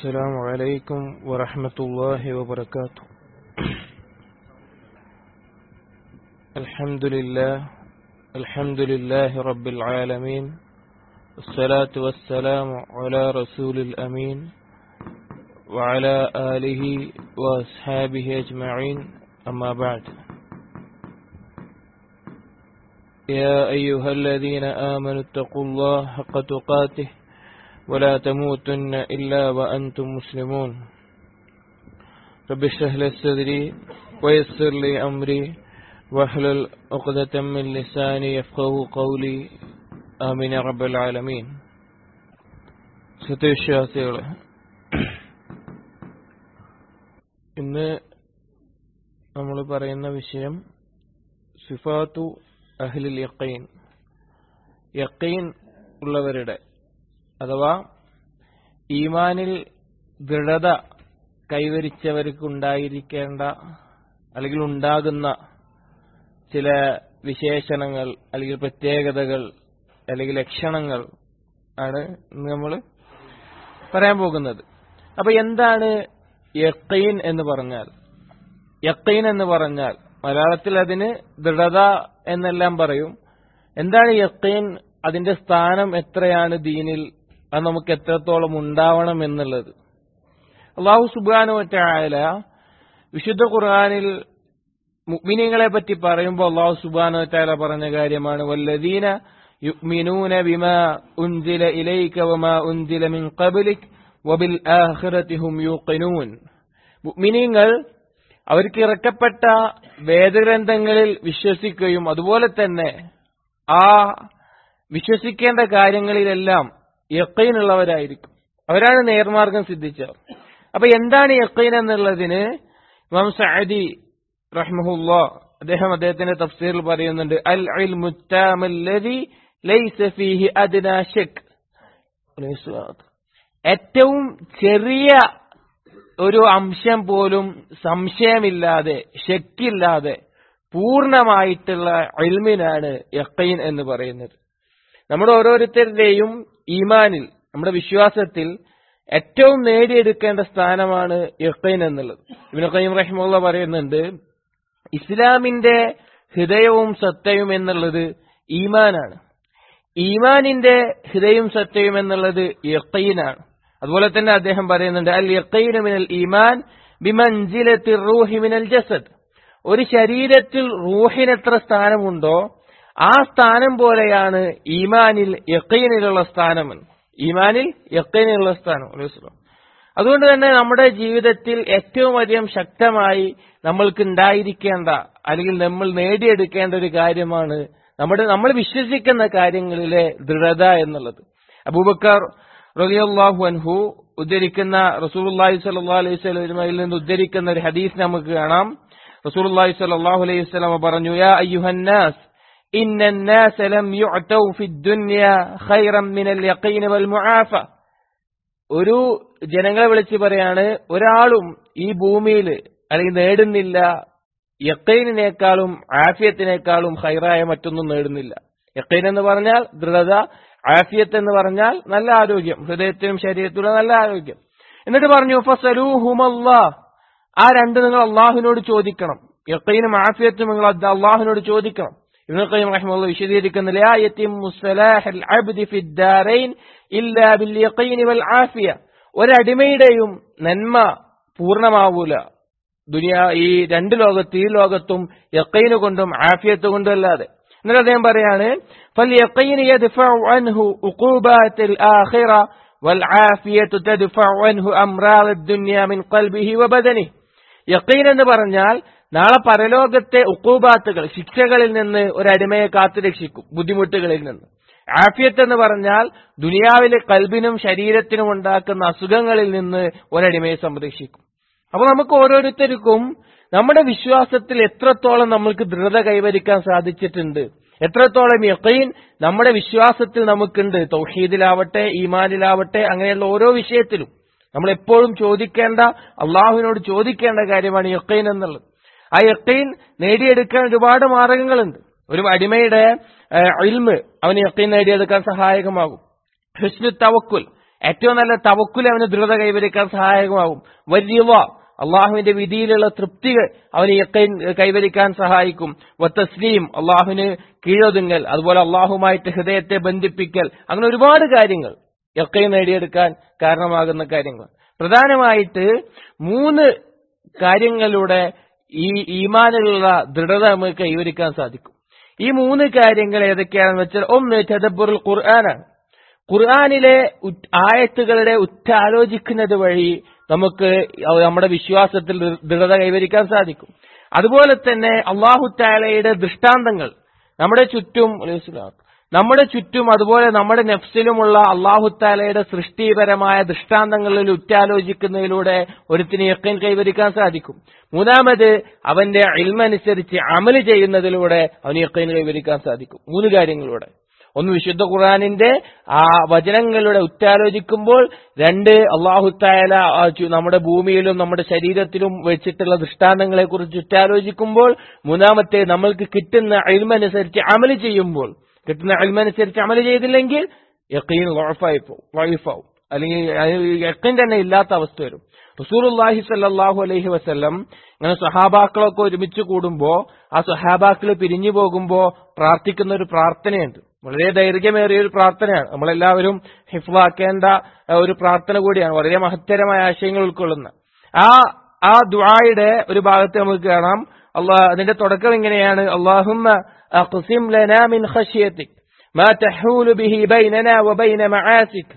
السلام عليكم ورحمة الله وبركاته الحمد لله الحمد لله رب العالمين الصلاة والسلام على رسول الأمين وعلى آله وأصحابه أجمعين أما بعد يا أيها الذين آمنوا اتقوا الله حق تقاته ولا تموتن إلا وأنتم مسلمون رب اشرح لي صدري ويسر لي أمري واحلل عقدة من لساني يفقه قولي آمين يا رب العالمين സത്യവിശ്വാസികളെ ഇന്ന് നമ്മൾ പറയുന്ന വിഷയം സിഫാത്തു അഹ്ലിൽ യക്കീൻ യക്കീൻ ഉള്ളവരുടെ അഥവാ ഈമാനിൽ ദൃഢത കൈവരിച്ചവർക്കുണ്ടായിരിക്കേണ്ട അല്ലെങ്കിൽ ഉണ്ടാകുന്ന ചില വിശേഷണങ്ങൾ അല്ലെങ്കിൽ പ്രത്യേകതകൾ അല്ലെങ്കിൽ ലക്ഷണങ്ങൾ ആണ് നമ്മൾ പറയാൻ പോകുന്നത് അപ്പൊ എന്താണ് യക്കീൻ എന്ന് പറഞ്ഞാൽ യക്കീൻ എന്ന് പറഞ്ഞാൽ മലയാളത്തിൽ അതിന് ദൃഢത എന്നെല്ലാം പറയും എന്താണ് യക്കീൻ അതിന്റെ സ്ഥാനം എത്രയാണ് ദീനിൽ അത് നമുക്ക് എത്രത്തോളം ഉണ്ടാവണം എന്നുള്ളത് അള്ളാഹു സുബാനു ആയ വിശുദ്ധ ഖുർആാനിൽ മുഗ്മിനിങ്ങളെ പറ്റി പറയുമ്പോൾ അള്ളാഹു സുബാനു താല പറഞ്ഞ കാര്യമാണ് വല്ലദീന യുഗ്മിനൂന ബിമ ഉൻസില ഇലൈക വമാ ഉൻസില മിൻ ഖബ്ലിക് വബിൽ ആഖിറതി ഹും യൂഖിനൂൻ മുഗ്മിനീങ്ങൾ അവർക്ക് ഇറക്കപ്പെട്ട വേദഗ്രന്ഥങ്ങളിൽ വിശ്വസിക്കുകയും അതുപോലെ തന്നെ ആ വിശ്വസിക്കേണ്ട കാര്യങ്ങളിലെല്ലാം യക്കൈനുള്ളവരായിരിക്കും അവരാണ് നേർമാർഗം സിദ്ധിച്ചവർ അപ്പൊ എന്താണ് യക്കൈൻ എന്നുള്ളതിന് ഇമാം സഅദി റഹ്മഹുല്ല അദ്ദേഹം അദ്ദേഹത്തിന്റെ തഫ്സീറിൽ പറയുന്നുണ്ട് അൽ ഇൽമുത്താമല്ലദി ലൈസ ഫീഹി അദ്നാ ശക് ഏറ്റവും ചെറിയ ഒരു അംശം പോലും സംശയമില്ലാതെ ശക്കില്ലാതെ പൂർണ്ണമായിട്ടുള്ള ഇൽമിനാണ് യക്കൈൻ എന്ന് പറയുന്നത് നമ്മുടെ ഓരോരുത്തരുടെയും ഈമാനിൽ നമ്മുടെ വിശ്വാസത്തിൽ ഏറ്റവും നേടിയെടുക്കേണ്ട സ്ഥാനമാണ് യക്കൈൻ എന്നുള്ളത് ഇബിന് ഖയ്യം റഹിമുള്ള പറയുന്നുണ്ട് ഇസ്ലാമിന്റെ ഹൃദയവും സത്യവും എന്നുള്ളത് ഈമാനാണ് ഈമാനിന്റെ ഹൃദയവും സത്യവും എന്നുള്ളത് യക്കൈനാണ് അതുപോലെ തന്നെ അദ്ദേഹം പറയുന്നുണ്ട് അൽ യക്കൈനു മിനൽ ഈമാൻ ബിമൻജിലത്തി റൂഹി മിനൽ ജസദ് ഒരു ശരീരത്തിൽ റൂഹിന് എത്ര സ്ഥാനമുണ്ടോ ആ സ്ഥാനം പോലെയാണ് ഈമാനിൽ യക്കൈനിലുള്ള സ്ഥാനമെന്ന് ഈമാനിൽ യക്കൈനിലുള്ള സ്ഥാനം അതുകൊണ്ട് തന്നെ നമ്മുടെ ജീവിതത്തിൽ ഏറ്റവും അധികം ശക്തമായി നമ്മൾക്ക് ഉണ്ടായിരിക്കേണ്ട അല്ലെങ്കിൽ നമ്മൾ നേടിയെടുക്കേണ്ട ഒരു കാര്യമാണ് നമ്മുടെ നമ്മൾ വിശ്വസിക്കുന്ന കാര്യങ്ങളിലെ ദൃഢത എന്നുള്ളത് അബൂബക്കർ റലിയല്ലാഹു അൻഹു ഉദ്ധരിക്കുന്ന റസൂലുള്ളാഹി സ്വല്ലല്ലാഹു അലൈഹി വസല്ലമയിൽ നിന്ന് ഉദ്ധരിക്കുന്ന ഒരു ഹദീസ് നമുക്ക് കാണാം റസൂലുള്ളാഹി സ്വല്ലല്ലാഹു അലൈഹി വസല്ലമ പറഞ്ഞു യാ അയ്യുഹന്നാസ് ഇന്ന الناس لم يعتوا في الدنيا خيرا من اليقين والمعافى ഒരു ജനങ്ങളെ വിളിച്ച് പറയാണ് ഒരാളും ഈ ഭൂമിയിൽ അല്ലെങ്കിൽ നേടുന്നില്ല യക്കൈനിനേക്കാളും ആഫിയത്തിനേക്കാളും ഹൈറായ മറ്റൊന്നും നേടുന്നില്ല യക്കൈൻ എന്ന് പറഞ്ഞാൽ ദൃഢത ആഫിയത്ത് എന്ന് പറഞ്ഞാൽ നല്ല ആരോഗ്യം ഹൃദയത്തിനും ശരീരത്തിലും നല്ല ആരോഗ്യം എന്നിട്ട് പറഞ്ഞു ഫസലൂഹുമല്ലാ ആ രണ്ട് നിങ്ങൾ അള്ളാഹുവിനോട് ചോദിക്കണം യക്കൈനും ആഫിയത്തും നിങ്ങൾ അള്ളാഹുവിനോട് ചോദിക്കണം ഇബ്നു ഖയ്യിം റഹിമഹുല്ലാഹ് വിശദീകരിക്കുന്ന ലാ യതിമു സലാഹുൽ അബ്ദി ഫിദ് ദാരൈൻ ഇല്ലാ ബിൽ യഖീൻ വൽ ആഫിയ ഒരടിമയുടെയും നന്മ പൂർണ്ണമാവൂല ദുനിയാ ഈ രണ്ട് ലോകത്ത് ഈ ലോകത്തും യഖീന് കൊണ്ടും ആഫിയത്ത് കൊണ്ടും അല്ലാതെ എന്നിട്ട് അദ്ദേഹം പറയാണ് ഫൽ യഖീൻ യദ്ഫഉ അൻഹു ഉഖൂബാത്തിൽ ആഖിറ വൽ ആഫിയത്തു തദ്ഫഉ അൻഹു അംറാദ് ദുനിയ മിൻ ഖൽബിഹി വബദനിഹി യഖീൻ എന്ന് പറഞ്ഞാൽ നാളെ പരലോകത്തെ ഉക്കൂബാത്തുകൾ ശിക്ഷകളിൽ നിന്ന് ഒരടിമയെ കാത്തുരക്ഷിക്കും ബുദ്ധിമുട്ടുകളിൽ നിന്ന് ആഫിയത്ത് എന്ന് പറഞ്ഞാൽ ദുനിയാവിലെ കൽബിനും ശരീരത്തിനും ഉണ്ടാക്കുന്ന അസുഖങ്ങളിൽ നിന്ന് ഒരടിമയെ സംരക്ഷിക്കും അപ്പൊ നമുക്ക് ഓരോരുത്തർക്കും നമ്മുടെ വിശ്വാസത്തിൽ എത്രത്തോളം നമ്മൾക്ക് ദൃഢത കൈവരിക്കാൻ സാധിച്ചിട്ടുണ്ട് എത്രത്തോളം യക്കീൻ നമ്മുടെ വിശ്വാസത്തിൽ നമുക്കുണ്ട് തൗഹീദിലാവട്ടെ ഈമാനിലാവട്ടെ അങ്ങനെയുള്ള ഓരോ വിഷയത്തിലും നമ്മൾ എപ്പോഴും ചോദിക്കേണ്ട അള്ളാഹുവിനോട് ചോദിക്കേണ്ട കാര്യമാണ് യക്കീൻ എന്നുള്ളത് ആ യക്കീൻ നേടിയെടുക്കാൻ ഒരുപാട് മാർഗങ്ങളുണ്ട് ഒരു അടിമയുടെ ഇൽമ് അവന് യക്കീൻ നേടിയെടുക്കാൻ സഹായകമാകും ഹിസ്നു തവക്കുൽ ഏറ്റവും നല്ല തവക്കുൽ അവന് ദൃഢത കൈവരിക്കാൻ സഹായകമാകും വലിയ അള്ളാഹുവിന്റെ വിധിയിലുള്ള തൃപ്തികൾ അവന് യക്കൈൻ കൈവരിക്കാൻ സഹായിക്കും വത്തസ്ലീം അള്ളാഹുവിന് കീഴൊതുങ്ങൽ അതുപോലെ അള്ളാഹുമായിട്ട് ഹൃദയത്തെ ബന്ധിപ്പിക്കൽ അങ്ങനെ ഒരുപാട് കാര്യങ്ങൾ യക്കൈൻ നേടിയെടുക്കാൻ കാരണമാകുന്ന കാര്യങ്ങൾ പ്രധാനമായിട്ട് മൂന്ന് കാര്യങ്ങളിലൂടെ ഈ ഈമാനിലുള്ള ദൃഢത നമുക്ക് കൈവരിക്കാൻ സാധിക്കും ഈ മൂന്ന് കാര്യങ്ങൾ ഏതൊക്കെയാണെന്ന് വെച്ചാൽ ഒന്ന് ചതബുറുൽ ഖുർആനാണ് ഖുർആാനിലെ ആയത്തുകളുടെ ഉറ്റാലോചിക്കുന്നത് വഴി നമുക്ക് നമ്മുടെ വിശ്വാസത്തിൽ ദൃഢത കൈവരിക്കാൻ സാധിക്കും അതുപോലെ തന്നെ അള്ളാഹു താലയുടെ ദൃഷ്ടാന്തങ്ങൾ നമ്മുടെ ചുറ്റും നമ്മുടെ ചുറ്റും അതുപോലെ നമ്മുടെ നെഫ്സിലുമുള്ള അള്ളാഹു താലയുടെ സൃഷ്ടിപരമായ ദൃഷ്ടാന്തങ്ങളിൽ ഉറ്റാലോചിക്കുന്നതിലൂടെ ഒരുത്തിന് യക്കൻ കൈവരിക്കാൻ സാധിക്കും മൂന്നാമത് അവന്റെ ഇൽമനുസരിച്ച് അമല് ചെയ്യുന്നതിലൂടെ അവന് യക്കൻ കൈവരിക്കാൻ സാധിക്കും മൂന്ന് കാര്യങ്ങളിലൂടെ ഒന്ന് വിശുദ്ധ ഖുർആാനിന്റെ ആ വചനങ്ങളുടെ ഉറ്റാലോചിക്കുമ്പോൾ രണ്ട് അള്ളാഹുത്തായാല നമ്മുടെ ഭൂമിയിലും നമ്മുടെ ശരീരത്തിലും വെച്ചിട്ടുള്ള ദൃഷ്ടാന്തങ്ങളെ കുറിച്ച് ഉറ്റാലോചിക്കുമ്പോൾ മൂന്നാമത്തെ നമ്മൾക്ക് കിട്ടുന്ന അഴിമനുസരിച്ച് അമല് ചെയ്യുമ്പോൾ കിട്ടുന്ന അഴിമനുസരിച്ച് അമല് ചെയ്തില്ലെങ്കിൽ യക്കീൻ വഴഫായി പോകും വഴിഫാവും അല്ലെങ്കിൽ യക്കീൻ തന്നെ ഇല്ലാത്ത അവസ്ഥ വരും റസൂലുല്ലാഹി സല്ലാഹു അലൈഹി വസ്ല്ലം അങ്ങനെ സഹാബാക്കളൊക്കെ ഒരുമിച്ച് കൂടുമ്പോ ആ സഹാബാക്കൾ പിരിഞ്ഞു പോകുമ്പോ പ്രാർത്ഥിക്കുന്ന ഒരു പ്രാർത്ഥനയുണ്ട് വളരെ ദൈർഘ്യമേറിയ ഒരു പ്രാർത്ഥനയാണ് നമ്മളെല്ലാവരും ഹിഫ്ലാക്കേണ്ട ഒരു പ്രാർത്ഥന കൂടിയാണ് വളരെ മഹത്തരമായ ആശയങ്ങൾ ഉൾക്കൊള്ളുന്ന ആ ആ ദുആയുടെ ഒരു ഭാഗത്ത് നമുക്ക് കാണാം അള്ളാഹ് അതിന്റെ തുടക്കം ഇങ്ങനെയാണ് അള്ളാഹുമ്മ അഖ്സിം ലനാ മിൻ ഖശ്യതിക് ما تحول به بيننا وبين معاسك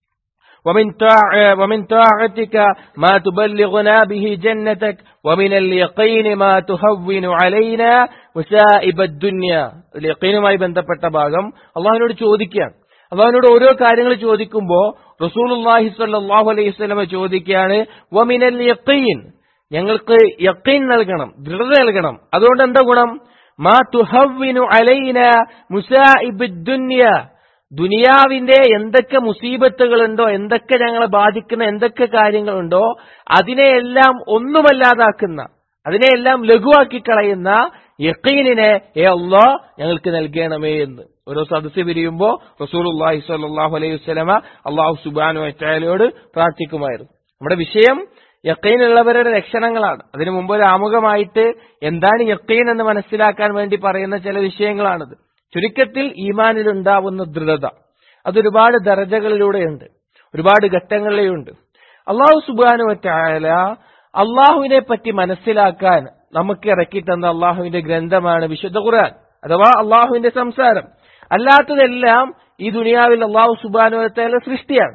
ومن طاع ومن طاعتك ما تبلغنا به جنتك ومن اليقين ما تهون علينا وسائب الدنيا اليقيനുമായി ബന്ധപ്പെട്ട ഭാഗം അള്ളാഹുവിനോട് ചോദിക്കുകയാണ് അള്ളാഹുവിനോട് ഓരോ കാര്യങ്ങൾ ചോദിക്കുമ്പോൾ റസൂലുള്ളാഹി സ്വല്ലല്ലാഹു അലൈഹി വസല്ലമ ചോദിക്കുകയാണ് വമിനൽ യഖീൻ ഞങ്ങൾക്ക് യഖീൻ നൽകണം ദൃഢത നൽകണം അതുകൊണ്ട് എന്താ ഗുണം മാ തുഹവ്വിനു അലൈന മുസാഇബുദ് ദുനിയ ദുനിയാവിന്റെ എന്തൊക്കെ മുസീബത്തുകളുണ്ടോ എന്തൊക്കെ ഞങ്ങളെ ബാധിക്കുന്ന എന്തൊക്കെ കാര്യങ്ങളുണ്ടോ അതിനെയെല്ലാം ഒന്നുമല്ലാതാക്കുന്ന അതിനെയെല്ലാം ലഘുവാക്കി കളയുന്ന യക്കീനിനെ ഏ അള്ളാ ഞങ്ങൾക്ക് നൽകണമേ എന്ന് ഓരോ സദസ്സ് പിരിയുമ്പോ റസൂലുള്ളാഹി സ്വല്ലല്ലാഹു അലൈഹി വസല്ലമ അള്ളാഹു സുബ്ഹാനഹു വതആലയോട് പ്രാർത്ഥിക്കുമായിരുന്നു നമ്മുടെ വിഷയം യക്കീനുള്ളവരുടെ ലക്ഷണങ്ങളാണ് അതിനു മുമ്പ് ഒരു ആമുഖമായിട്ട് എന്താണ് യക്കീൻ എന്ന് മനസ്സിലാക്കാൻ വേണ്ടി പറയുന്ന ചില വിഷയങ്ങളാണിത് ചുരുക്കത്തിൽ ഈമാനിൽ ഉണ്ടാവുന്ന ദൃഢത അതൊരുപാട് ദർജകളിലൂടെയുണ്ട് ഒരുപാട് ഘട്ടങ്ങളിലുണ്ട് അള്ളാഹു സുബാനു വറ്റായാല അള്ളാഹുവിനെ പറ്റി മനസ്സിലാക്കാൻ നമുക്ക് ഇറക്കി തന്ന അള്ളാഹുവിന്റെ ഗ്രന്ഥമാണ് വിശുദ്ധ ഖുർആൻ അഥവാ അള്ളാഹുവിന്റെ സംസാരം അല്ലാത്തതെല്ലാം ഈ ദുനിയാവിൽ അള്ളാഹു സുബാനു വറ്റായാല സൃഷ്ടിയാണ്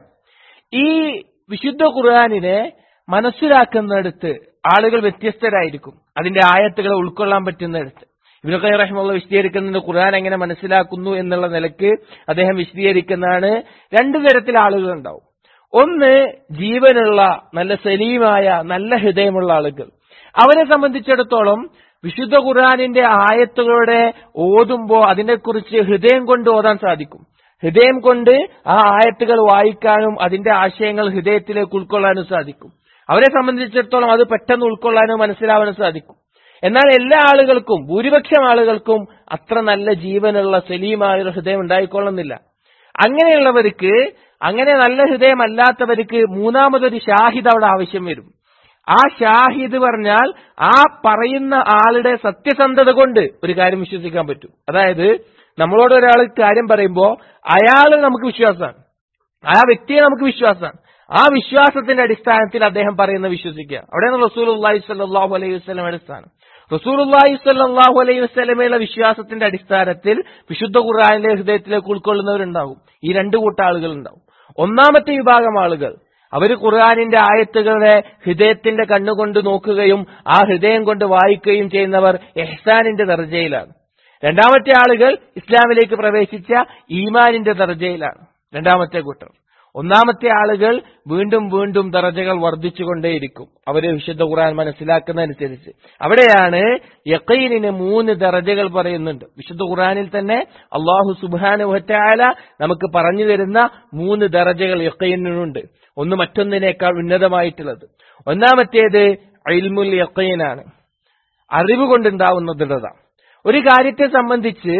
ഈ വിശുദ്ധ ഖുർആാനിനെ മനസ്സിലാക്കുന്നിടത്ത് ആളുകൾ വ്യത്യസ്തരായിരിക്കും അതിന്റെ ആയത്തുകളെ ഉൾക്കൊള്ളാൻ പറ്റുന്നിടത്ത് ഇബ്നു ഖയ്യിം റഹിമഹുള്ള വിശദീകരിക്കുന്നത് ഖുർആൻ എങ്ങനെ മനസ്സിലാക്കുന്നു എന്നുള്ള നിലക്ക് അദ്ദേഹം വിശദീകരിക്കുന്നതാണ് രണ്ടു തരത്തിൽ ആളുകൾ ഉണ്ടാവും ഒന്ന് ജീവനുള്ള നല്ല സലീമായ നല്ല ഹൃദയമുള്ള ആളുകൾ അവരെ സംബന്ധിച്ചിടത്തോളം വിശുദ്ധ ഖുർആാനിന്റെ ആയത്തുകളുടെ ഓതുമ്പോ അതിനെക്കുറിച്ച് ഹൃദയം കൊണ്ട് ഓതാൻ സാധിക്കും ഹൃദയം കൊണ്ട് ആ ആയത്തുകൾ വായിക്കാനും അതിന്റെ ആശയങ്ങൾ ഹൃദയത്തിലേക്ക് ഉൾക്കൊള്ളാനും സാധിക്കും അവരെ സംബന്ധിച്ചിടത്തോളം അത് പെട്ടെന്ന് ഉൾക്കൊള്ളാനും മനസ്സിലാവാനും സാധിക്കും എന്നാൽ എല്ലാ ആളുകൾക്കും ഭൂരിപക്ഷം ആളുകൾക്കും അത്ര നല്ല ജീവനുള്ള സലീമായ ഒരു ഹൃദയം ഉണ്ടായിക്കൊള്ളുന്നില്ല അങ്ങനെയുള്ളവർക്ക് അങ്ങനെ നല്ല ഹൃദയമല്ലാത്തവർക്ക് മൂന്നാമതൊരു ഷാഹിദ് അവിടെ ആവശ്യം വരും ആ ഷാഹിദ് പറഞ്ഞാൽ ആ പറയുന്ന ആളുടെ സത്യസന്ധത കൊണ്ട് ഒരു കാര്യം വിശ്വസിക്കാൻ പറ്റും അതായത് നമ്മളോട് ഒരാൾ കാര്യം പറയുമ്പോൾ അയാൾ നമുക്ക് വിശ്വാസമാണ് ആ വ്യക്തിയെ നമുക്ക് വിശ്വാസമാണ് ആ വിശ്വാസത്തിന്റെ അടിസ്ഥാനത്തിൽ അദ്ദേഹം പറയുന്ന വിശ്വസിക്കുക അവിടെയാണ് റസൂൽ അള്ളാഹി സ്വല്ലാഹു അലൈഹി വസ്ലമയുടെ സ്ഥാനം റസൂൽ അള്ളാഹി സ്വല്ലാഹു അലൈഹി വസ്ലമയുടെ വിശ്വാസത്തിന്റെ അടിസ്ഥാനത്തിൽ വിശുദ്ധ ഖുർആാനിലെ ഹൃദയത്തിലേക്ക് ഉൾക്കൊള്ളുന്നവരുണ്ടാവും ഈ രണ്ടു കൂട്ട ആളുകൾ ഉണ്ടാവും ഒന്നാമത്തെ വിഭാഗം ആളുകൾ അവർ ഖുർആാനിന്റെ ആയത്തുകളെ ഹൃദയത്തിന്റെ കണ്ണുകൊണ്ട് നോക്കുകയും ആ ഹൃദയം കൊണ്ട് വായിക്കുകയും ചെയ്യുന്നവർ എഹ്സാനിന്റെ ദർജയിലാണ് രണ്ടാമത്തെ ആളുകൾ ഇസ്ലാമിലേക്ക് പ്രവേശിച്ച ഈമാനിന്റെ ദർജയിലാണ് രണ്ടാമത്തെ കൂട്ടർ ഒന്നാമത്തെ ആളുകൾ വീണ്ടും വീണ്ടും ദറജകൾ വർദ്ധിച്ചുകൊണ്ടേയിരിക്കും അവര് വിശുദ്ധ ഖുർആൻ മനസ്സിലാക്കുന്നതനുസരിച്ച് അവിടെയാണ് യക്കീനിന് മൂന്ന് ദറജകൾ പറയുന്നുണ്ട് വിശുദ്ധ ഖുർആനിൽ തന്നെ അള്ളാഹു സുബാനു വറ്റാല നമുക്ക് പറഞ്ഞു തരുന്ന മൂന്ന് ദറജകൾ യക്കീനുണ്ട് ഒന്ന് മറ്റൊന്നിനേക്കാൾ ഉന്നതമായിട്ടുള്ളത് ഒന്നാമത്തേത് ഇൽമുൽ യക്കീനാണ് അറിവ് കൊണ്ടുണ്ടാവുന്ന ദൃഢത ഒരു കാര്യത്തെ സംബന്ധിച്ച്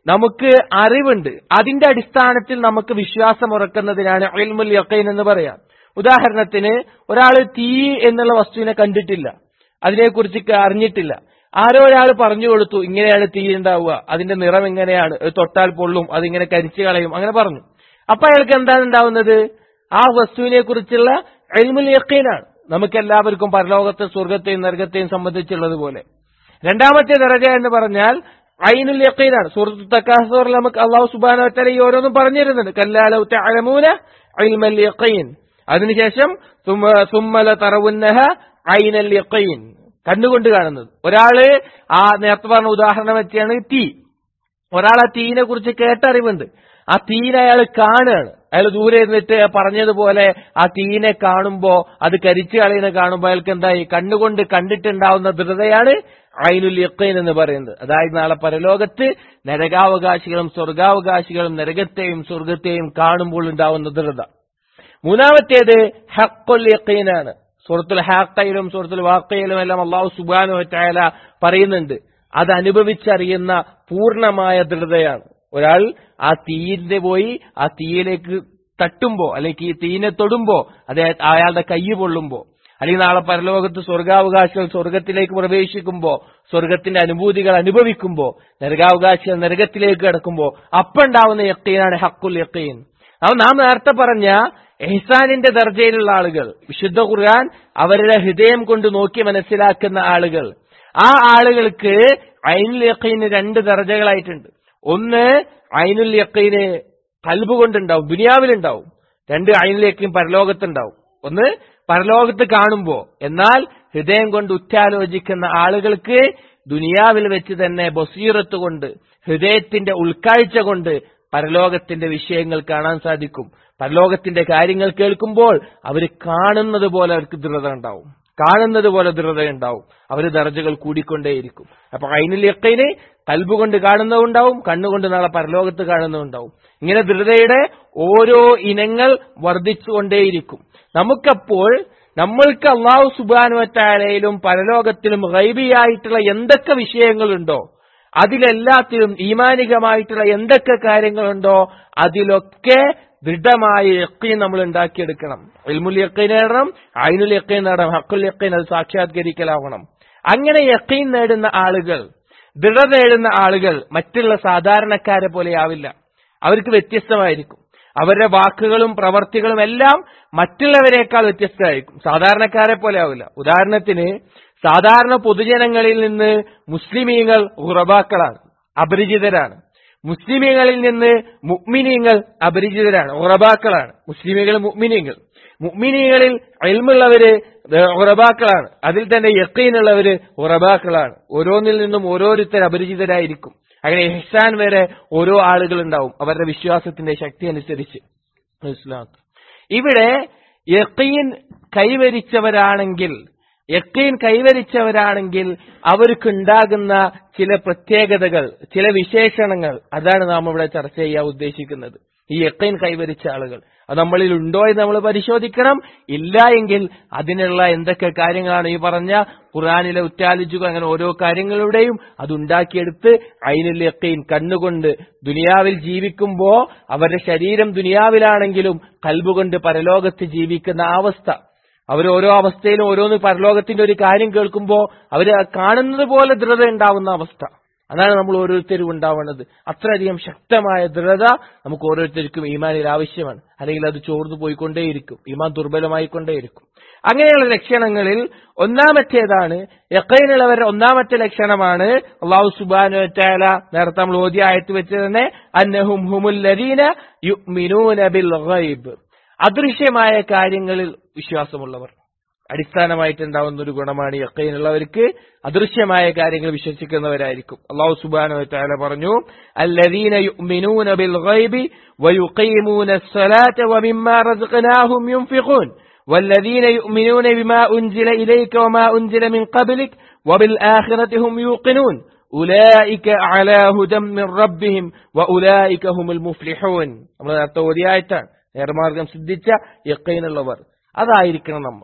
നമുക്ക് അറിവുണ്ട് അതിന്റെ അടിസ്ഥാനത്തിൽ നമുക്ക് വിശ്വാസം ഉറക്കുന്നതിനാണ് ഇൽമുൽ യഖീൻ എന്ന് പറയാം ഉദാഹരണത്തിന് ഒരാൾ തീ എന്നുള്ള വസ്തുവിനെ കണ്ടിട്ടില്ല അതിനെക്കുറിച്ച് അറിഞ്ഞിട്ടില്ല ആരോ ഒരാൾ പറഞ്ഞു കൊടുത്തു ഇങ്ങനെയാണ് തീ ഉണ്ടാവുക അതിന്റെ നിറം എങ്ങനെയാണ് അത് തൊട്ടാൽ പൊള്ളും അതിങ്ങനെ കരിച്ചു കളയും അങ്ങനെ പറഞ്ഞു അപ്പൊ അയാൾക്ക് എന്താണ് ഉണ്ടാവുന്നത് ആ വസ്തുവിനെ കുറിച്ചുള്ള എൽമുൽ യക്കീനാണ് നമുക്ക് എല്ലാവർക്കും പരലോകത്തെ സ്വർഗത്തെയും നരകത്തെയും സംബന്ധിച്ചുള്ളതുപോലെ രണ്ടാമത്തെ ദറജ എന്ന് പറഞ്ഞാൽ ഐനുൽ യക്കീനാണ് സൂറത്തു തക്കാസോറിൽ നമുക്ക് അള്ളാഹു സുബാന ഈ ഓരോന്നും പറഞ്ഞിരുന്നുണ്ട് കല്ലാലൗ തഅലമൂന ഇൽമൽ യഖീൻ അതിനുശേഷം സുമ്മ- സുമ്മല തറവുന്നഹ ഐനൽ യഖീൻ കണ്ണുകൊണ്ട് കാണുന്നത് ഒരാള് ആ നേരത്തെ പറഞ്ഞ ഉദാഹരണം വെച്ചാണ് തീ ഒരാൾ ആ തീനെ കുറിച്ച് കേട്ടറിവുണ്ട് ആ തീനെ അയാൾ കാണുകയാണ് അയാൾ ദൂരെ ഇരുന്നിട്ട് പറഞ്ഞതുപോലെ ആ തീനെ കാണുമ്പോ അത് കരിച്ചു കളയുന്ന കാണുമ്പോ അയാൾക്ക് എന്തായി കണ്ണുകൊണ്ട് കണ്ടിട്ടുണ്ടാവുന്ന ദൃഢതയാണ് ഐനുൽ യക്കൈൻ എന്ന് പറയുന്നത് അതായത് നാളെ പരലോകത്ത് നരകാവകാശികളും സ്വർഗാവകാശികളും നരകത്തെയും സ്വർഗത്തെയും കാണുമ്പോൾ ഉണ്ടാവുന്ന ദൃഢത മൂന്നാമത്തേത് ഹക്കുൽ യക്കീനാണ് സൂറത്തുൽ ഹാക്കയിലും സൂറത്തുൽ വാക്കയിലും എല്ലാം അള്ളാഹു സുബാനു വറ്റായാല പറയുന്നുണ്ട് അത് അനുഭവിച്ചറിയുന്ന പൂർണ്ണമായ ദൃഢതയാണ് ഒരാൾ ആ തീയിന്റെ പോയി ആ തീയിലേക്ക് തട്ടുമ്പോ അല്ലെങ്കിൽ ഈ തീയിനെ തൊടുമ്പോ അത് അയാളുടെ കൈ പൊള്ളുമ്പോ അല്ലെങ്കിൽ നാളെ പരലോകത്ത് സ്വർഗാവകാശികൾ സ്വർഗത്തിലേക്ക് പ്രവേശിക്കുമ്പോ സ്വർഗത്തിന്റെ അനുഭൂതികൾ അനുഭവിക്കുമ്പോ നരകാവകാശികൾ നരകത്തിലേക്ക് കിടക്കുമ്പോ അപ്പുണ്ടാവുന്ന യക്കീനാണ് ഹക്കുൽ യക്കീൻ അവ നാം നേരത്തെ പറഞ്ഞ എഹ്സാനിന്റെ ദർജയിലുള്ള ആളുകൾ വിശുദ്ധ ഖുർആൻ അവരുടെ ഹൃദയം കൊണ്ട് നോക്കി മനസ്സിലാക്കുന്ന ആളുകൾ ആ ആളുകൾക്ക് ഐനുൽ യക്കീന് രണ്ട് ദർജകളായിട്ടുണ്ട് ഒന്ന് ഐനുൽ യക്കീന് കൽബ് കൊണ്ടുണ്ടാവും ദുനിയാവിലുണ്ടാവും രണ്ട് ഐനുൽ യക്കീൻ പരലോകത്തുണ്ടാവും ഒന്ന് പരലോകത്ത് കാണുമ്പോ എന്നാൽ ഹൃദയം കൊണ്ട് ഉറ്റാലോചിക്കുന്ന ആളുകൾക്ക് ദുനിയാവിൽ വെച്ച് തന്നെ ബസീറത്ത് കൊണ്ട് ഹൃദയത്തിന്റെ ഉൾക്കാഴ്ച കൊണ്ട് പരലോകത്തിന്റെ വിഷയങ്ങൾ കാണാൻ സാധിക്കും പരലോകത്തിന്റെ കാര്യങ്ങൾ കേൾക്കുമ്പോൾ അവർ കാണുന്നത് പോലെ അവർക്ക് ദൃഢത ഉണ്ടാവും കാണുന്നത് പോലെ ദൃഢത ഉണ്ടാവും അവർ ദർജകൾ കൂടിക്കൊണ്ടേയിരിക്കും അപ്പൊ അയിനുൽ യക്കൈന് കൽബ് കൊണ്ട് കാണുന്നതുണ്ടാവും കണ്ണുകൊണ്ട് നാളെ പരലോകത്ത് കാണുന്നതുണ്ടാവും ഇങ്ങനെ ദൃഢതയുടെ ഓരോ ഇനങ്ങൾ വർദ്ധിച്ചുകൊണ്ടേയിരിക്കും നമുക്കപ്പോൾ നമ്മൾക്ക് അള്ളാഹു സുബാനുവറ്റാലയിലും പരലോകത്തിലും ഗൈബിയായിട്ടുള്ള എന്തൊക്കെ വിഷയങ്ങളുണ്ടോ അതിലെല്ലാത്തിലും ഈമാനികമായിട്ടുള്ള എന്തൊക്കെ കാര്യങ്ങളുണ്ടോ അതിലൊക്കെ ദൃഢമായ യക്കീൻ നമ്മൾ ഉണ്ടാക്കിയെടുക്കണം ഇൽമുൽ യക്കീൻ നേടണം ഐനുൽ യക്കീൻ നേടണം ഹക്കുൽ യക്കീൻ അത് സാക്ഷാത്കരിക്കലാവണം അങ്ങനെ യക്കീൻ നേടുന്ന ആളുകൾ ദൃഢ നേടുന്ന ആളുകൾ മറ്റുള്ള സാധാരണക്കാരെ പോലെയാവില്ല അവർക്ക് വ്യത്യസ്തമായിരിക്കും അവരുടെ വാക്കുകളും പ്രവർത്തികളും എല്ലാം മറ്റുള്ളവരെക്കാൾ വ്യത്യസ്തമായിരിക്കും സാധാരണക്കാരെ പോലെ ആവില്ല ഉദാഹരണത്തിന് സാധാരണ പൊതുജനങ്ങളിൽ നിന്ന് മുസ്ലിമീങ്ങൾ ഉറബാക്കളാണ് അപരിചിതരാണ് മുസ്ലിമീങ്ങളിൽ നിന്ന് മുഗ്മിനീങ്ങൾ അപരിചിതരാണ് ഉറബാക്കളാണ് മുസ്ലിമീങ്ങൾ മുഗ്മിനീങ്ങൾ മുഗ്മിനീങ്ങളിൽ എൽമുള്ളവര് ഉറബാക്കളാണ് അതിൽ തന്നെ യക്കീനുള്ളവര് ഉറബാക്കളാണ് ഓരോന്നിൽ നിന്നും ഓരോരുത്തർ അപരിചിതരായിരിക്കും അങ്ങനെ ഇഹ്സാൻ വരെ ഓരോ ആളുകൾ ഉണ്ടാവും അവരുടെ വിശ്വാസത്തിന്റെ ശക്തി അനുസരിച്ച് മനസ്സിലാക്കും ഇവിടെ യക്കീൻ കൈവരിച്ചവരാണെങ്കിൽ യക്കീൻ കൈവരിച്ചവരാണെങ്കിൽ അവർക്കുണ്ടാകുന്ന ചില പ്രത്യേകതകൾ ചില വിശേഷണങ്ങൾ അതാണ് നാം ഇവിടെ ചർച്ച ചെയ്യാൻ ഉദ്ദേശിക്കുന്നത് ഈ യക്കീൻ കൈവരിച്ച ആളുകൾ അത് നമ്മളിൽ ഉണ്ടോ എന്ന് നമ്മൾ പരിശോധിക്കണം ഇല്ല എങ്കിൽ അതിനുള്ള എന്തൊക്കെ കാര്യങ്ങളാണ് ഈ പറഞ്ഞ ഖുറാനിലെ ഉറ്റാലിച്ചുക അങ്ങനെ ഓരോ കാര്യങ്ങളുടെയും അതുണ്ടാക്കിയെടുത്ത് അയിനുൽ യക്കീൻ കണ്ണുകൊണ്ട് ദുനിയാവിൽ ജീവിക്കുമ്പോ അവരുടെ ശരീരം ദുനിയാവിലാണെങ്കിലും കൽബുകൊണ്ട് പരലോകത്ത് ജീവിക്കുന്ന അവസ്ഥ അവർ ഓരോ അവസ്ഥയിലും ഓരോന്ന് പരലോകത്തിന്റെ ഒരു കാര്യം കേൾക്കുമ്പോ അവര് കാണുന്നത് പോലെ ദൃഢത ഉണ്ടാവുന്ന അവസ്ഥ അതാണ് നമ്മൾ ഓരോരുത്തരും ഉണ്ടാവേണ്ടത് അത്രയധികം ശക്തമായ ദൃഢത നമുക്ക് ഓരോരുത്തർക്കും ഈമാനിൽ ആവശ്യമാണ് അല്ലെങ്കിൽ അത് ചോർന്നു പോയിക്കൊണ്ടേയിരിക്കും ഈമാൻ ദുർബലമായിക്കൊണ്ടേയിരിക്കും അങ്ങനെയുള്ള ലക്ഷണങ്ങളിൽ ഒന്നാമത്തേതാണ് യക്കൈനുള്ളവരുടെ ഒന്നാമത്തെ ലക്ഷണമാണ് അള്ളാഹു സുബാനു താല നേരത്തെ നമ്മൾ ഓതി ആയത്ത് വെച്ച് തന്നെ അന്നഹും ഹുമുല്ലദീന യുഅ്മിനൂന ബിൽ ഗൈബ് അദൃശ്യമായ കാര്യങ്ങളിൽ വിശ്വാസമുള്ളവർ അടിസ്ഥാനമായിട്ടുണ്ടാവുന്ന ഒരു ഗുണമാണ് യക്കൈനുള്ളവർക്ക് അദൃശ്യമായ കാര്യങ്ങൾ വിശ്വസിക്കുന്നവരായിരിക്കും അള്ളാഹു സുബാനു താല പറഞ്ഞു അല്ലദീന യുഅ്മിനൂന ബിൽ ഗൈബി വയുഖീമൂന الصلاة ومما رزقناهم ينفقون والذين يؤمنون بما أنزل إليك وما أنزل من قبلك وبالآخرة هم يوقنون أولئك على هدى من ربهم وأولئك هم المفلحون നമ്മൾ നേരത്തെ ഓതിയായിട്ടാണ് നേർമാർഗം സിദ്ധിച്ച യക്കൈനുള്ളവർ അതായിരിക്കണം നമ്മൾ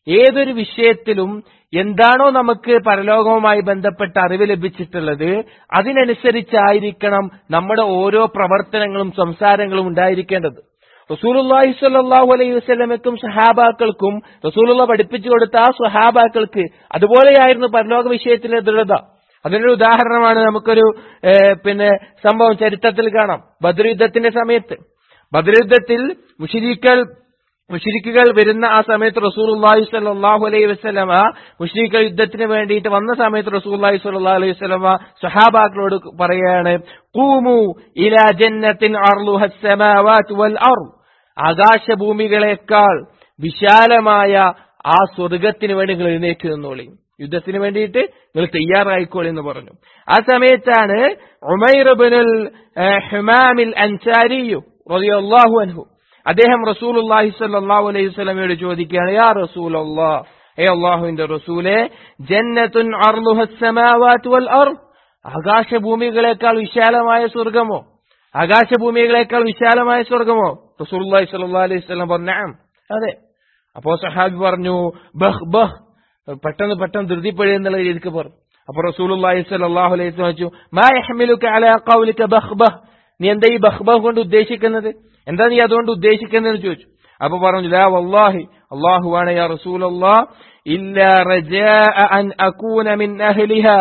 ഏതൊരു വിഷയത്തിലും എന്താണോ നമുക്ക് പരലോകവുമായി ബന്ധപ്പെട്ട അറിവ് ലഭിച്ചിട്ടുള്ളത് അതിനനുസരിച്ചായിരിക്കണം നമ്മുടെ ഓരോ പ്രവർത്തനങ്ങളും സംസാരങ്ങളും ഉണ്ടായിരിക്കേണ്ടത് റസൂലുള്ളാഹി സ്വല്ലല്ലാഹു അലൈഹി വസല്ലമയ്ക്കും സഹാബാക്കൾക്കും റസൂലുള്ള പഠിപ്പിച്ചു കൊടുത്ത ആ സഹാബാക്കൾക്ക് അതുപോലെയായിരുന്നു പരലോക വിഷയത്തിലെ ദൃഢത അതിനൊരു ഉദാഹരണമാണ് നമുക്കൊരു ഏഹ്, പിന്നെ സംഭവം ചരിത്രത്തിൽ കാണാം ബദർ യുദ്ധത്തിന്റെ സമയത്ത് ബദർ യുദ്ധത്തിൽ മുഷിരിക്കൽ മുഷിരിക്കുകൾ വരുന്ന ആ സമയത്ത് റസൂലുള്ളാഹി സ്വല്ലല്ലാഹു അലൈഹി വസല്ലമ മുഷിരിക്കൽ യുദ്ധത്തിന് വേണ്ടിയിട്ട് വന്ന സമയത്ത് റസൂലുള്ളാഹി സ്വല്ലല്ലാഹു അലൈഹി വസല്ലമ സഹാബാക്കളോട് പറയാണ് ഖൂമു ഇലാ ജന്നത്തിൻ അർളുഹ അസ്സമാവാതു വൽ അർദ് ആകാശഭൂമികളെക്കാൾ വിശാലമായ ആ സ്വർഗത്തിന് വേണ്ടി നിങ്ങൾ എഴുന്നേറ്റ് നിന്നോളി യുദ്ധത്തിന് വേണ്ടിയിട്ട് നിങ്ങൾ തയ്യാറായിക്കോളി എന്ന് പറഞ്ഞു ആ സമയത്താണ് ഉമൈറുബിനുൽ ഹുമാമിൽ അൻസാരിയു റളിയല്ലാഹു അൻഹു അദ്ദേഹം റസൂലുള്ളാഹി സ്വല്ലല്ലാഹു അലൈഹി വസല്ലമയോട് ചോദിക്കുകയാണ് യാ റസൂലല്ലാഹ് ഏ അള്ളാഹുവിന്റെ റസൂലെ ജന്നത്തുൻ അർളുഹ അസ്സമാവാതു വൽ അർദ് ആകാശഭൂമികളെക്കാൾ വിശാലമായ സ്വർഗമോ ആകാശഭൂമികളെക്കാൾ വിശാലമായ സ്വർഗമോ റസൂലുള്ളാഹി സ്വല്ലല്ലാഹു അലൈഹി വസല്ലം പറഞ്ഞു "നഅം." അതെ അപ്പോ സഹാബി പറഞ്ഞു ബഹ് ബഹ് പെട്ടെന്ന് പെട്ടെന്ന് ധൃതിപ്പെടുക എന്നുള്ള രീതിക്ക് പറഞ്ഞു അപ്പൊ റസൂലുള്ളാഹി സ്വല്ലല്ലാഹു അലൈഹി വസല്ലം ചോദിച്ചു മാ യഹ്മിലുക അലാ ഖൗലിക ബഹ് ബഹ് നീ എന്താ ഈ ബഹ് ബഹ് കൊണ്ട് ഉദ്ദേശിക്കുന്നത് എന്താ നീ അതുകൊണ്ട് ഉദ്ദേശിക്കുന്നതെന്ന് ചോദിച്ചു അപ്പൊ പറഞ്ഞു ലാ വല്ലാഹി അല്ലാഹുവാണ് യാ റസൂലല്ലാഹ് ഇല്ലാ റജാഅ അൻ അകൂന മിൻ അഹ്ലിഹാ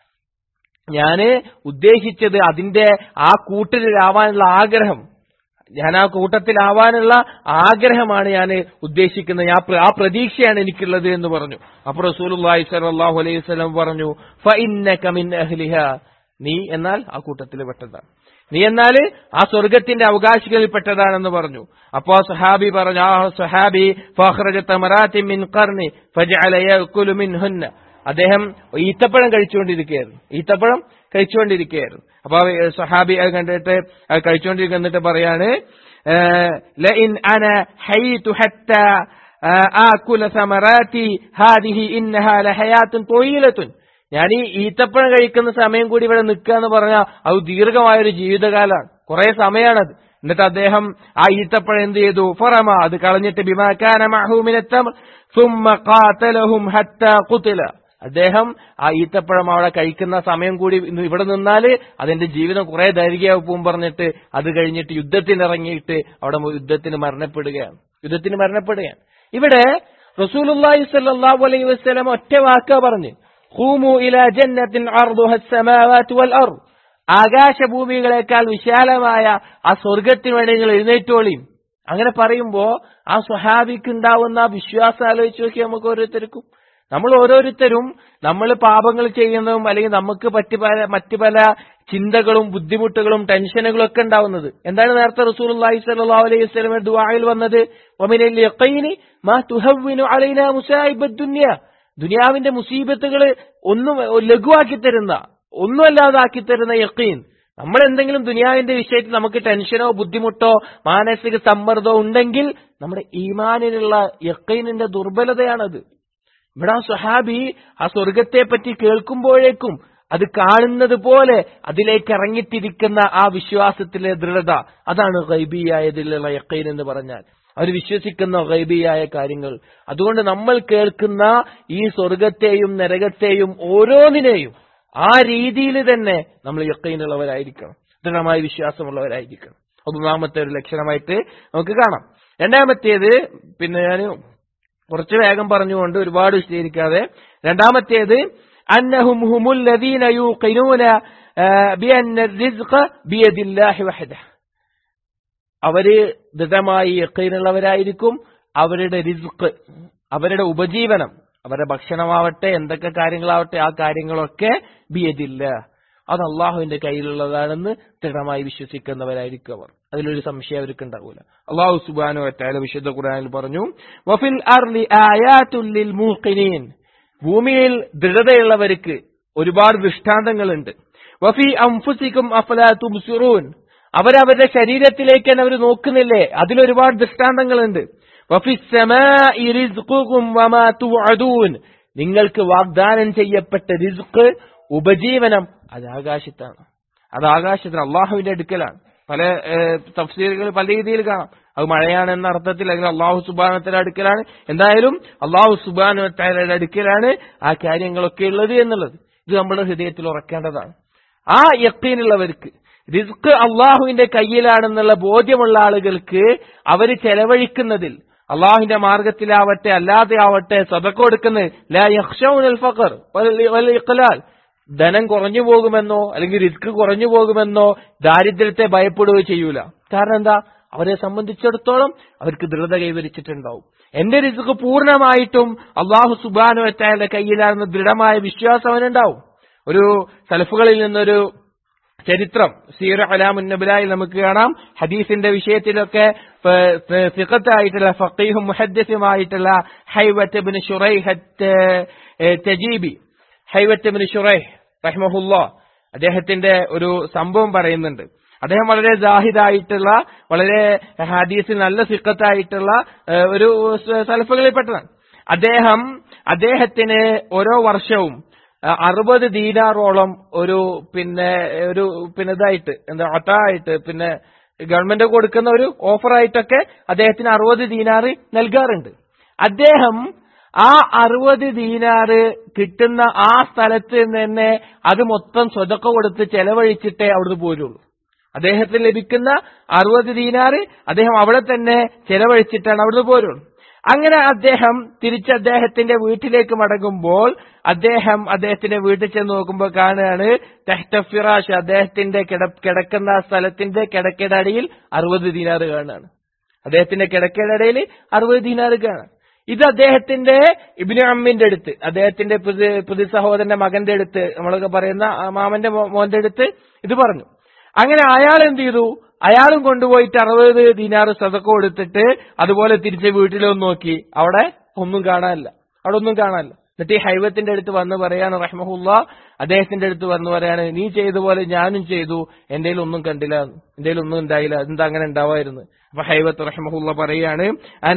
ഞാന് ഉദ്ദേശിച്ചത് അതിന്റെ ആ കൂട്ടത്തിലാവാനുള്ള ആഗ്രഹം ഞാൻ ആ കൂട്ടത്തിലാവാനുള്ള ആഗ്രഹമാണ് ഞാൻ ഉദ്ദേശിക്കുന്നത് ഞാൻ പ്ര- ആ പ്രതീക്ഷയാണ് എനിക്കുള്ളത് എന്ന് പറഞ്ഞു അപ്പൊ റസൂലുള്ളാഹി സ്വല്ലല്ലാഹു അലൈഹി വസല്ലം പറഞ്ഞു ഫഇന്നക മിൻ അഹ്ലിഹ നീ എന്നാൽ ആ കൂട്ടത്തിൽ പെട്ടതാണ് നീ എന്നാൽ ആ സ്വർഗത്തിന്റെ അവകാശികളിൽ പെട്ടതാണെന്ന് പറഞ്ഞു അപ്പോ ആ സഹാബി പറഞ്ഞു ആ സഹാബി ഫഖ്റജ തമറാത്തിൻ മിൻ ഖർനി ഫജഅല യഅകുലു മിൻഹുന്ന അദ്ദേഹം ഈത്തപ്പഴം കഴിച്ചുകൊണ്ടിരിക്കുകയായിരുന്നു ഈത്തപ്പഴം കഴിച്ചുകൊണ്ടിരിക്കുകയായിരുന്നു അപ്പൊ ആ സഹാബി അത് കണ്ടിട്ട് അത് കഴിച്ചുകൊണ്ടിരിക്കുക എന്നിട്ട് പറയാണ് ഏഹ്, ലഇൻ അന ഹയ്തു ഹത്താ ആഹ്, ആകുല സമറാത്തി ഹാദിഹി ഇന്നഹാ ലഹയാത്തുൻ തൊയ്യിലത്തുൻ ഞാൻ ഈ ഈത്തപ്പഴം കഴിക്കുന്ന സമയം കൂടി ഇവിടെ നിൽക്കുക എന്ന് പറഞ്ഞാൽ അത് ദീർഘമായ ഒരു ജീവിതകാലമാണ് കുറെ സമയമാണത് എന്നിട്ട് അദ്ദേഹം ആ ഈത്തപ്പഴം എന്ത് ചെയ്തു ഫറമ അത് കളഞ്ഞിട്ട് ബിമാക്കാന മഹൂമിനെത്തം ثم قاتلهم حتى قتل അദ്ദേഹം ആ ഈത്തപ്പഴം അവിടെ കഴിക്കുന്ന സമയം കൂടി ഇന്ന് ഇവിടെ നിന്നാല് അതിന്റെ ജീവിതം കുറെ ദൈർഘ്യമാവും പോകും പറഞ്ഞിട്ട് അത് കഴിഞ്ഞിട്ട് യുദ്ധത്തിന് ഇറങ്ങിയിട്ട് അവിടെ മു- യുദ്ധത്തിന് മരണപ്പെടുകയാണ് യുദ്ധത്തിന് മരണപ്പെടുകയാണ് ഇവിടെ റസൂലുള്ളാഹി സ്വല്ലല്ലാഹു അലൈഹി വസല്ലം ഒറ്റ വാക്കാ പറഞ്ഞു ഖൂമു ഇലാ ജന്നത്തിൻ അർദുഹ അസ്സമാവാതു വൽ അർദ് ആകാശഭൂമികളെക്കാൾ വിശാലമായ ആ സ്വർഗത്തിന് വേണ്ടി നിങ്ങൾ എഴുന്നേറ്റോളിയും അങ്ങനെ പറയുമ്പോ ആ സ്വഹാബിക്ക് ഉണ്ടാവുന്ന ആ വിശ്വാസം ആലോചിച്ച് നോക്കി നമുക്ക് ഓരോരുത്തർക്കും നമ്മൾ ഓരോരുത്തരും നമ്മൾ പാപങ്ങൾ ചെയ്യുന്നതും അല്ലെങ്കിൽ നമുക്ക് പറ്റി പല മറ്റു പല ചിന്തകളും ബുദ്ധിമുട്ടുകളും ടെൻഷനുകളും ഒക്കെ ഉണ്ടാവുന്നത് എന്താണ് നേരത്തെ റസൂലുള്ളാഹി സ്വല്ലല്ലാഹു അലൈഹി വസല്ലം ദുആയിൽ വന്നത് വമിനൽ യഖീനി മാ തുഹവ്വിനു അലൈനാ മുസായിബദ് ദുനിയ ദുനിയാവിന്റെ മുസീബത്തുകൾ ഒന്നും ലഘുവാക്കി തരുന്ന ഒന്നുമല്ലാതാക്കി തരുന്ന യക്കീൻ നമ്മൾ എന്തെങ്കിലും ദുനിയാവിന്റെ വിഷയത്തിൽ നമുക്ക് ടെൻഷനോ ബുദ്ധിമുട്ടോ മാനസിക സമ്മർദ്ദമോ ഉണ്ടെങ്കിൽ നമ്മുടെ ഈമാനിനുള്ള യക്കീനിന്റെ ദുർബലതയാണത് ഇവിടെ ആ സുഹാബി ആ സ്വർഗത്തെ പറ്റി കേൾക്കുമ്പോഴേക്കും അത് കാണുന്നത് പോലെ അതിലേക്ക് ഇറങ്ങിത്തിരിക്കുന്ന ആ വിശ്വാസത്തിലെ ദൃഢത അതാണ് ഗൈബിയായതിലുള്ള യക്കീൻ എന്ന് പറഞ്ഞാൽ അവർ വിശ്വസിക്കുന്ന ഗൈബിയായ കാര്യങ്ങൾ അതുകൊണ്ട് നമ്മൾ കേൾക്കുന്ന ഈ സ്വർഗത്തെയും നരകത്തെയും ഓരോന്നിനെയും ആ രീതിയിൽ തന്നെ നമ്മൾ യക്കീനുള്ളവരായിരിക്കണം ദൃഢമായ വിശ്വാസമുള്ളവരായിരിക്കണം ഒന്നാമത്തെ ഒരു ലക്ഷണമായിട്ട് നമുക്ക് കാണാം രണ്ടാമത്തേത് പിന്നെ ഞാൻ കുറച്ച് വേഗം പറഞ്ഞുകൊണ്ട് ഒരുപാട് വിശദീകരിക്കാതെ രണ്ടാമത്തേത് അന്നഹും ഹുമുൽ ലദീന യൂഖിനൂന ബിഅന്ന الرزق بيد الله وحده അവര് ദൃഢമായി യക്കീനുള്ളവരായിരിക്കും അവരുടെ റിസ്ക് അവരുടെ ഉപജീവനം അവരുടെ ഭക്ഷണമാവട്ടെ എന്തൊക്കെ കാര്യങ്ങളാവട്ടെ ആ കാര്യങ്ങളൊക്കെ ബിയതില്ല അത് അള്ളാഹുവിന്റെ കയ്യിലുള്ളതാണെന്ന് ദൃഢമായി വിശ്വസിക്കുന്നവരായിരിക്കും അവർ അതിലൊരു സംശയം അവർക്ക് ഉണ്ടാവൂല അള്ളാഹു സുബാനു വറ്റാല വിശുദ്ധ ഖുർആനിൽ പറഞ്ഞു വഫിൽ അർലി ആയാത്തുൽ ലിൽ മൂഖിനീൻ ഭൂമിയിൽ ദൃഢതയുള്ളവർക്ക് ഒരുപാട് ദൃഷ്ടാന്തങ്ങളുണ്ട് വഫി അംഫുസിക്കും അഫലാ തുബ്സിറൂൻ അവരവരുടെ ശരീരത്തിലേക്ക് തന്നെ അവർ നോക്കുന്നില്ലേ അതിലൊരുപാട് ദൃഷ്ടാന്തങ്ങളുണ്ട് വഫി സമാഇ റിസ്ഖുകും വമാ തുഅദൂൻ നിങ്ങൾക്ക് വാഗ്ദാനം ചെയ്യപ്പെട്ട റിസ്ക് ഉപജീവനം അത് ആകാശത്താണ് അത് ആകാശത്തിന് അള്ളാഹുവിന്റെ അടുക്കലാണ് പല തഫ്സീലുകൾ പല രീതിയിൽ കാണാം അത് മഴയാണ് എന്ന അർത്ഥത്തിൽ അല്ലെങ്കിൽ അള്ളാഹു സുബാനത്തിന്റെ അടുക്കലാണ് എന്തായാലും അള്ളാഹു സുബാനയുടെ അടുക്കലാണ് ആ കാര്യങ്ങളൊക്കെ ഉള്ളത് എന്നുള്ളത് ഇത് നമ്മുടെ ഹൃദയത്തിൽ ഉറക്കേണ്ടതാണ് ആ യക്കീനുള്ളവർക്ക് റിസ്ക് അള്ളാഹുവിന്റെ കയ്യിലാണെന്നുള്ള ബോധ്യമുള്ള ആളുകൾക്ക് അവർ ചെലവഴിക്കുന്നതിൽ അള്ളാഹുവിന്റെ മാർഗത്തിലാവട്ടെ അല്ലാതെ ആവട്ടെ സദക്ക കൊടുക്കുന്നത് ലാ യഖ്ഷൗനൽ ഫഖർ വൽ ഇഖ്ലാൽ ധനം കുറഞ്ഞു പോകുമെന്നോ അല്ലെങ്കിൽ റിസ്ക് കുറഞ്ഞു പോകുമെന്നോ ദാരിദ്ര്യത്തെ ഭയപ്പെടുകയോ ചെയ്യൂല കാരണം എന്താ അവരെ സംബന്ധിച്ചിടത്തോളം അവർക്ക് ദൃഢത കൈവരിച്ചിട്ടുണ്ടാവും എന്റെ റിസ്ക് പൂർണ്ണമായിട്ടും അള്ളാഹു സുബാനു വറ്റായുടെ കയ്യിലാണെന്ന ദൃഢമായ വിശ്വാസം അവനുണ്ടാവും ഒരു സലഫുകളിൽ നിന്നൊരു ചരിത്രം സീറ അലാമുന്നബിലായി നമുക്ക് കാണാം ഹദീസിന്റെ വിഷയത്തിലൊക്കെ ഫിഖത്തായിട്ടുള്ള ഫക്കീഹും മുഹദ്ദസുമായിട്ടുള്ള ഹൈവത്ത് ബിൻ ഷുറൈഹത്ത് തജീബി ഹൈവത്ത് ബിൻ ഷുറൈഹ് റഹ്മഹുല്ല അദ്ദേഹത്തിന്റെ ഒരു സംഭവം പറയുന്നുണ്ട് അദ്ദേഹം വളരെ ജാഹിദായിട്ടുള്ള വളരെ ഹദീസിൽ നല്ല സിക്കത്തായിട്ടുള്ള ഒരു സലഫുകളിൽപ്പെട്ടതാണ് അദ്ദേഹം അദ്ദേഹത്തിന് ഓരോ വർഷവും അറുപത് ദീനാറോളം ഒരു പിന്നെ ഒരു പിന്നെ ഇതായിട്ട് എന്താ ഒട്ടായിട്ട് പിന്നെ ഗവൺമെന്റ് കൊടുക്കുന്ന ഒരു ഓഫറായിട്ടൊക്കെ അദ്ദേഹത്തിന് അറുപത് ദീനാറ് നൽകാറുണ്ട് അദ്ദേഹം ആ അറുപത് ദീനാറ് കിട്ടുന്ന ആ സ്ഥലത്ത് നിന്ന് തന്നെ അത് മൊത്തം സ്വതക്ക കൊടുത്ത് ചെലവഴിച്ചിട്ടേ അവിടുന്ന് പോരുള്ളൂ അദ്ദേഹത്തിന് ലഭിക്കുന്ന അറുപത് ദീനാറ് അദ്ദേഹം അവിടെ തന്നെ ചെലവഴിച്ചിട്ടാണ് അവിടുന്ന് പോരുള്ളൂ അങ്ങനെ അദ്ദേഹം തിരിച്ച് അദ്ദേഹത്തിന്റെ വീട്ടിലേക്ക് മടങ്ങുമ്പോൾ അദ്ദേഹം അദ്ദേഹത്തിന്റെ വീട്ടിൽ ചെന്ന് നോക്കുമ്പോൾ കാണുകയാണ് തെഹ്തഫിറാഷ് അദ്ദേഹത്തിന്റെ കിടക്കുന്ന സ്ഥലത്തിന്റെ കിടക്കയുടെ അടിയിൽ അറുപത് ദീനാറ് കാണുകയാണ് അദ്ദേഹത്തിന്റെ കിടക്കയുടെ ഇടയിൽ അറുപത് ദീനാറ് കാണാം ഇത് അദ്ദേഹത്തിന്റെ ഇബിനു അമ്മിന്റെ അടുത്ത് അദ്ദേഹത്തിന്റെ പുതിയ സഹോദരന്റെ മകന്റെ അടുത്ത് നമ്മളൊക്കെ പറയുന്ന മാമന്റെ മോന്റെ അടുത്ത് ഇത് പറഞ്ഞു അങ്ങനെ അയാൾ എന്ത് ചെയ്തു അയാളും കൊണ്ടുപോയിട്ട് അറുപത് ദിനാറ് സതക്ക കൊടുത്തിട്ട് അതുപോലെ തിരിച്ച് വീട്ടിലൊന്ന് നോക്കി അവിടെ ഒന്നും കാണാനില്ല അവിടെ ഒന്നും കാണാനില്ല എന്നിട്ട് ഈ ഹൈവത്തിന്റെ അടുത്ത് വന്ന് പറയാണ് റഹ്മഹുല്ല അദ്ദേഹത്തിന്റെ അടുത്ത് വന്ന് പറയാണ് നീ ചെയ്ത പോലെ ഞാനും ചെയ്തു എന്റെ ഒന്നും കണ്ടില്ല എന്റെ ഒന്നും ഉണ്ടായില്ല എന്താ അങ്ങനെ ഉണ്ടാവായിരുന്നു അപ്പൊ ഹൈവത്ത് റഹ്മഹുല്ല പറയാണ്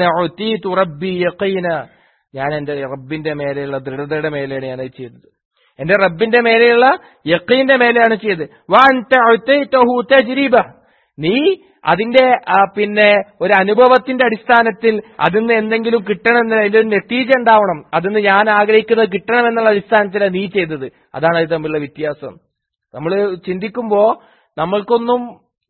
ഞാൻ എന്റെ റബ്ബിന്റെ മേലെയുള്ള ദൃഢതയുടെ മേലെയാണ് ഞാൻ ചെയ്തത് എന്റെ റബ്ബിന്റെ മേലെയുള്ള യക്കീന്റെ മേലെയാണ് ചെയ്തത് നീ അതിന്റെ പിന്നെ ഒരു അനുഭവത്തിന്റെ അടിസ്ഥാനത്തിൽ അതിന്ന് എന്തെങ്കിലും കിട്ടണമെന്ന് അതിന്റെ ഒരു നെറ്റീജ ഉണ്ടാവണം അതിന്ന് ഞാൻ ആഗ്രഹിക്കുന്നത് കിട്ടണമെന്നുള്ള അടിസ്ഥാനത്തിലാണ് നീ ചെയ്തത് അതാണ് ഇത് തമ്മിലുള്ള വ്യത്യാസം നമ്മൾ ചിന്തിക്കുമ്പോ നമ്മൾക്കൊന്നും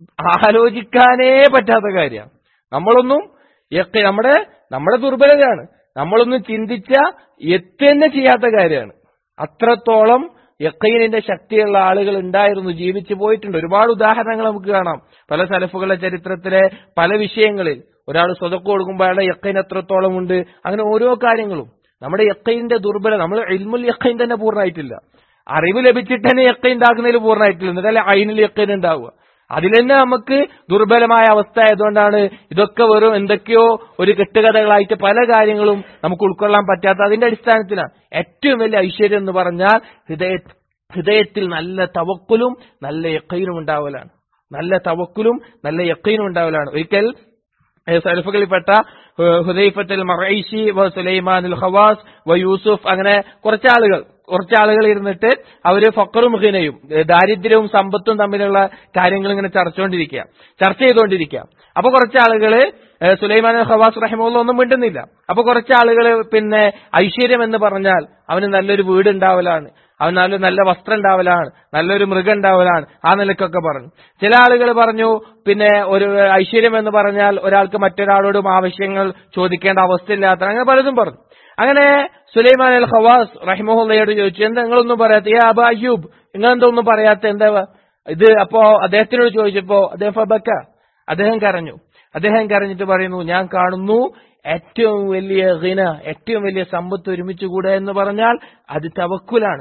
ആലോചിക്കാനേ പറ്റാത്ത കാര്യമാണ് നമ്മളൊന്നും നമ്മുടെ നമ്മുടെ ദുർബലതയാണ് നമ്മളൊന്നും ചിന്തിച്ച എത്തന്നെ ചെയ്യാത്ത കാര്യമാണ് അത്രത്തോളം യക്കീനിന്റെ ശക്തിയുള്ള ആളുകൾ ഉണ്ടായിരുന്നു ജീവിച്ചു പോയിട്ടുണ്ട് ഒരുപാട് ഉദാഹരണങ്ങൾ നമുക്ക് കാണാം പല സലഫുകളുടെ ചരിത്രത്തിലെ പല വിഷയങ്ങളിൽ ഒരാൾ സ്വതക്ക് കൊടുക്കുമ്പോൾ അയാളുടെ യക്കൈൻ എത്രത്തോളം ഉണ്ട് അങ്ങനെ ഓരോ കാര്യങ്ങളും നമ്മുടെ യക്കൈന്റെ ദുർബലം നമ്മൾ ഇൽമുൽ യക്കൈൻ തന്നെ പൂർണ്ണമായിട്ടില്ല അറിവ് ലഭിച്ചിട്ട് തന്നെ യക്കൈൻ ഉണ്ടാക്കുന്നതിൽ പൂർണ്ണമായിട്ടില്ല എന്നിട്ടല്ലേ അയിനിൽ യക്കൈൻ ഉണ്ടാവുക അതിൽ തന്നെ നമുക്ക് ദുർബലമായ അവസ്ഥ ആയതുകൊണ്ടാണ് ഇതൊക്കെ വെറും എന്തൊക്കെയോ ഒരു കെട്ടുകഥകളായിട്ട് പല കാര്യങ്ങളും നമുക്ക് ഉൾക്കൊള്ളാൻ പറ്റാത്ത അതിന്റെ അടിസ്ഥാനത്തിലാണ് ഏറ്റവും വലിയ ഐശ്വര്യം എന്ന് പറഞ്ഞാൽ ഹൃദയ ഹൃദയത്തിൽ നല്ല തവക്കുലും നല്ല യക്കൈനും ഉണ്ടാവലാണ് നല്ല തവക്കുലും നല്ല യക്കൈനും ഉണ്ടാവലാണ് ഒരിക്കൽ സലഫുകളിൽപ്പെട്ട ഹുദൈഫത്തുൽ മറൈഷി വ സുലൈമാൻ അൽ ഖവാസ് വ യൂസുഫ് അങ്ങനെ കുറച്ചാളുകൾ കുറച്ചാളുകൾ ഇരുന്നിട്ട് അവര് ഫക്കറും മുഖിനയും ദാരിദ്ര്യവും സമ്പത്തും തമ്മിലുള്ള കാര്യങ്ങൾ ഇങ്ങനെ ചർച്ചകൊണ്ടിരിക്കുക ചർച്ച ചെയ്തുകൊണ്ടിരിക്കുക അപ്പൊ കുറച്ചാളുകള് സുലൈമാൻ അൽ ഖവാസ് റഹിമുള്ള ഒന്നും മിണ്ടുന്നില്ല അപ്പൊ കുറച്ചാളുകള് പിന്നെ ഐശ്വര്യം എന്ന് പറഞ്ഞാൽ അവന് നല്ലൊരു വീട് ഉണ്ടാവലാണ് അവൻ നല്ല നല്ല വസ്ത്രം ഉണ്ടാവലാണ് നല്ലൊരു മൃഗം ഉണ്ടാവലാണ് ആ നിലക്കൊക്കെ പറഞ്ഞു ചില ആളുകൾ പറഞ്ഞു പിന്നെ ഒരു ഐശ്വര്യം എന്ന് പറഞ്ഞാൽ ഒരാൾക്ക് മറ്റൊരാളോടും ആവശ്യങ്ങൾ ചോദിക്കേണ്ട അവസ്ഥയില്ലാത്ത അങ്ങനെ പലതും പറഞ്ഞു അങ്ങനെ സുലൈമാൻ അൽ ഖവാസ് റഹിമുള്ളയോട് ചോദിച്ചു എന്താ നിങ്ങളൊന്നും പറയാത്ത ഏ അബ അയ്യൂബ് നിങ്ങളെന്താ ഒന്നും പറയാത്ത എന്താ ഇത് അപ്പോ അദ്ദേഹത്തിനോട് ചോദിച്ചപ്പോ അദ്ദേഹം ഫബക്ക അദ്ദേഹം കരഞ്ഞു അദ്ദേഹം കരഞ്ഞിട്ട് പറയുന്നു ഞാൻ കാണുന്നു ഏറ്റവും വലിയ ഹിന ഏറ്റവും വലിയ സമ്പത്ത് ഒരുമിച്ച് കൂടുക എന്ന് പറഞ്ഞാൽ അത് തവക്കുലാണ്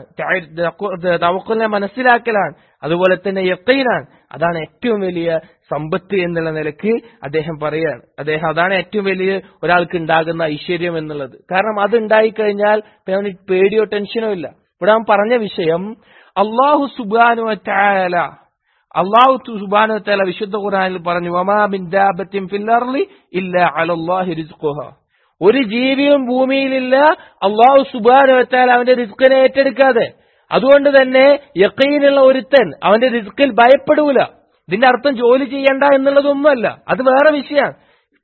തവക്കുലിനെ മനസ്സിലാക്കലാണ് അതുപോലെ തന്നെ യക്കൈനാണ് അതാണ് ഏറ്റവും വലിയ സമ്പത്ത് എന്നുള്ള നിലക്ക് അദ്ദേഹം പറയാണ് അദ്ദേഹം അതാണ് ഏറ്റവും വലിയ ഒരാൾക്ക് ഉണ്ടാകുന്ന ഐശ്വര്യം എന്നുള്ളത് കാരണം അത് ഉണ്ടായിക്കഴിഞ്ഞാൽ അവന് പേടിയോ ടെൻഷനോ ഇല്ല ഇവിടെ അവൻ പറഞ്ഞ വിഷയം അള്ളാഹു സുബാനു ചായാല അള്ളാഹു സുബാനു തല വിശുദ്ധ ഖുറാനിൽ പറഞ്ഞു വമാ ബിൻ ദാബത്തിൻ ഫിൽ അർളി ഇല്ല അലല്ലാഹി റിസ്ഖുഹ ഒരു ജീവിയും ഭൂമിയിലില്ല അള്ളാഹു സുബാനു വച്ചാൽ അവന്റെ റിസ്കിനെ ഏറ്റെടുക്കാതെ അതുകൊണ്ട് തന്നെ യക്കീനുള്ള ഒരുത്തൻ അവന്റെ റിസ്കിൽ ഭയപ്പെടൂല ഇതിന്റെ അർത്ഥം ജോലി ചെയ്യണ്ട എന്നുള്ളതൊന്നുമല്ല അത് വേറെ വിഷയമാണ്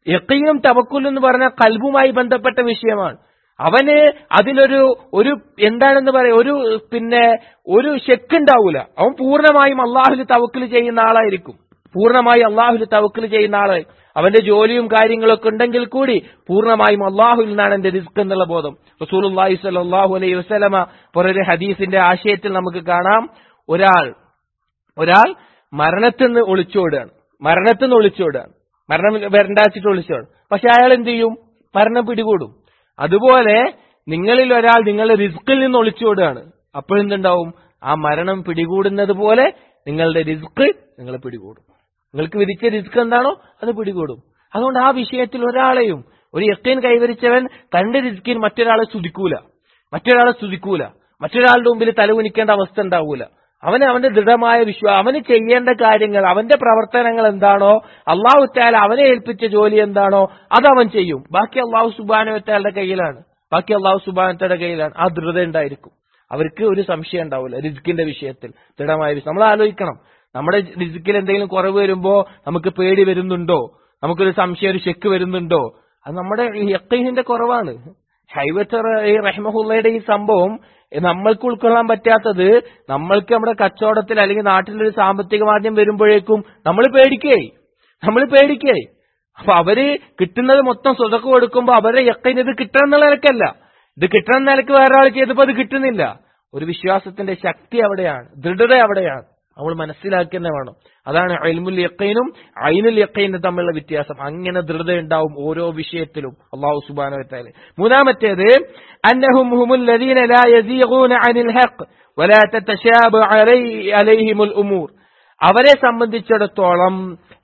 യക്കീനും തവക്കുലും എന്ന് പറഞ്ഞ കൽബുമായി ബന്ധപ്പെട്ട വിഷയമാണ് അവന് അതിലൊരു ഒരു എന്താണെന്ന് പറയാ ഒരു പിന്നെ ഒരു ശെക്കുണ്ടാവൂല അവൻ പൂർണ്ണമായും അള്ളാഹുൽ തവക്കിൽ ചെയ്യുന്ന ആളായിരിക്കും പൂർണ്ണമായി അള്ളാഹുൽ തവക്കിൽ ചെയ്യുന്ന ആളായി അവന്റെ ജോലിയും കാര്യങ്ങളൊക്കെ ഉണ്ടെങ്കിൽ കൂടി പൂർണ്ണമായും അള്ളാഹുൽ നിന്നാണ് എന്റെ റിസ്ക് എന്നുള്ള ബോധം റസൂലുള്ളാഹി സ്വല്ലല്ലാഹു അലൈഹി വസല്ലമ പോലൊരു ഹദീസിന്റെ ആശയത്തിൽ നമുക്ക് കാണാം ഒരാൾ ഒരാൾ മരണത്തിൽ നിന്ന് ഒളിച്ചോടുകയാണ് മരണത്തിൽ നിന്ന് ഒളിച്ചോടുകയാണ് മരണം വരണ്ടാച്ചിട്ട് ഒളിച്ചോടും പക്ഷെ അയാൾ എന്ത് ചെയ്യും മരണം പിടികൂടും അതുപോലെ നിങ്ങളിൽ ഒരാൾ നിങ്ങളുടെ റിസ്കിൽ നിന്ന് ഒളിച്ചോടുകയാണ് അപ്പോഴെന്തുണ്ടാവും ആ മരണം പിടികൂടുന്നത് പോലെ നിങ്ങളുടെ റിസ്ക് നിങ്ങളെ പിടികൂടും നിങ്ങൾക്ക് വിധിച്ച റിസ്ക് എന്താണോ അത് പിടികൂടും അതുകൊണ്ട് ആ വിഷയത്തിൽ ഒരാളെയും ഒരു യക്കീൻ കൈവരിച്ചവൻ തന്റെ റിസ്കിൽ മറ്റൊരാളെ സ്തുതിക്കൂല മറ്റൊരാളെ സ്തുതിക്കൂല മറ്റൊരാളുടെ മുമ്പിൽ തലകുനിക്കേണ്ട അവസ്ഥ ഉണ്ടാവൂല അവന് അവന്റെ ദൃഢമായ വിശ്വാസം അവന് ചെയ്യേണ്ട കാര്യങ്ങൾ അവന്റെ പ്രവർത്തനങ്ങൾ എന്താണോ അള്ളാഹു താല അവനെ ഏൽപ്പിച്ച ജോലി എന്താണോ അത് അവൻ ചെയ്യും ബാക്കി അള്ളാഹു സുബാനുവറ്റാളുടെ കയ്യിലാണ് ബാക്കി അള്ളാഹു സുബാനത്തയുടെ കയ്യിലാണ് ആ ദൃഢത ഉണ്ടായിരിക്കും അവർക്ക് ഒരു സംശയം ഉണ്ടാവില്ല റിസ്കിന്റെ വിഷയത്തിൽ ദൃഢമായ വിഷയം നമ്മൾ ആലോചിക്കണം നമ്മുടെ റിസ്കിൽ എന്തെങ്കിലും കുറവ് വരുമ്പോ നമുക്ക് പേടി വരുന്നുണ്ടോ നമുക്കൊരു സംശയം ഒരു ചെക്ക് വരുന്നുണ്ടോ അത് നമ്മുടെ യക്കീനിന്റെ കുറവാണ് ഹൈവത്തർ ഈ റഹ്മഹുള്ളയുടെ ഈ സംഭവം നമ്മൾക്ക് ഉൾക്കൊള്ളാൻ പറ്റാത്തത് നമ്മൾക്ക് നമ്മുടെ കച്ചവടത്തിൽ അല്ലെങ്കിൽ നാട്ടിലൊരു സാമ്പത്തിക മാന്ദ്യം വരുമ്പോഴേക്കും നമ്മൾ പേടിക്കേ നമ്മൾ പേടിക്കേ അപ്പൊ അവര് കിട്ടുന്നത് മൊത്തം സ്വതക്ക് കൊടുക്കുമ്പോ അവരുടെ യക്കൈന് ഇത് കിട്ടണം എന്നുള്ള നിലക്കല്ല ഇത് കിട്ടണം എന്ന നിലക്ക് വേറെ ആൾ ചെയ്തപ്പോ അത് കിട്ടുന്നില്ല ഒരു വിശ്വാസത്തിന്റെ ശക്തി അവിടെയാണ് ദൃഢത അവിടെയാണ് നമ്മൾ മനസ്സിലാക്കി തന്നെ വേണം അതാണ് അൽമുൽ യക്കൈനും ഐനുൽ യക്കൈനും തമ്മിലുള്ള വ്യത്യാസം അങ്ങനെ ദൃഢത ഉണ്ടാവും ഓരോ വിഷയത്തിലും അള്ളാഹു സുബാന വത്താല് മൂന്നാമത്തേത് അന്നഹും ഹുമുൽ ലദീന ലാ യസീഗൂന അനിൽ ഹഖ് വലാ തതശാബ അലൈഹിമുൽ ഉമൂർ അവരെ സംബന്ധിച്ചിടത്തോളം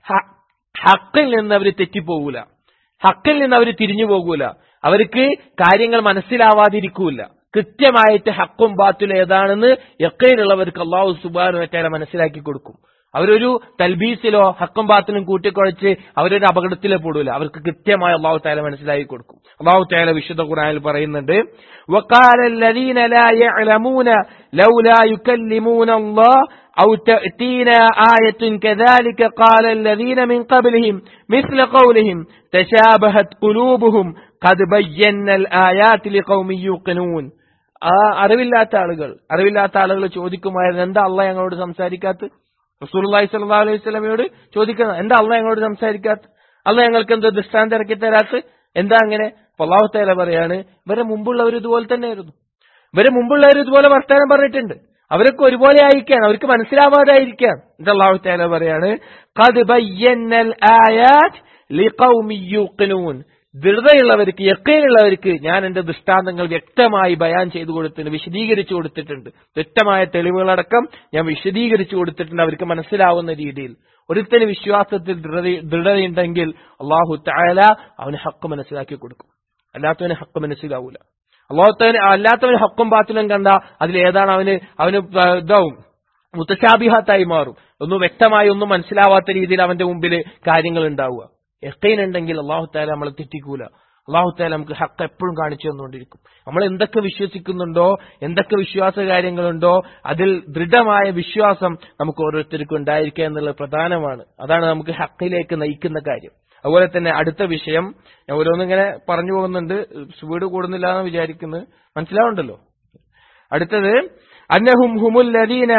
ഹക്കിൽ നിന്ന് അവർ തെറ്റിപ്പോകൂല ഹക്കിൽ നിന്ന് അവർ തിരിഞ്ഞു പോകൂല അവർക്ക് കാര്യങ്ങൾ മനസ്സിലാവാതിരിക്കൂല കൃത്യമായിട്ട് ഹക്കും ബാത്തുൽ ഏതാണെന്ന് യക്കയിലുള്ളവർക്ക് അള്ളാഹു സുബാനു വറ്റാല മനസ്സിലാക്കി കൊടുക്കും അവരൊരു തൽബീസിലോ ഹക്കും ബാത്തിലും കൂട്ടിക്കുഴച്ച് അവരൊരു അപകടത്തിലേ പെടൂല അവർക്ക് കൃത്യമായി അള്ളാഹു താല മനസ്സിലാക്കി കൊടുക്കും അള്ളാഹു താല വിശുദ്ധ ഖുറാനിൽ പറയുന്നുണ്ട് وقال الذين لا يعلمون لولا يكلمون الله أو تأتينا آية كذلك قال الذين من قبلهم مثل قولهم تشابهت قلوبهم قد بينا الآيات لقوم يوقنون ആ അറിവില്ലാത്ത ആളുകൾ അറിവില്ലാത്ത ആളുകൾ ചോദിക്കുമായിരുന്നു എന്താ അള്ള ഞങ്ങളോട് സംസാരിക്കാത്ത റസൂലി സല്ലാ അലൈഹി സ്വലമയോട് ചോദിക്കുന്നത് എന്താ അള്ള ഞങ്ങളോട് സംസാരിക്കാത്ത അള്ള ഞങ്ങൾക്ക് എന്തോ ദൃഷ്ടാന്തം ഇറക്കി തരാത്ത എന്താ അങ്ങനെ പൊള്ളാവത്തേല പറയാണ് ഇവരെ മുമ്പുള്ളവർ ഇതുപോലെ തന്നെയായിരുന്നു ഇവരെ മുമ്പുള്ളവർ ഇതുപോലെ വർത്തമാനം പറഞ്ഞിട്ടുണ്ട് അവരൊക്കെ ഒരുപോലെ ആയിരിക്കാൻ അവർക്ക് മനസ്സിലാവാതായിരിക്കാം ഇത് അള്ളാഹുത്തേല പറയാണ് ഖദ് ബയ്യന്നൽ ആയാത്ത് ലിഖൗമി യൂഖിനൂൻ ദൃഢതയുള്ളവർക്ക് യക്കയിലുള്ളവർക്ക് ഞാൻ എന്റെ ദൃഷ്ടാന്തങ്ങൾ വ്യക്തമായി ബയാൻ ചെയ്തു കൊടുത്തിട്ടുണ്ട് വിശദീകരിച്ചു കൊടുത്തിട്ടുണ്ട് വ്യക്തമായ തെളിവുകളടക്കം ഞാൻ വിശദീകരിച്ചു കൊടുത്തിട്ടുണ്ട് അവർക്ക് മനസ്സിലാവുന്ന രീതിയിൽ ഒരുത്തന് വിശ്വാസത്തിൽ ദൃഢതയുണ്ടെങ്കിൽ അള്ളാഹു താല അവന് ഹക്ക് മനസ്സിലാക്കി കൊടുക്കും അല്ലാത്തവന് ഹക്ക് മനസ്സിലാവൂല അള്ളാഹുത്തവന് അല്ലാത്തവന് ഹക്കും ബാത്തിലും കണ്ട അതിൽ ഏതാണ് അവന് അവന് ഇതാവും മുത്തശാബിഹാത്തായി മാറും ഒന്നും വ്യക്തമായി ഒന്നും മനസ്സിലാവാത്ത രീതിയിൽ അവന്റെ മുമ്പിൽ കാര്യങ്ങൾ ഉണ്ടാവുക യക്കൈനുണ്ടെങ്കിൽ അള്ളാഹു താല നമ്മളെ തെറ്റിക്കൂല അള്ളാഹു താല നമുക്ക് ഹക്ക് എപ്പോഴും കാണിച്ചു തന്നുകൊണ്ടിരിക്കും നമ്മൾ എന്തൊക്കെ വിശ്വസിക്കുന്നുണ്ടോ എന്തൊക്കെ വിശ്വാസ കാര്യങ്ങളുണ്ടോ അതിൽ ദൃഢമായ വിശ്വാസം നമുക്ക് ഓരോരുത്തർക്കും ഉണ്ടായിരിക്കുക എന്നുള്ളത് പ്രധാനമാണ് അതാണ് നമുക്ക് ഹക്കിലേക്ക് നയിക്കുന്ന കാര്യം അതുപോലെ തന്നെ അടുത്ത വിഷയം ഞാൻ ഓരോന്നിങ്ങനെ പറഞ്ഞു പോകുന്നുണ്ട് സ്പീഡ് കൂടുന്നില്ല എന്ന് വിചാരിക്കുന്നത് മനസ്സിലാവുണ്ടല്ലോ അടുത്തത് അന്നഹും ഹുമുൽ ലദീന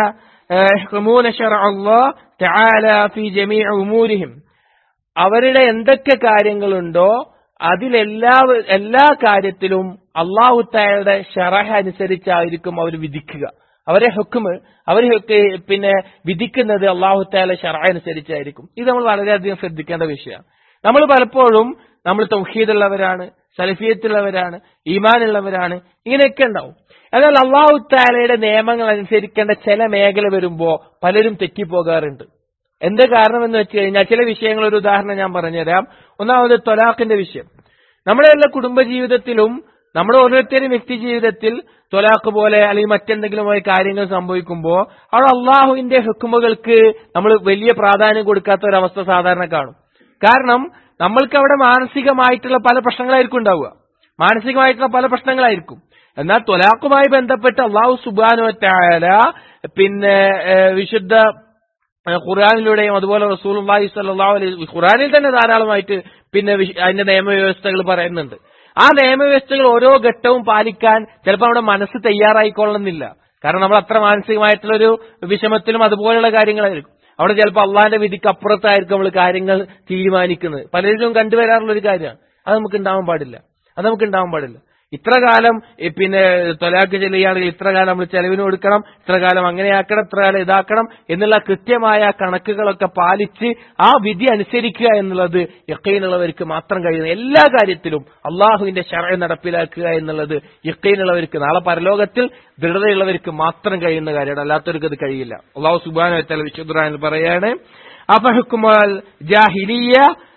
يحكمون شرع الله تعالى في جميع أمورهم അവരുടെ എന്തൊക്കെ കാര്യങ്ങളുണ്ടോ അതിലെല്ലാ എല്ലാ കാര്യത്തിലും അള്ളാഹുത്തായുടെ ഷറഹ അനുസരിച്ചായിരിക്കും അവർ വിധിക്കുക അവരെ ഹുക്കുമ് അവർ പിന്നെ വിധിക്കുന്നത് അള്ളാഹുത്തായുടെ ഷറഹ അനുസരിച്ചായിരിക്കും ഇത് നമ്മൾ വളരെയധികം ശ്രദ്ധിക്കേണ്ട വിഷയമാണ് നമ്മൾ പലപ്പോഴും നമ്മൾ തൗഹീദുള്ളവരാണ് സലഫിയത്തുള്ളവരാണ് ഈമാനുള്ളവരാണ് ഇങ്ങനെയൊക്കെ ഉണ്ടാവും എന്നാൽ അള്ളാഹു താലയുടെ നിയമങ്ങൾ അനുസരിക്കേണ്ട ചില മേഖല വരുമ്പോ പലരും തെറ്റിപ്പോകാറുണ്ട് എന്ത് കാരണം എന്ന് വെച്ച് കഴിഞ്ഞാൽ ചില വിഷയങ്ങൾ ഒരു ഉദാഹരണം ഞാൻ പറഞ്ഞുതരാം ഒന്നാമത് തൊലാഖിന്റെ വിഷയം നമ്മുടെ എല്ലാ കുടുംബജീവിതത്തിലും നമ്മുടെ ഓരോരുത്തരും വ്യക്തി ജീവിതത്തിൽ തൊലാഖ് പോലെ അല്ലെങ്കിൽ മറ്റെന്തെങ്കിലുമായി കാര്യങ്ങൾ സംഭവിക്കുമ്പോൾ അവിടെ അള്ളാഹുവിന്റെ ഹുക്കുമകൾക്ക് നമ്മൾ വലിയ പ്രാധാന്യം കൊടുക്കാത്ത ഒരവസ്ഥ സാധാരണ കാണും കാരണം നമ്മൾക്ക് അവിടെ മാനസികമായിട്ടുള്ള പല പ്രശ്നങ്ങളായിരിക്കും ഉണ്ടാവുക മാനസികമായിട്ടുള്ള പല പ്രശ്നങ്ങളായിരിക്കും എന്നാൽ തൊലാഖുമായി ബന്ധപ്പെട്ട് അള്ളാഹു സുബാനുവറ്റായ പിന്നെ വിശുദ്ധ ആ, ഖുർആനിലൂടെയും അതുപോലെ റസൂൽ സല്ലല്ലാഹു അലൈഹി ഖുർആനിൽ തന്നെ ധാരാളമായിട്ട് പിന്നെ വിശ- അതിന്റെ നിയമവ്യവസ്ഥകൾ പറയുന്നുണ്ട് ആ നിയമവ്യവസ്ഥകൾ ഓരോ ഘട്ടവും പാലിക്കാൻ ചിലപ്പോൾ നമ്മുടെ മനസ്സ് തയ്യാറായിക്കൊള്ളുന്നില്ല കാരണം നമ്മൾ അത്ര മാനസികമായിട്ടുള്ള ഒരു വിഷമത്തിലും അതുപോലെയുള്ള കാര്യങ്ങളായിരിക്കും അവിടെ ചിലപ്പോൾ അള്ളാന്റെ വിധിക്ക് അപ്പുറത്തായിരിക്കും നമ്മൾ കാര്യങ്ങൾ തീരുമാനിക്കുന്നത് പലരിലും കണ്ടുവരാറുള്ള ഒരു കാര്യമാണ് അത് നമുക്ക് ഉണ്ടാവാൻ പാടില്ല അത് നമുക്ക് ഉണ്ടാവാൻ പാടില്ല ഇത്ര കാലം ഈ പിന്നെ തൊലാക്ക് ചെയ്യുകയാണെങ്കിൽ ഇത്ര കാലം നമ്മൾ ചെലവിന് കൊടുക്കണം ഇത്ര കാലം അങ്ങനെയാക്കണം ഇത്ര കാലം ഇതാക്കണം എന്നുള്ള കൃത്യമായ കണക്കുകളൊക്കെ പാലിച്ച് ആ വിധി അനുസരിക്കുക എന്നുള്ളത് യക്കൈനുള്ളവർക്ക് മാത്രം കഴിയുന്ന എല്ലാ കാര്യത്തിലും അള്ളാഹുവിന്റെ ശരഴ നടപ്പിലാക്കുക എന്നുള്ളത് യക്കൈനുള്ളവർക്ക് നാളെ പരലോകത്തിൽ ദൃഢതയുള്ളവർക്ക് മാത്രം കഴിയുന്ന കാര്യമാണ് അല്ലാത്തവർക്ക് അത് കഴിയില്ല അള്ളാഹു സുബാന വിശുദ്ധ പറയാണ് അഫഹുക്കുമാൽ ജാഹിലിയ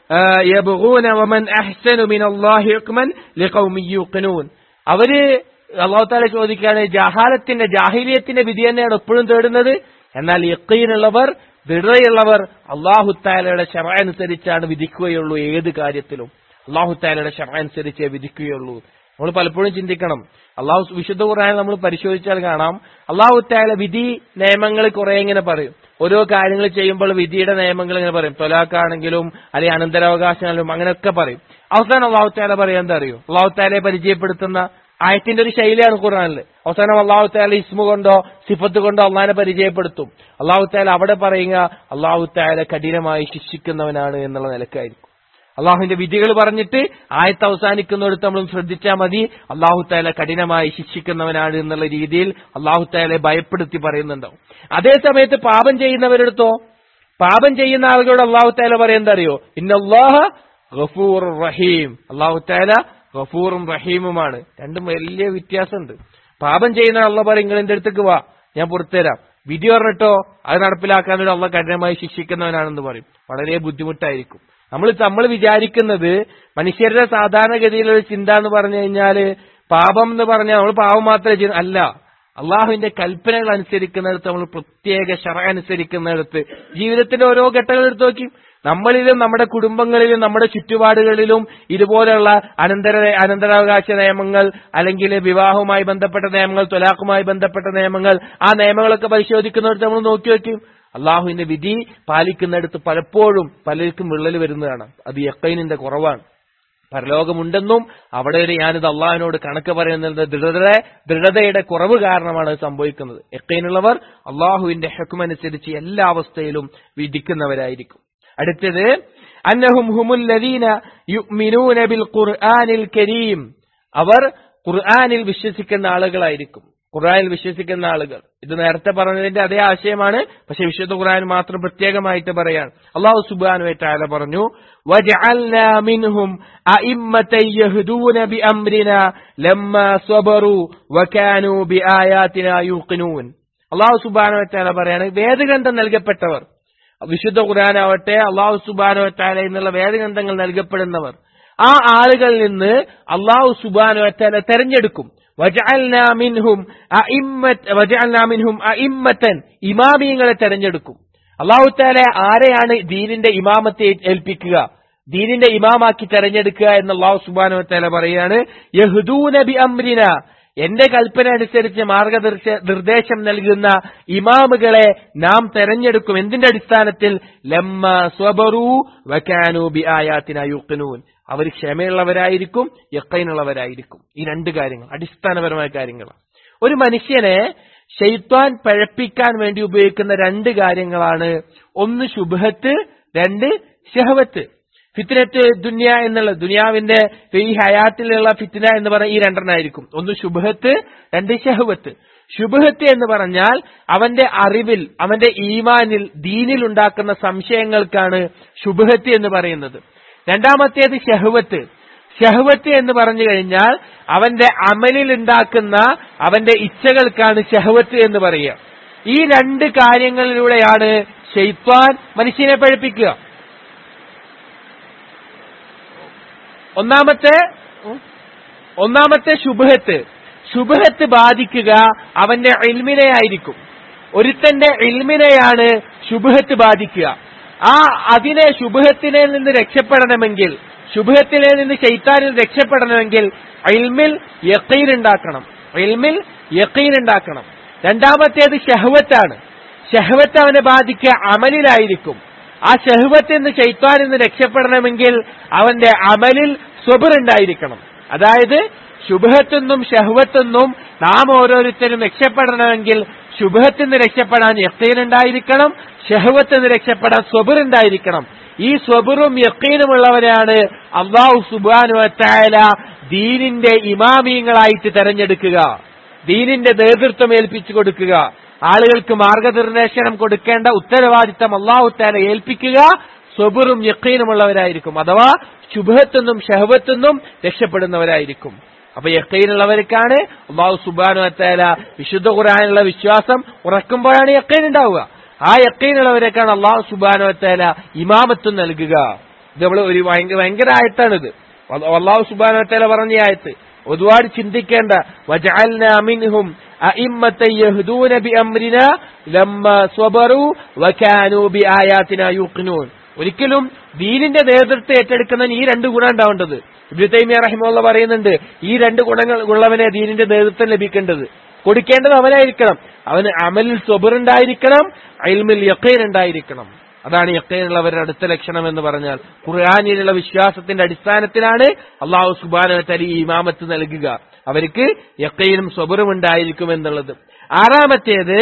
യബ്ഗൂന വമൻ അഹ്സനു മിനല്ലാഹി ഹുക്മൻ ലിഖൗമി യൂഖിനൂൻ അവര് അള്ളാഹു താല ചോദിക്കുകയാണ് ജഹാലത്തിന്റെ ജാഹിലിയത്തിന്റെ വിധി തന്നെയാണ് എപ്പോഴും തേടുന്നത് എന്നാൽ യക്കീനുള്ളവർ ദൃഢതയുള്ളവർ അള്ളാഹു താലയുടെ ശറ അനുസരിച്ചാണ് വിധിക്കുകയുള്ളൂ ഏത് കാര്യത്തിലും അള്ളാഹു താലയുടെ ശറ അനുസരിച്ചേ വിധിക്കുകയുള്ളൂ നമ്മൾ പലപ്പോഴും ചിന്തിക്കണം അള്ളാഹു വിശുദ്ധ ഖുർആൻ നമ്മൾ പരിശോധിച്ചാൽ കാണാം അള്ളാഹു താല വിധി നിയമങ്ങൾ കുറെ ഇങ്ങനെ പറയും ഓരോ കാര്യങ്ങൾ ചെയ്യുമ്പോൾ വിധിയുടെ നിയമങ്ങൾ ഇങ്ങനെ പറയും തൊലാക്കാണെങ്കിലും അല്ലെങ്കിൽ അനന്തരാവകാശമാണെങ്കിലും അങ്ങനെയൊക്കെ പറയും അവസാനം അള്ളാഹു താല പറയാൻ എന്താ അറിയോ അള്ളാഹു താലയെ പരിചയപ്പെടുത്തുന്ന ആയത്തിന്റെ ഒരു ശൈലിയാണ് ഖുർആനിൽ അവസാനം അള്ളാഹു താല ഇസ്മു കൊണ്ടോ സിഫത്ത് കൊണ്ടോ അള്ളാഹിനെ പരിചയപ്പെടുത്തും അള്ളാഹു താല അവിടെ പറയുക അള്ളാഹു താല കഠിനമായി ശിക്ഷിക്കുന്നവനാണ് എന്നുള്ള നിലക്കായിരിക്കും അള്ളാഹുവിന്റെ വിധികൾ പറഞ്ഞിട്ട് ആയത്ത് അവസാനിക്കുന്നിടത്ത് നമ്മൾ ശ്രദ്ധിച്ചാൽ മതി അള്ളാഹു താല കഠിനമായി ശിക്ഷിക്കുന്നവനാണ് എന്നുള്ള രീതിയിൽ അള്ളാഹു താലെ ഭയപ്പെടുത്തി പറയുന്നുണ്ടാവും അതേ സമയത്ത് പാപം ചെയ്യുന്നവരെടുത്തോ പാപം ചെയ്യുന്ന ആളുകളോട് അള്ളാഹു താല പറയുന്നത് അറിയോ ഇന്നല്ലാഹ ഗഫൂർ റഹീം അള്ളാഹു താല ഗഫൂറും റഹീമുമാണ് രണ്ടും വലിയ വ്യത്യാസമുണ്ട് പാപം ചെയ്യുന്ന അള്ള പറയും നിങ്ങൾ എന്റെ അടുത്തേക്ക് വാ ഞാൻ പുറത്തുതരാം വിധി പറഞ്ഞിട്ടോ അത് നടപ്പിലാക്കാൻ ഒരു അള്ള കഠിനമായി ശിക്ഷിക്കുന്നവനാണെന്ന് പറയും വളരെ ബുദ്ധിമുട്ടായിരിക്കും നമ്മൾ നമ്മൾ വിചാരിക്കുന്നത് മനുഷ്യരുടെ സാധാരണഗതിയിലുള്ള ചിന്ത എന്ന് പറഞ്ഞു കഴിഞ്ഞാല് പാപം എന്ന് പറഞ്ഞാൽ നമ്മൾ പാപം മാത്രമേ ചെയ്യുന്നു അല്ല അള്ളാഹുവിന്റെ കൽപ്പനകൾ അനുസരിക്കുന്നിടത്ത് നമ്മൾ പ്രത്യേക ശറ അനുസരിക്കുന്നിടത്ത് ജീവിതത്തിന്റെ ഓരോ ഘട്ടങ്ങൾ എടുത്ത് നോക്കി നമ്മളിലും നമ്മുടെ കുടുംബങ്ങളിലും നമ്മുടെ ചുറ്റുപാടുകളിലും ഇതുപോലെയുള്ള അനന്തര അനന്തരാവകാശ നിയമങ്ങൾ അല്ലെങ്കിൽ വിവാഹവുമായി ബന്ധപ്പെട്ട നിയമങ്ങൾ തൊലാഖുമായി ബന്ധപ്പെട്ട നിയമങ്ങൾ ആ നിയമങ്ങളൊക്കെ പരിശോധിക്കുന്നിടത്ത് നമ്മൾ നോക്കി വെക്കും അള്ളാഹുവിന്റെ വിധി പാലിക്കുന്നിടത്ത് പലപ്പോഴും പലർക്കും വിള്ളൽ വരുന്നതാണ് അത് യക്കൈനിന്റെ കുറവാണ് പരലോകമുണ്ടെന്നും അവിടെ ഒരു ഞാനിത് അള്ളാഹിനോട് കണക്ക് പറയുന്നത് ദൃഢത ദൃഢതയുടെ കുറവ് കാരണമാണ് അത് സംഭവിക്കുന്നത് യക്കൈനുള്ളവർ അള്ളാഹുവിന്റെ ഹെക്കുമനുസരിച്ച് എല്ലാ അവസ്ഥയിലും വിധിക്കുന്നവരായിരിക്കും അടുത്തത് അന്നഹും ഹുമുല്ലദീന യുഅ്മിനൂന ബിൽ ഖുർആനിൽ കരീം അവർ ഖുർആനിൽ വിശ്വസിക്കുന്ന ആളുകളായിരിക്കും ഖുർആനിൽ വിശ്വസിക്കുന്ന ആളുകൾ ഇത് നേരത്തെ പറഞ്ഞതിന്റെ അതേ ആശയമാണ് പക്ഷെ വിശുദ്ധ ഖുർആൻ മാത്രം പ്രത്യേകമായിട്ട് പറയാണ് അള്ളാഹു സുബാനു താല പറഞ്ഞു وَجَعَلْنَا مِنْهُمْ أَئِمَّةً يَهْدُونَ بِأَمْرِنَا لَمَّا صَبَرُوا وَكَانُوا بِآيَاتِنَا يُوقِنُونَ അള്ളാഹു സുബാനു താല പറയാണ് വേദഗ്രന്ഥം നൽകപ്പെട്ടവർ വിശുദ്ധ ഖുർആനാവട്ടെ അള്ളാഹു സുബാനു താല എന്നുള്ള വേദഗ്രന്ഥങ്ങൾ നൽകപ്പെടുന്നവർ ആ ആളുകളിൽ നിന്ന് അള്ളാഹു സുബാനു താല തെരഞ്ഞെടുക്കും വജഅൽനാ മിൻഹും അഇമ്മത്ത് വജഅൽനാ മിൻഹും അഇമ്മത്തൻ ഇമാമിയങ്ങളെ തെരഞ്ഞെടുക്കും അള്ളാഹു താല ആരെയാണ് ദീനിന്റെ ഇമാമത്തെ ഏൽപ്പിക്കുക ദീനിന്റെ ഇമാമാക്കി തെരഞ്ഞെടുക്കുക എന്ന് അള്ളാഹു സുബാനു താല പറയാണ് യഹ്ദൂന ബി അംരിന എന്റെ കൽപ്പന അനുസരിച്ച് മാർഗദർശ നിർദ്ദേശം നൽകുന്ന ഇമാമുകളെ നാം തെരഞ്ഞെടുക്കും എന്തിന്റെ അടിസ്ഥാനത്തിൽ ലമ്മ സ്വബറു വക്കാനു ബി ആയാത്തിന യുക്കനൂൻ അവർ ക്ഷമയുള്ളവരായിരിക്കും യക്കൈനുള്ളവരായിരിക്കും ഈ രണ്ട് കാര്യങ്ങൾ അടിസ്ഥാനപരമായ കാര്യങ്ങളാണ് ഒരു മനുഷ്യനെ ഷെയ്ത്താൻ പഴപ്പിക്കാൻ വേണ്ടി ഉപയോഗിക്കുന്ന രണ്ട് കാര്യങ്ങളാണ് ഒന്ന് ശുഭത്ത് രണ്ട് ഷഹവത്ത് ഫിത്തിനത്ത് ദുനിയ എന്നുള്ള ദുനിയാവിന്റെ ഈ ഹയാത്തിലുള്ള ഫിത്തിന എന്ന് പറഞ്ഞ ഈ രണ്ടെണ്ണമായിരിക്കും ഒന്ന് ശുഭത്ത് രണ്ട് ഷഹവത്ത് ശുഭഹത്ത് എന്ന് പറഞ്ഞാൽ അവന്റെ അറിവിൽ അവന്റെ ഈമാനിൽ ദീനിൽ ഉണ്ടാക്കുന്ന സംശയങ്ങൾക്കാണ് ശുഭഹത്ത് എന്ന് പറയുന്നത് രണ്ടാമത്തേത് ഷഹവത്ത് ഷഹവത്ത് എന്ന് പറഞ്ഞു കഴിഞ്ഞാൽ അവന്റെ അമലിൽ ഉണ്ടാക്കുന്ന അവന്റെ ഇച്ഛകൾക്കാണ് ഷഹവത്ത് എന്ന് പറയുക ഈ രണ്ട് കാര്യങ്ങളിലൂടെയാണ് ഷെയ്ത്വാൻ മനുഷ്യനെ പഴിപ്പിക്കുക ഒന്നാമത്തെ ഒന്നാമത്തെ ശുഭഹത്ത് ശുഭഹത്ത് ബാധിക്കുക അവന്റെ ഇൽമിനെ ആയിരിക്കും ഒരുത്തന്റെ ഇൽമിനെയാണ് ശുഭഹത്ത് ബാധിക്കുക ആ അതിനെ ശുഭഹത്തിനെ നിന്ന് രക്ഷപ്പെടണമെങ്കിൽ ശുഭഹത്തിനെ നിന്ന് ശൈത്താനിൽ രക്ഷപ്പെടണമെങ്കിൽ ഇൽമിൽ യക്കീൻ ഉണ്ടാക്കണം ഇൽമിൽ യക്കീൻ ഉണ്ടാക്കണം രണ്ടാമത്തേത് ഷഹവത്താണ് ഷഹവത്ത് അവനെ ബാധിക്കുക അമലിലായിരിക്കും ആ ഷഹവത്തിൽ നിന്ന് ഷെയ്ത്താനിൽ നിന്ന് രക്ഷപ്പെടണമെങ്കിൽ അവന്റെ അമലിൽ സ്വബറുണ്ടായിരിക്കണം അതായത് ശുഭത്തെന്നും ഷഹവത്തെന്നും നാം ഓരോരുത്തരും രക്ഷപ്പെടണമെങ്കിൽ ശുഭത്തിൽ നിന്ന് രക്ഷപ്പെടാൻ യക്കീനുണ്ടായിരിക്കണം ഷഹവത്തിൽ നിന്ന് രക്ഷപ്പെടാൻ സ്വബറുണ്ടായിരിക്കണം ഈ സ്വബറും യക്കീനുമുള്ളവരാണ് അള്ളാഹു സുബാനുവത്തായ ദീനിന്റെ ഇമാമീങ്ങളായിട്ട് തെരഞ്ഞെടുക്കുക ദീനിന്റെ നേതൃത്വം ഏൽപ്പിച്ചു കൊടുക്കുക ആളുകൾക്ക് മാർഗനിർദ്ദേശനം കൊടുക്കേണ്ട ഉത്തരവാദിത്തം അള്ളാഹു താല ഏൽപ്പിക്കുക സ്വബറും യക്കീനുമുള്ളവരായിരിക്കും അഥവാ ശുഭത്തെന്നും ഷഹബത്തെന്നും രക്ഷപ്പെടുന്നവരായിരിക്കും അപ്പൊ യക്കീനുള്ളവർക്കാണ് അള്ളാഹു സുബാനുവത്താല വിശുദ്ധ ഖുറാനുള്ള വിശ്വാസം ഉറക്കുമ്പോഴാണ് യക്കീൻ ഉണ്ടാവുക ആ യക്കീനുള്ളവരേക്കാണ് അള്ളാഹു സുബാനുവത്താല ഇമാമത്വം നൽകുക ഇത് നമ്മൾ ഒരു ഭയങ്കര ഭയങ്കര ആയത്താണിത് അള്ളാഹു സുബാനുവത്താല പറഞ്ഞ ആയത്ത് ഒരുപാട് ചിന്തിക്കേണ്ട വജഅൽനാ മിൻഹും അഇമ്മത്തൻ യഹ്ദൂന ബിഅംരിനാ ലമ്മ സ്വബറു വകാനൂ ബിആയാതിനാ യുഖിനൂൻ ഒരിക്കലും ദീനിന്റെ നേതൃത്വം ഏറ്റെടുക്കുന്നതിന് ഈ രണ്ട് ഗുണം ഉണ്ടാവേണ്ടത് ഇബ്നു തൈമിയ റഹിമുള്ള പറയുന്നുണ്ട് ഈ രണ്ട് ഗുണങ്ങൾ ഉള്ളവനെ ദീനിന്റെ നേതൃത്വം ലഭിക്കേണ്ടത് കൊടുക്കേണ്ടത് അവനായിരിക്കണം അവന് അമലിൽ സ്വബറുണ്ടായിരിക്കണം അയിൽമിൽ യക്കീൻ ഉണ്ടായിരിക്കണം അതാണ് യക്കീനുള്ളവരുടെ അടുത്ത ലക്ഷണം എന്ന് പറഞ്ഞാൽ ഖുർആാനിലുള്ള വിശ്വാസത്തിന്റെ അടിസ്ഥാനത്തിലാണ് അള്ളാഹു സുബാന തലി ഇമാമത്ത് നൽകുക അവർക്ക് യക്കീനും സ്വബറും ഉണ്ടായിരിക്കും എന്നുള്ളത് ആറാമത്തേത്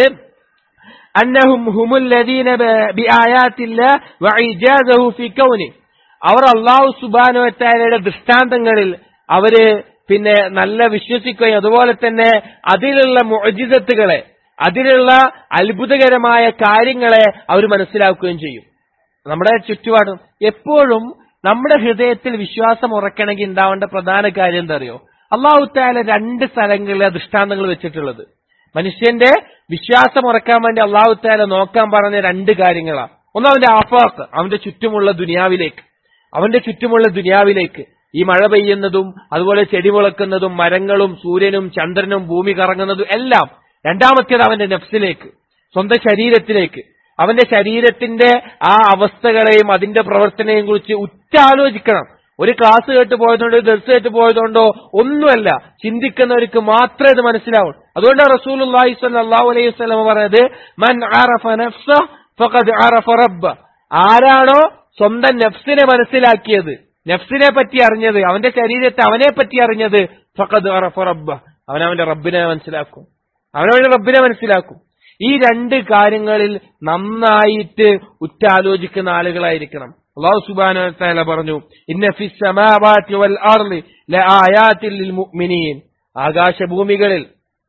അന്നഹും ഹുമുല്ലദീന ബിആയാത്തില്ല വഇജാസഹു ഫി കൗനി അവർ അള്ളാഹു സുബാനുവറ്റാലയുടെ ദൃഷ്ടാന്തങ്ങളിൽ അവര് പിന്നെ നല്ല വിശ്വസിക്കുകയും അതുപോലെ തന്നെ അതിലുള്ള മുഅജിസത്തുകളെ അതിലുള്ള അത്ഭുതകരമായ കാര്യങ്ങളെ അവർ മനസ്സിലാക്കുകയും ചെയ്യും നമ്മുടെ ചുറ്റുപാടും എപ്പോഴും നമ്മുടെ ഹൃദയത്തിൽ വിശ്വാസം ഉറക്കണമെങ്കിൽ ഉണ്ടാവേണ്ട പ്രധാന കാര്യം എന്താ അറിയോ അള്ളാഹു താല രണ്ട് സ്ഥലങ്ങളിലെ ദൃഷ്ടാന്തങ്ങൾ വെച്ചിട്ടുള്ളത് മനുഷ്യന്റെ വിശ്വാസം ഉറക്കാൻ വേണ്ടി അള്ളാഹു താല നോക്കാൻ പറഞ്ഞ രണ്ട് കാര്യങ്ങളാണ് ഒന്ന് അവന്റെ ആഫാക്ക് അവന്റെ ചുറ്റുമുള്ള ദുനിയാവിലേക്ക് അവന്റെ ചുറ്റുമുള്ള ദുനിയാവിലേക്ക് ഈ മഴ പെയ്യുന്നതും അതുപോലെ ചെടി മുളക്കുന്നതും മരങ്ങളും സൂര്യനും ചന്ദ്രനും ഭൂമി കറങ്ങുന്നതും എല്ലാം രണ്ടാമത്തേത് അവന്റെ നെഫ്സിലേക്ക് സ്വന്തം ശരീരത്തിലേക്ക് അവന്റെ ശരീരത്തിന്റെ ആ അവസ്ഥകളെയും അതിന്റെ പ്രവർത്തനയും കുറിച്ച് ഉറ്റാലോചിക്കണം ഒരു ക്ലാസ് കേട്ട് പോയതുകൊണ്ടോ ദർസ് കേട്ട് പോയതുകൊണ്ടോ ഒന്നുമല്ല ചിന്തിക്കുന്നവർക്ക് മാത്രമേ ഇത് മനസ്സിലാവൂ അതുകൊണ്ടാണ് റസൂൽ അള്ളാഹു അലൈഹി വസ്ലം പറഞ്ഞത് മൻ ആറഫ നഫ്സ ഫഖദ് ആറഫ റബ്ബ ആരാണോ സ്വന്തം നഫ്സിനെ മനസ്സിലാക്കിയത് നഫ്സിനെ പറ്റി അറിഞ്ഞത് അവന്റെ ശരീരത്തെ അവനെ പറ്റി അറിഞ്ഞത് ഫഖദ് അറഫ റബ്ബ അവനവന്റെ റബ്ബിനെ മനസ്സിലാക്കും അവനവന്റെ റബ്ബിനെ മനസ്സിലാക്കും ഈ രണ്ട് കാര്യങ്ങളിൽ നന്നായിട്ട് ഉറ്റാലോചിക്കുന്ന ആളുകളായിരിക്കണം അള്ളാഹു സുബാന പറഞ്ഞു ഇന്ന ഫിസ് സമാവാതി വൽ അർളി ലആയാതിൽ ലിൽ മുഅ്മിനീൻ ആകാശഭൂമികളിൽ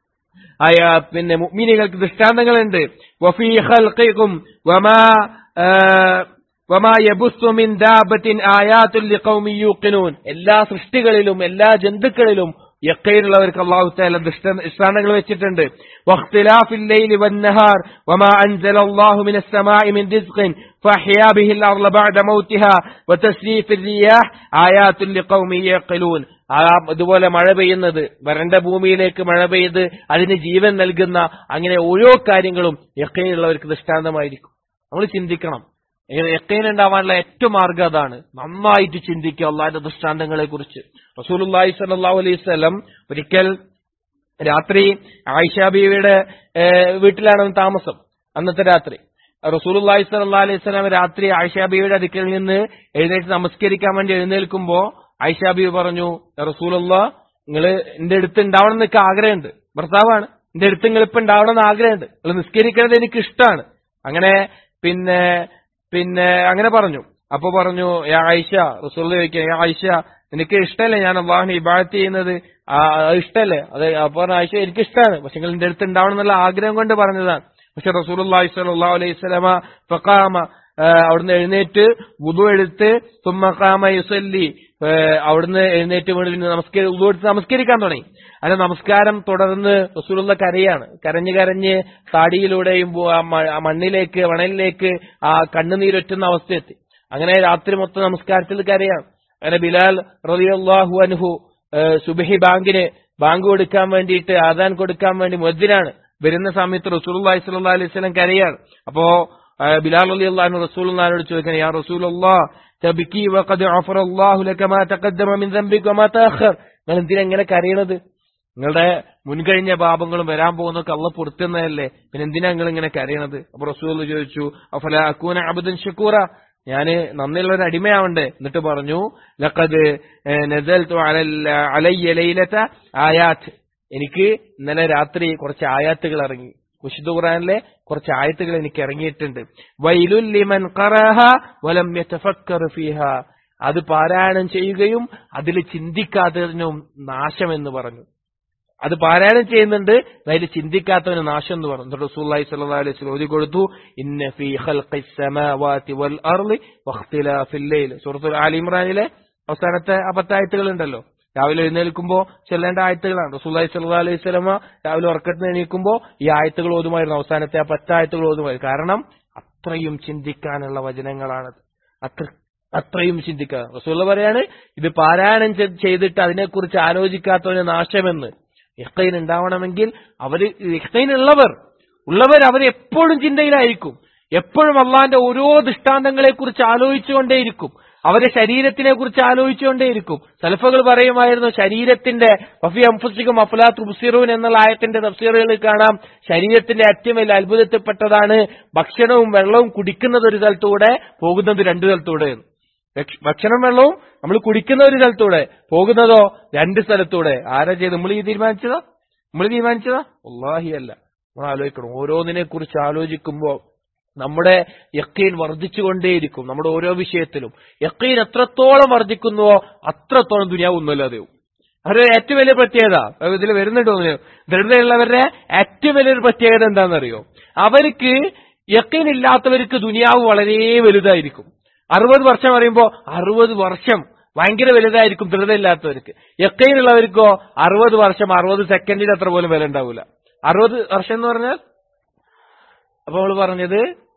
ആയ പിന്നെ മുഅ്മിനികൾക്ക് ദൃഷ്ടാന്തങ്ങളുണ്ട് വഫീ ഖൽഖികും വമാ വമാ യബുസ്സു മിൻ ദാബത്തിൻ ആയാത്തുൽ ലിഖൗമി യൂഖിനൂൻ എല്ലാ സൃഷ്ടികളിലും എല്ലാ ജന്തുക്കളിലും യക്കയിലുള്ളവർക്ക് അള്ളാഹു താല ദൃഷ്ടാന്തങ്ങൾ വെച്ചിട്ടുണ്ട് വഖ്തിലാഫിൽ ലൈലി വന്നഹാർ വമാ അൻസല അല്ലാഹു മിനസ് സമാഇ മിൻ റിസ്ഖിൻ ഫഅഹ്യാ ബിഹിൽ അർള ബഅദ മൗതിഹാ വതസ്രീഫിർ റിയാഹ് ആയാത്തുൽ ലിഖൗമി യഖിലൂൻ ആ ഇതുപോലെ മഴ പെയ്യുന്നത് വരണ്ട ഭൂമിയിലേക്ക് മഴ പെയ്ത് അതിന് ജീവൻ നൽകുന്ന അങ്ങനെ ഓരോ കാര്യങ്ങളും യക്കയിലുള്ളവർക്ക് ദൃഷ്ടാന്തമായിരിക്കും നമ്മൾ ചിന്തിക്കണം യക്കീൻ ഉണ്ടാവാനുള്ള ഏറ്റവും മാർഗം അതാണ് നന്നായിട്ട് ചിന്തിക്കുക അള്ളാഹിന്റെ ദൃഷ്ടാന്തങ്ങളെ കുറിച്ച് റസൂലുല്ലാഹി സല്ലാഹു അലൈഹി സ്വലം ഒരിക്കൽ രാത്രി ആയിഷാബിയുടെ വീട്ടിലാണ് താമസം അന്നത്തെ രാത്രി റസൂലുല്ലാഹി സല്ലാ അലൈഹി സ്വലാം രാത്രി ആയിഷാബിയുടെ അടുക്കൽ നിന്ന് എഴുന്നേറ്റ് നമസ്കരിക്കാൻ വേണ്ടി എഴുന്നേൽക്കുമ്പോ ആയിഷാബി പറഞ്ഞു റസൂലുള്ള നിങ്ങൾ എന്റെ അടുത്ത് ഉണ്ടാവണം എന്നൊക്കെ ആഗ്രഹമുണ്ട് ഭർത്താവാണ് എന്റെ അടുത്ത് നിങ്ങൾ ഇപ്പൊ ഉണ്ടാവണം എന്ന് ആഗ്രഹമുണ്ട് നിങ്ങൾ നിസ്കരിക്കുന്നത് എനിക്ക് ഇഷ്ടമാണ് അങ്ങനെ പിന്നെ പിന്നെ അങ്ങനെ പറഞ്ഞു അപ്പൊ പറഞ്ഞു യാ ആയിഷ റസൂൽ ചോദിക്കുക യാ ആയിഷ എനിക്ക് ഇഷ്ടമല്ലേ ഞാൻ അള്ളാഹിനെ ഇബാദത്ത് ചെയ്യുന്നത് ഇഷ്ടമല്ലേ അത് അപ്പൊ പറഞ്ഞു ആയിഷ എനിക്ക് ഇഷ്ടമാണ് പക്ഷെ നിങ്ങൾ എന്റെ അടുത്ത് ഉണ്ടാവണം എന്നുള്ള ആഗ്രഹം കൊണ്ട് പറഞ്ഞതാണ് പക്ഷെ റസൂൽ അള്ളാഹി സ്വലാഹു അലൈഹി സ്വലമ ഫക്കാമ അവിടുന്ന് എഴുന്നേറ്റ് വുതു എടുത്ത് തുമ്മക്കാമ യുസല്ലി അവിടുന്ന് എഴുന്നേറ്റ് വീണ് നമസ്കരി വുതു എടുത്ത് നമസ്കരിക്കാൻ തുടങ്ങി അങ്ങനെ നമസ്കാരം തുടർന്ന് റസൂലുള്ള കരയാണ് കരഞ്ഞ് കരഞ്ഞ് താടിയിലൂടെയും മണ്ണിലേക്ക് മണലിലേക്ക് ആ കണ്ണുനീരൊറ്റുന്ന അവസ്ഥയെത്തി അങ്ങനെ രാത്രി മൊത്തം നമസ്കാരത്തിൽ കരയാണ് അങ്ങനെ ബിലാൽ റലിയല്ലാഹു അനുഹു സുബഹി ബാങ്കിന് ബാങ്ക് കൊടുക്കാൻ വേണ്ടിയിട്ട് ആദാൻ കൊടുക്കാൻ വേണ്ടി മുദ്ദിനാണ് വരുന്ന സമയത്ത് റസൂൽ സ്വല്ലാ അലൈഹി സ്വലം കരയാണ് അപ്പോ ബിലാൽ അലി അള്ളഹാനു റസൂൽ അള്ളഹാനോട് ചോദിക്കണം യാ റസൂൽ അള്ളാഹ് തബിക്കി വഖദ് അഫറ അല്ലാഹു ലക മാ തഖദ്ദമ മിൻ ദംബിക വമാ തഅഖർ നിങ്ങൾ എന്തിനാ ഇങ്ങനെ കരയണത് നിങ്ങളുടെ മുൻകഴിഞ്ഞ പാപങ്ങളും വരാൻ പോകുന്നൊക്കെ അള്ള പൊറുത്തുന്നതല്ലേ പിന്നെ എന്തിനാ നിങ്ങൾ ഇങ്ങനെ കരയണത് അപ്പൊ റസൂൽ ചോദിച്ചു അഫല അക്കൂന അബുദൻ ഷക്കൂറ ഞാന് നന്ദിയുള്ള ഒരു അടിമയാവണ്ടേ എന്നിട്ട് പറഞ്ഞു ലഖദ് നസൽതു അലൽ അലയ്യ ലൈലത ആയാത്ത് എനിക്ക് ഇന്നലെ രാത്രി കുറച്ച് ആയാത്തുകൾ ഇറങ്ങി വിശുദ്ധ ഖുർആനിലെ കുറച്ച് ആയത്തുകൾ എനിക്ക് ഇറങ്ങിയിട്ടുണ്ട് വൈലുൽ ലിമൻ ഖറഹ വലം യതഫക്കർ ഫീഹ അത് പാരായണം ചെയ്യുകയും അതിൽ ചിന്തിക്കാത്തതിനും നാശം എന്ന് പറഞ്ഞു അത് പാരായണം ചെയ്യുന്നുണ്ട് അതിൽ ചിന്തിക്കാത്തവന് നാശം എന്ന് പറഞ്ഞു റസൂല്ലി സ്വല്ലല്ലാഹു അലൈഹി വസല്ലം ഓതി കൊടുത്തു ഇന്ന ഫീ ഖൽഖിസ് സമാവാതി വൽ അർളി വഖ്തിലാഫിൽ ലൈൽ സൂറത്തുൽ ആലി ഇംറാനിലെ അവസാനത്തെ ആ പത്തായത്തുകൾ ഉണ്ടല്ലോ രാവിലെ എഴുന്നേൽക്കുമ്പോൾ ചെല്ലേണ്ട ആയത്തുകളാണ് റസൂല്ലി സ്വല്ലല്ലാഹു അലൈഹി വസല്ലമ രാവിലെ ഉറക്കത്തിന് എണീക്കുമ്പോൾ ഈ ആയത്തുകൾ ഓതുമായിരുന്നു അവസാനത്തെ ആ പത്തായത്തുകൾ ഓതുമായിരുന്നു കാരണം അത്രയും ചിന്തിക്കാനുള്ള വചനങ്ങളാണത് അത്ര അത്രയും ചിന്തിക്കുക റസൂള്ള പറയാണ് ഇത് പാരായണം ചെ- ചെയ്തിട്ട് അതിനെക്കുറിച്ച് ആലോചിക്കാത്തവന് നാശമെന്ന് ഇഖ്തൈൻ ഉണ്ടാവണമെങ്കിൽ അവര് ഇഖ്തൈൻ ഉള്ളവർ ഉള്ളവർ അവർ എപ്പോഴും ചിന്തയിലായിരിക്കും എപ്പോഴും അള്ളാന്റെ ഓരോ ദൃഷ്ടാന്തങ്ങളെ കുറിച്ച് ആലോചിച്ചുകൊണ്ടേയിരിക്കും അവരെ ശരീരത്തിനെ കുറിച്ച് ആലോചിച്ചുകൊണ്ടേയിരിക്കും സലഫകൾ പറയുമായിരുന്നു ശരീരത്തിന്റെ വഫി അംഫുസിക്കും അഫലാ തുബ്സിറൂൻ എന്നുള്ള ആയത്തിന്റെ തഫ്സീറുകളിൽ കാണാം ശരീരത്തിന്റെ ഏറ്റവും വലിയ അത്ഭുതത്തിൽപ്പെട്ടതാണ് ഭക്ഷണവും വെള്ളവും കുടിക്കുന്നത് ഒരു സ്ഥലത്തൂടെ പോകുന്നത് രണ്ടു സ്ഥലത്തൂടെ എന്ന്. ഭക്ഷ- ഭക്ഷണം വെള്ളവും നമ്മൾ കുടിക്കുന്ന ഒരു സ്ഥലത്തൂടെ പോകുന്നതോ രണ്ട് സ്ഥലത്തൂടെ ആരാ ചെയ്ത് നമ്മൾ ഈ തീരുമാനിച്ചതാ നമ്മൾ തീരുമാനിച്ചതാ അള്ളാഹി അല്ല നമ്മൾ ആലോചിക്കണം ഓരോന്നിനെ കുറിച്ച് ആലോചിക്കുമ്പോൾ നമ്മുടെ യക്കീൻ വർദ്ധിച്ചുകൊണ്ടേയിരിക്കും നമ്മുടെ ഓരോ വിഷയത്തിലും യക്കീൻ എത്രത്തോളം വർദ്ധിക്കുന്നുവോ അത്രത്തോളം ദുനിയാവ് ഒന്നുമല്ലാതെയും അവരുടെ ഏറ്റവും വലിയ പ്രത്യേകത ഇതിൽ വരുന്നുണ്ടോ ദൃഢതയുള്ളവരുടെ ഏറ്റവും വലിയൊരു പ്രത്യേകത എന്താണെന്നറിയോ അവർക്ക് യക്കീൻ ഇല്ലാത്തവർക്ക് ദുനിയാവ് വളരെ വലുതായിരിക്കും അറുപത് വർഷം പറയുമ്പോൾ അറുപത് വർഷം ഭയങ്കര വലുതായിരിക്കും ദൃഢതയില്ലാത്തവർക്ക് യക്കൈനുള്ളവർക്കോ അറുപത് വർഷം അറുപത് സെക്കൻഡിൽ അത്ര പോലും വില ഉണ്ടാവില്ല അറുപത് വർഷം എന്ന് പറഞ്ഞാൽ അപ്പൊ അവള് പറഞ്ഞത്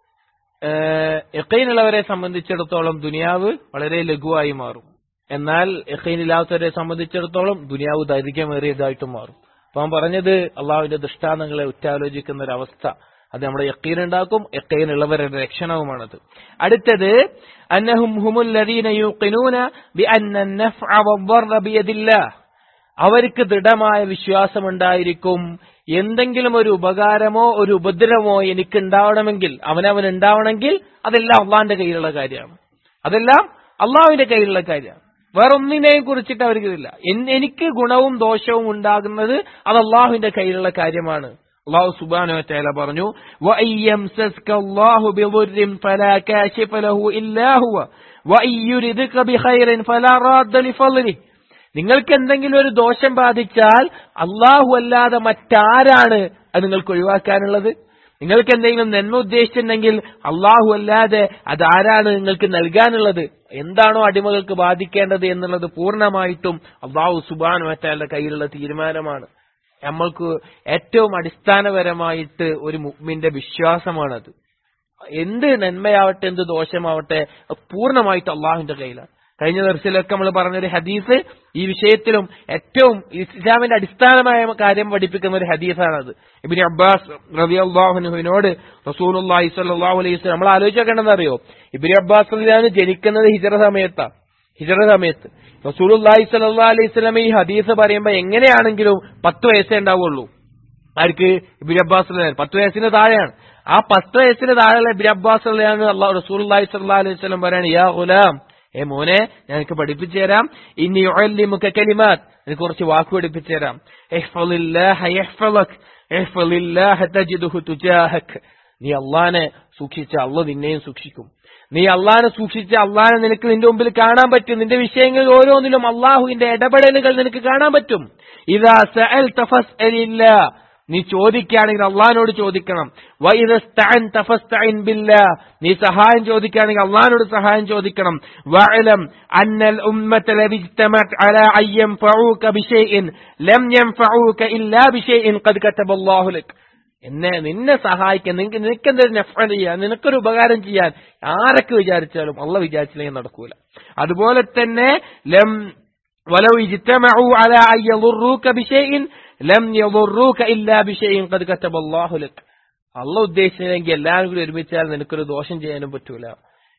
യക്കൈനുള്ളവരെ സംബന്ധിച്ചിടത്തോളം ദുനിയാവ് വളരെ ലഘുവായി മാറും എന്നാൽ യക്കൈനില്ലാത്തവരെ സംബന്ധിച്ചിടത്തോളം ദുനിയാവ് ദൈർഘ്യമേറിയതായിട്ട് മാറും അപ്പൊ അവൻ പറഞ്ഞത് അള്ളാഹുവിന്റെ ദൃഷ്ടാന്തങ്ങളെ ഉറ്റാലോചിക്കുന്ന ഒരു അവസ്ഥ അത് നമ്മുടെ യക്കീൻ ഉണ്ടാക്കും യക്കീനുള്ളവരുടെ രക്ഷണവുമാണത് അടുത്തത് അന്നഹും ഹുമുൽ ലദീന യൂഖിനൂന ബിഅന്ന النفع والضر بيد الله അവർക്ക് ദൃഢമായ വിശ്വാസമുണ്ടായിരിക്കും എന്തെങ്കിലും ഒരു ഉപകാരമോ ഒരു ഉപദ്രവമോ എനിക്ക് ഉണ്ടാവണമെങ്കിൽ അവനവൻ ഉണ്ടാവണമെങ്കിൽ അതെല്ലാം അള്ളാഹിന്റെ കയ്യിലുള്ള കാര്യമാണ് അതെല്ലാം അള്ളാഹുവിന്റെ കയ്യിലുള്ള കാര്യമാണ് വേറൊന്നിനെയും കുറിച്ചിട്ട് അവർക്കിതില്ല എൻ- എനിക്ക് ഗുണവും ദോഷവും ഉണ്ടാകുന്നത് അത് അള്ളാഹുവിന്റെ കയ്യിലുള്ള കാര്യമാണ് അള്ളാഹു സുബാനോ തആല പറഞ്ഞു وَإِن يَمْسَسْكَ اللَّهُ بِضُرٍّ فَلَا كَاشِفَ لَهُ إِلَّا هُوَ وَإِن يُرِدْكَ بِخَيْرٍ فَلَا رَادَّ لِفَضْلِهِ നിങ്ങൾക്ക് എന്തെങ്കിലും ഒരു ദോഷം ബാധിച്ചാൽ അള്ളാഹു അല്ലാതെ മറ്റാരാണ് അത് നിങ്ങൾക്ക് ഒഴിവാക്കാനുള്ളത് നിങ്ങൾക്ക് എന്തെങ്കിലും നന്മ ഉദ്ദേശിച്ചിട്ടുണ്ടെങ്കിൽ അള്ളാഹു അല്ലാതെ അതാരാണ് നിങ്ങൾക്ക് നൽകാനുള്ളത് എന്താണോ അടിമകൾക്ക് ബാധിക്കേണ്ടത് എന്നുള്ളത് പൂർണ്ണമായിട്ടും അള്ളാഹു സുബാൻ മറ്റാളുടെ കയ്യിലുള്ള തീരുമാനമാണ് നമ്മൾക്ക് ഏറ്റവും അടിസ്ഥാനപരമായിട്ട് ഒരു മുഗ്മിന്റെ വിശ്വാസമാണത് എന്ത് നന്മയാവട്ടെ എന്ത് ദോഷമാവട്ടെ അത് പൂർണ്ണമായിട്ട് അള്ളാഹുവിന്റെ കയ്യിലാണ് കഴിഞ്ഞ ദിവസത്തിലൊക്കെ നമ്മൾ പറഞ്ഞൊരു ഹദീസ് ഈ വിഷയത്തിലും ഏറ്റവും ഇസ്ലാമിന്റെ അടിസ്ഥാനമായ കാര്യം പഠിപ്പിക്കുന്ന ഒരു ഹദീസാണത് ഇബിന് അബ്ബാസ് റബി അള്ളാഹുനുവിനോട് റസൂലുല്ലാഹി സ്വല്ലല്ലാഹു അലൈഹി വസല്ലം നമ്മൾ ആലോചിക്കേണ്ടതെന്ന് അറിയോ ഇബിന് അബ്ബാസ് റളിയല്ലാഹു ജനിക്കുന്നത് ഹിജറ സമയത്താണ് ഹിജറ സമയത്ത് റസൂലുല്ലാഹി സ്വല്ലല്ലാഹു അലൈഹി വസല്ലം ഈ ഹദീസ് പറയുമ്പോൾ എങ്ങനെയാണെങ്കിലും പത്ത് വയസ്സേ ഉണ്ടാവുള്ളൂ ആർക്ക് ഇബിൻ അബ്ബാസ് റളിയല്ലാഹു പത്ത് വയസ്സിന് താഴെയാണ് ആ പത്ത് വയസ്സിന് താഴെയുള്ള ഇബിൻ അബ്ബാസ് റളിയല്ലാഹു അള്ളാഹു റസൂലുള്ളാഹി സ്വല്ലല്ലാഹു അലൈഹി വസല്ലം പറയാണ് യാ ഗുലാം ഏ മോനെ ഞാൻ എനിക്ക് പഠിപ്പിച്ചു തരാം ഇനി ഉഅല്ലിമുക കലിമാത്ത് എനിക്ക് കുറച്ച് വാക്ക് പഠിപ്പിച്ചു തരാം ഇഹ്ഫളില്ലാഹ യഹ്ഫളക് ഇഹ്ഫളില്ലാഹ തജിദുഹു തുജാഹക് നീ അള്ളാനെ സൂക്ഷിച്ച അള്ള നിന്നെയും സൂക്ഷിക്കും നീ അള്ളാനെ സൂക്ഷിച്ച അള്ളാനെ നിനക്ക് നിന്റെ മുമ്പിൽ കാണാൻ പറ്റും നിന്റെ വിഷയങ്ങളിൽ ഓരോന്നിലും അള്ളാഹുവിന്റെ ഇടപെടലുകൾ നിനക്ക് കാണാൻ പറ്റും ഇതാ സഅൽ തഫസ്അലില്ല നീ ചോദിക്കുകയാണെങ്കിൽ അള്ളഹാനോട് ചോദിക്കണം വൈദസ്തഅൻത ഫസ്തഇൻ ബില്ലാഹ് നീ സഹായം ചോദിക്കുകയാണെങ്കിൽ അള്ളഹാനോട് സഹായം ചോദിക്കണം വഅലം അന്നൽ ഉമ്മത ലബിജ്തമഅത് അലാ അൻ യൻഫഊക ബിശൈഇൻ ലം യൻഫഊക ഇല്ലാ ബിശൈഇൻ ഖദ് കതബല്ലാഹു ലക് എന്നെ നിന്നെ സഹായിക്കാൻ നിനക്ക് നിനക്കെന്തൊരു നഫ്അൽ ചെയ്യാൻ നിനക്കൊരു ഉപകാരം ചെയ്യാൻ ആരൊക്കെ വിചാരിച്ചാലും അള്ള വിചാരിച്ചില്ലെങ്കിൽ നടക്കൂല അതുപോലെ തന്നെ ലം ولو اجتمعوا على أن يضروك بشيء لم يضروك إلا بشيء قد كتب الله لك അള്ള ഉദ്ദേശിച്ചില്ലെങ്കിൽ എല്ലാവരും കൂടി ഒരുമിച്ചാൽ നിനക്കൊരു ദോഷം ചെയ്യാനും പറ്റൂല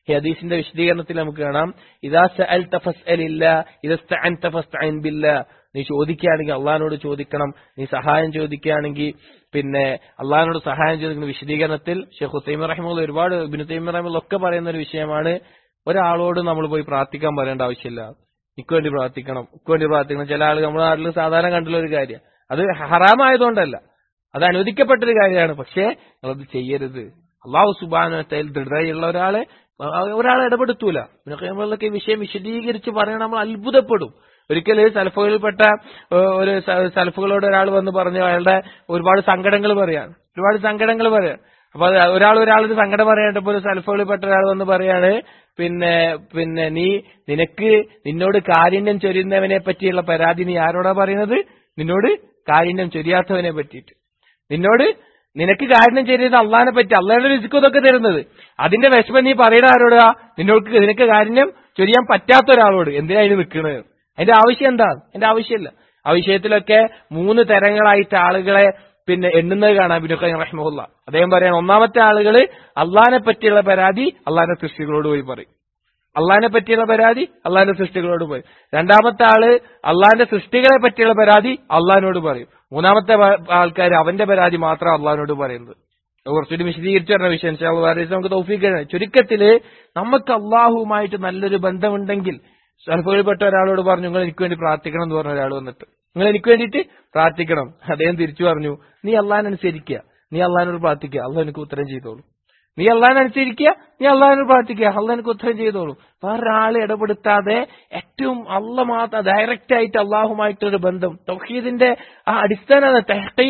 ഈ ഹദീസിന്റെ വിശദീകരണത്തിൽ നമുക്ക് കാണാം ഇദാ സഅൽത ഫസ്അലില്ല ഇദസ്തഅൻത ഫസ്തഇൻ ബില്ലാ നീ ചോദിക്കുകയാണെങ്കിൽ അള്ളഹാനോട് ചോദിക്കണം നീ സഹായം ചോദിക്കുകയാണെങ്കിൽ പിന്നെ അള്ളഹാനോട് സഹായം ചോദിക്കുന്ന വിശദീകരണത്തിൽ ഷെയ്ഖ് ഹുസൈമ റഹിമുള്ള ഒരുപാട് ഇബിന് തൈമ റഹിമുള്ള ഒക്കെ പറയുന്ന ഒരു വിഷയമാണ് ഒരാളോട് നമ്മൾ പോയി പ്രാർത്ഥിക്കാൻ പറയേണ്ട ആവശ്യമില്ല എനിക്ക് വേണ്ടി പ്രാർത്ഥിക്കണം എനിക്ക് വേണ്ടി പ്രാർത്ഥിക്കണം ചില ആളുകൾ നമ്മുടെ നാട്ടിൽ സാധാരണ കണ്ടുള്ള ഒരു കാര്യം അത് ഹറാമായതുകൊണ്ടല്ല അത് അനുവദിക്കപ്പെട്ടൊരു കാര്യമാണ് പക്ഷേ നമ്മളത് ചെയ്യരുത് അള്ളാഹു സുബാനത്തിൽ ദൃഢതയുള്ള ഒരാളെ ഒരാളെ ഇടപെടുത്തൂല നമ്മളൊക്കെ വിഷയം വിശദീകരിച്ച് പറയണം നമ്മൾ അത്ഭുതപ്പെടും ഒരിക്കൽ സലഫുകളിൽപ്പെട്ട ഒരു സലഫുകളോട് ഒരാൾ വന്ന് പറഞ്ഞു അയാളുടെ ഒരുപാട് സങ്കടങ്ങൾ പറയാണ് ഒരുപാട് സങ്കടങ്ങൾ പറയാം അപ്പൊ ഒരാൾ ഒരാളൊരു സങ്കടം പറയേണ്ടപ്പോ ഒരു സലഫുകളിൽപ്പെട്ട ഒരാൾ വന്ന് പറയാണ് പിന്നെ പിന്നെ നീ നിനക്ക് നിന്നോട് കാരുണ്യം ചൊരിയുന്നവനെ പറ്റിയുള്ള പരാതി നീ ആരോടാ പറയുന്നത് നിന്നോട് കാരുണ്യം ചൊരിയാത്തവനെ പറ്റിയിട്ട് നിന്നോട് നിനക്ക് കാരുണ്യം ചെയ്യുന്നത് അള്ളഹാനെ പറ്റി അള്ളാഹയുടെ രുചിക്കും ഇതൊക്കെ തരുന്നത് അതിന്റെ വിഷമം നീ പറയണ ആരോടാ നിന്നോട് നിനക്ക് കാരുണ്യം ചൊരിയാൻ പറ്റാത്ത ഒരാളോട് എന്തിനാ അതിന് നിൽക്കുന്നത് അതിന്റെ ആവശ്യം എന്താ അതിന്റെ ആവശ്യമില്ല ആ വിഷയത്തിലൊക്കെ മൂന്ന് തരങ്ങളായിട്ട് ആളുകളെ പിന്നെ എണ്ണുന്നത് കാണാം ബിനുഖൈ റഹ്മുല്ല അദ്ദേഹം പറയാണ് ഒന്നാമത്തെ ആളുകള് അള്ളഹാനെ പറ്റിയുള്ള പരാതി അള്ളാഹിന്റെ സൃഷ്ടികളോട് പോയി പറയും അള്ളാഹിനെ പറ്റിയുള്ള പരാതി അള്ളാഹിന്റെ സൃഷ്ടികളോട് പോയി രണ്ടാമത്തെ ആള് അള്ളാഹിന്റെ സൃഷ്ടികളെ പറ്റിയുള്ള പരാതി അള്ളഹാനോട് പറയും മൂന്നാമത്തെ ആൾക്കാർ അവന്റെ പരാതി മാത്രം അള്ളഹാനോട് പറയുന്നത് കുറച്ചുകൂടി വിശദീകരിച്ചു പറഞ്ഞ വിഷയം നമുക്ക് തൗഫീഖാണ് ചുരുക്കത്തില് നമുക്ക് അള്ളാഹുവുമായിട്ട് നല്ലൊരു ബന്ധമുണ്ടെങ്കിൽ സൽഫയിൽപ്പെട്ട ഒരാളോട് പറഞ്ഞു നിങ്ങൾ എനിക്ക് വേണ്ടി പ്രാർത്ഥിക്കണം എന്ന് പറഞ്ഞ ഒരാൾ വന്നിട്ട് നിങ്ങൾ എനിക്ക് വേണ്ടിയിട്ട് പ്രാർത്ഥിക്കണം അദ്ദേഹം തിരിച്ചു പറഞ്ഞു നീ അള്ളഹാനനുസരിക്കുക നീ അള്ളഹാനോട് പ്രാർത്ഥിക്കുക അള്ളാഹ് എനിക്ക് ഉത്തരം ചെയ്തോളൂ നീ അള്ളഹാനനുസരിക്കുക നീ അള്ളഹാനോട് പ്രാർത്ഥിക്കുക അള്ളാഹ് എനിക്ക് ഉത്തരം ചെയ്തോളൂ വേറൊരാളെ ഇടപെടുത്താതെ ഏറ്റവും അള്ള മാത്രം ഡയറക്റ്റ് ആയിട്ട് അള്ളാഹുമായിട്ടൊരു ബന്ധം തൗഹീദിന്റെ ആ അടിസ്ഥാന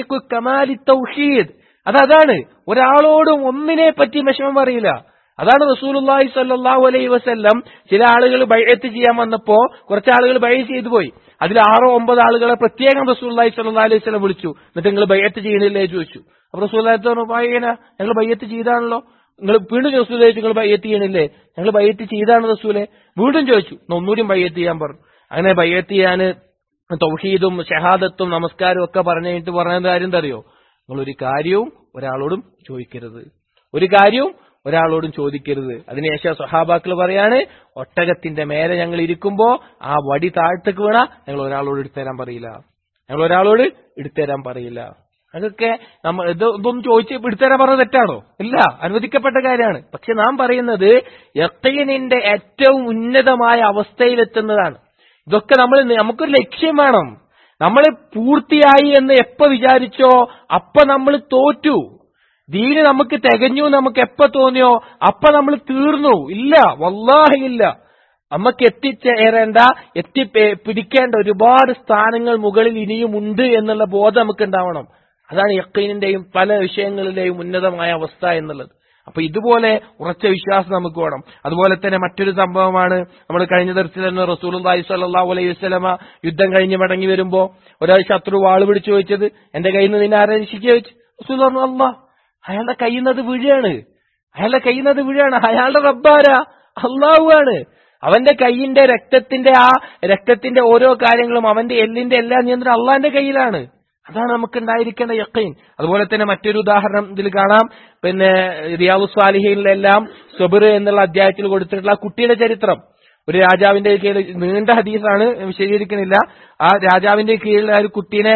കമാലി തൗഹീദ് അത് അതാണ് ഒരാളോടും ഒന്നിനെ പറ്റി വിഷമം പറയില്ല അതാണ് റസൂലുള്ളാഹി സ്വല്ലല്ലാഹു അലൈഹി വസല്ലം ചില ആളുകൾ ബൈഅത്ത് ചെയ്യാൻ വന്നപ്പോ കുറച്ച് ആളുകൾ ബൈ ചെയ്തു പോയി അതിൽ ആറോ ഒമ്പത് ആളുകളെ പ്രത്യേകം റസൂലുള്ളാഹി സ്വല്ലല്ലാഹു അലൈഹി വസല്ലം വിളിച്ചു എന്നിട്ട് നിങ്ങൾ ബൈഅത്ത് ചെയ്യണില്ലേ ചോദിച്ചു അപ്പൊ റസൂലുള്ളാഹി പറഞ്ഞു ബായിന ഞങ്ങൾ ബൈഅത്ത് ചെയ്താണല്ലോ നിങ്ങൾ വീണ്ടും റസൂൽ ചോദിച്ചു നിങ്ങൾ ബയ്യത്ത് ചെയ്യണില്ലേ ഞങ്ങൾ ബയ്യത്ത് ചെയ്താണ് റസൂലെ വീണ്ടും ചോദിച്ചു ഒന്നുകൂടിയും ബയ്യത്ത് ചെയ്യാൻ പറഞ്ഞു അങ്ങനെ ബയ്യത്ത് ചെയ്യാന് തൗഹീദും ഷഹാദത്തും നമസ്കാരവും ഒക്കെ പറഞ്ഞു കഴിഞ്ഞിട്ട് പറഞ്ഞ കാര്യം എന്താ അറിയോ നിങ്ങൾ ഒരു കാര്യവും ഒരാളോടും ചോദിക്കരുത് ഒരു കാര്യവും ഒരാളോടും ചോദിക്കരുത് അതിനുശേഷം സഹാബാക്കൾ പറയാണ് ഒട്ടകത്തിന്റെ മേലെ ഞങ്ങൾ ഇരിക്കുമ്പോ ആ വടി താഴത്തേക്ക് വീണ ഞങ്ങൾ ഒരാളോട് എടുത്തുതരാൻ പറയില്ല ഞങ്ങൾ ഒരാളോട് എടുത്തുതരാൻ പറയില്ല അതൊക്കെ നമ്മൾ ഇത് ഇതൊന്നും ചോദിച്ച് എടുത്തുതരാൻ പറഞ്ഞത് തെറ്റാണോ ഇല്ല അനുവദിക്കപ്പെട്ട കാര്യമാണ് പക്ഷെ നാം പറയുന്നത് യക്കീനിന്റെ ഏറ്റവും ഉന്നതമായ അവസ്ഥയിലെത്തുന്നതാണ് ഇതൊക്കെ നമ്മൾ നമുക്കൊരു ലക്ഷ്യം വേണം നമ്മൾ പൂർത്തിയായി എന്ന് എപ്പോ വിചാരിച്ചോ അപ്പൊ നമ്മൾ തോറ്റു ദീന് നമുക്ക് തികഞ്ഞു നമുക്ക് എപ്പോ തോന്നിയോ അപ്പൊ നമ്മൾ തീർന്നു ഇല്ല വല്ലാഹി ഇല്ല നമുക്ക് എത്തിച്ചേരേണ്ട എത്തി പിടിക്കേണ്ട ഒരുപാട് സ്ഥാനങ്ങൾ മുകളിൽ ഇനിയും ഉണ്ട് എന്നുള്ള ബോധം നമുക്ക് ഉണ്ടാവണം അതാണ് യക്കീനിന്റെയും പല വിഷയങ്ങളിലെയും ഉന്നതമായ അവസ്ഥ എന്നുള്ളത് അപ്പൊ ഇതുപോലെ ഉറച്ച വിശ്വാസം നമുക്ക് വേണം അതുപോലെ തന്നെ മറ്റൊരു സംഭവമാണ് നമ്മൾ കഴിഞ്ഞ ദിവസത്തിൽ തന്നെ റസൂൽ സല്ലാഹു അലൈഹി വസ്ലമ യുദ്ധം കഴിഞ്ഞ് മടങ്ങി വരുമ്പോ ഒരാൾ ശത്രു വാള് പിടിച്ചു ചോദിച്ചത് എന്റെ കയ്യിൽ നിന്ന് നിന്നെ ആരാ രക്ഷിക്കുക ചോദിച്ചു റസൂൽ പറഞ്ഞു അല്ലാ അയാളുടെ കയ്യുന്നത് വീഴാണ് അയാളുടെ കയ്യുന്നത് വീഴാണ് അയാളുടെ റബ്ബാരാ അള്ളാഹുവാണ് അവന്റെ കയ്യിന്റെ രക്തത്തിന്റെ ആ രക്തത്തിന്റെ ഓരോ കാര്യങ്ങളും അവന്റെ എല്ലിന്റെ എല്ലാ നിയന്ത്രണം അള്ളാന്റെ കയ്യിലാണ് അതാണ് നമുക്ക് ഉണ്ടായിരിക്കേണ്ട യക്കീൻ അതുപോലെ തന്നെ മറ്റൊരു ഉദാഹരണം ഇതിൽ കാണാം പിന്നെ റിയാബു സ്വാലിഹയിലെല്ലാം സബിർ എന്നുള്ള അധ്യായത്തിൽ കൊടുത്തിട്ടുള്ള ആ കുട്ടിയുടെ ചരിത്രം ഒരു രാജാവിന്റെ കീഴിൽ നീണ്ട ഹദീസാണ് വിശദീകരിക്കുന്നില്ല ആ രാജാവിന്റെ കീഴിൽ ഒരു കുട്ടീനെ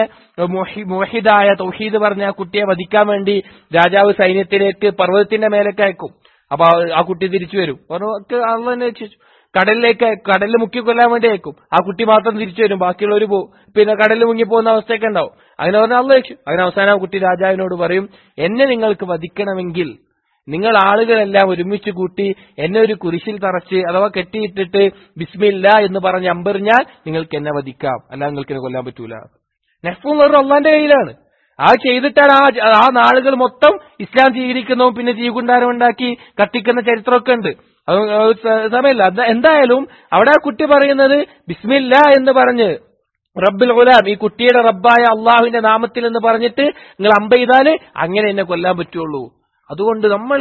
മോഹിദായ തൗഹീദ് പറഞ്ഞ ആ കുട്ടിയെ വധിക്കാൻ വേണ്ടി രാജാവ് സൈന്യത്തിലേക്ക് പർവ്വതത്തിന്റെ മേലേക്ക് അയക്കും അപ്പൊ ആ കുട്ടി തിരിച്ചു വരും അള്ള തന്നെ രക്ഷിച്ചു കടലിലേക്ക് കടലിൽ മുക്കി കൊല്ലാൻ വേണ്ടി അയക്കും ആ കുട്ടി മാത്രം തിരിച്ചു വരും ബാക്കിയുള്ളവർ പോകും പിന്നെ കടലിൽ മുങ്ങി പോകുന്ന അവസ്ഥയൊക്കെ ഉണ്ടാവും അങ്ങനെ പറഞ്ഞാൽ അള്ള രക്ഷു അങ്ങനെ അവസാനം ആ കുട്ടി രാജാവിനോട് പറയും എന്നെ നിങ്ങൾക്ക് വധിക്കണമെങ്കിൽ നിങ്ങൾ ആളുകളെല്ലാം ഒരുമിച്ച് കൂട്ടി എന്നെ ഒരു കുരിശിൽ തറച്ച് അഥവാ കെട്ടിയിട്ടിട്ട് ബിസ്മില്ല എന്ന് പറഞ്ഞ് അമ്പെറിഞ്ഞാൽ നിങ്ങൾക്ക് എന്നെ വധിക്കാം അല്ല നിങ്ങൾക്ക് എന്നെ കൊല്ലാൻ പറ്റൂല നെഹ്ഫും വെറും അള്ളാന്റെ കയ്യിലാണ് ആ ചെയ്തിട്ടാണ് ആ ആ നാളുകൾ മൊത്തം ഇസ്ലാം സ്വീകരിക്കുന്നതും പിന്നെ ജീവകുണ്ടാരം ഉണ്ടാക്കി കത്തിക്കുന്ന ചരിത്രമൊക്കെ ഉണ്ട് അത് സമയമില്ല എന്തായാലും അവിടെ ആ കുട്ടി പറയുന്നത് ബിസ്മില്ല എന്ന് പറഞ്ഞ് റബ്ബുൽ ഗുലാം ഈ കുട്ടിയുടെ റബ്ബായ അള്ളാഹുവിന്റെ നാമത്തിൽ എന്ന് പറഞ്ഞിട്ട് നിങ്ങൾ അമ്പ ചെയ്താല് അങ്ങനെ എന്നെ കൊല്ലാൻ പറ്റുള്ളൂ അതുകൊണ്ട് നമ്മൾ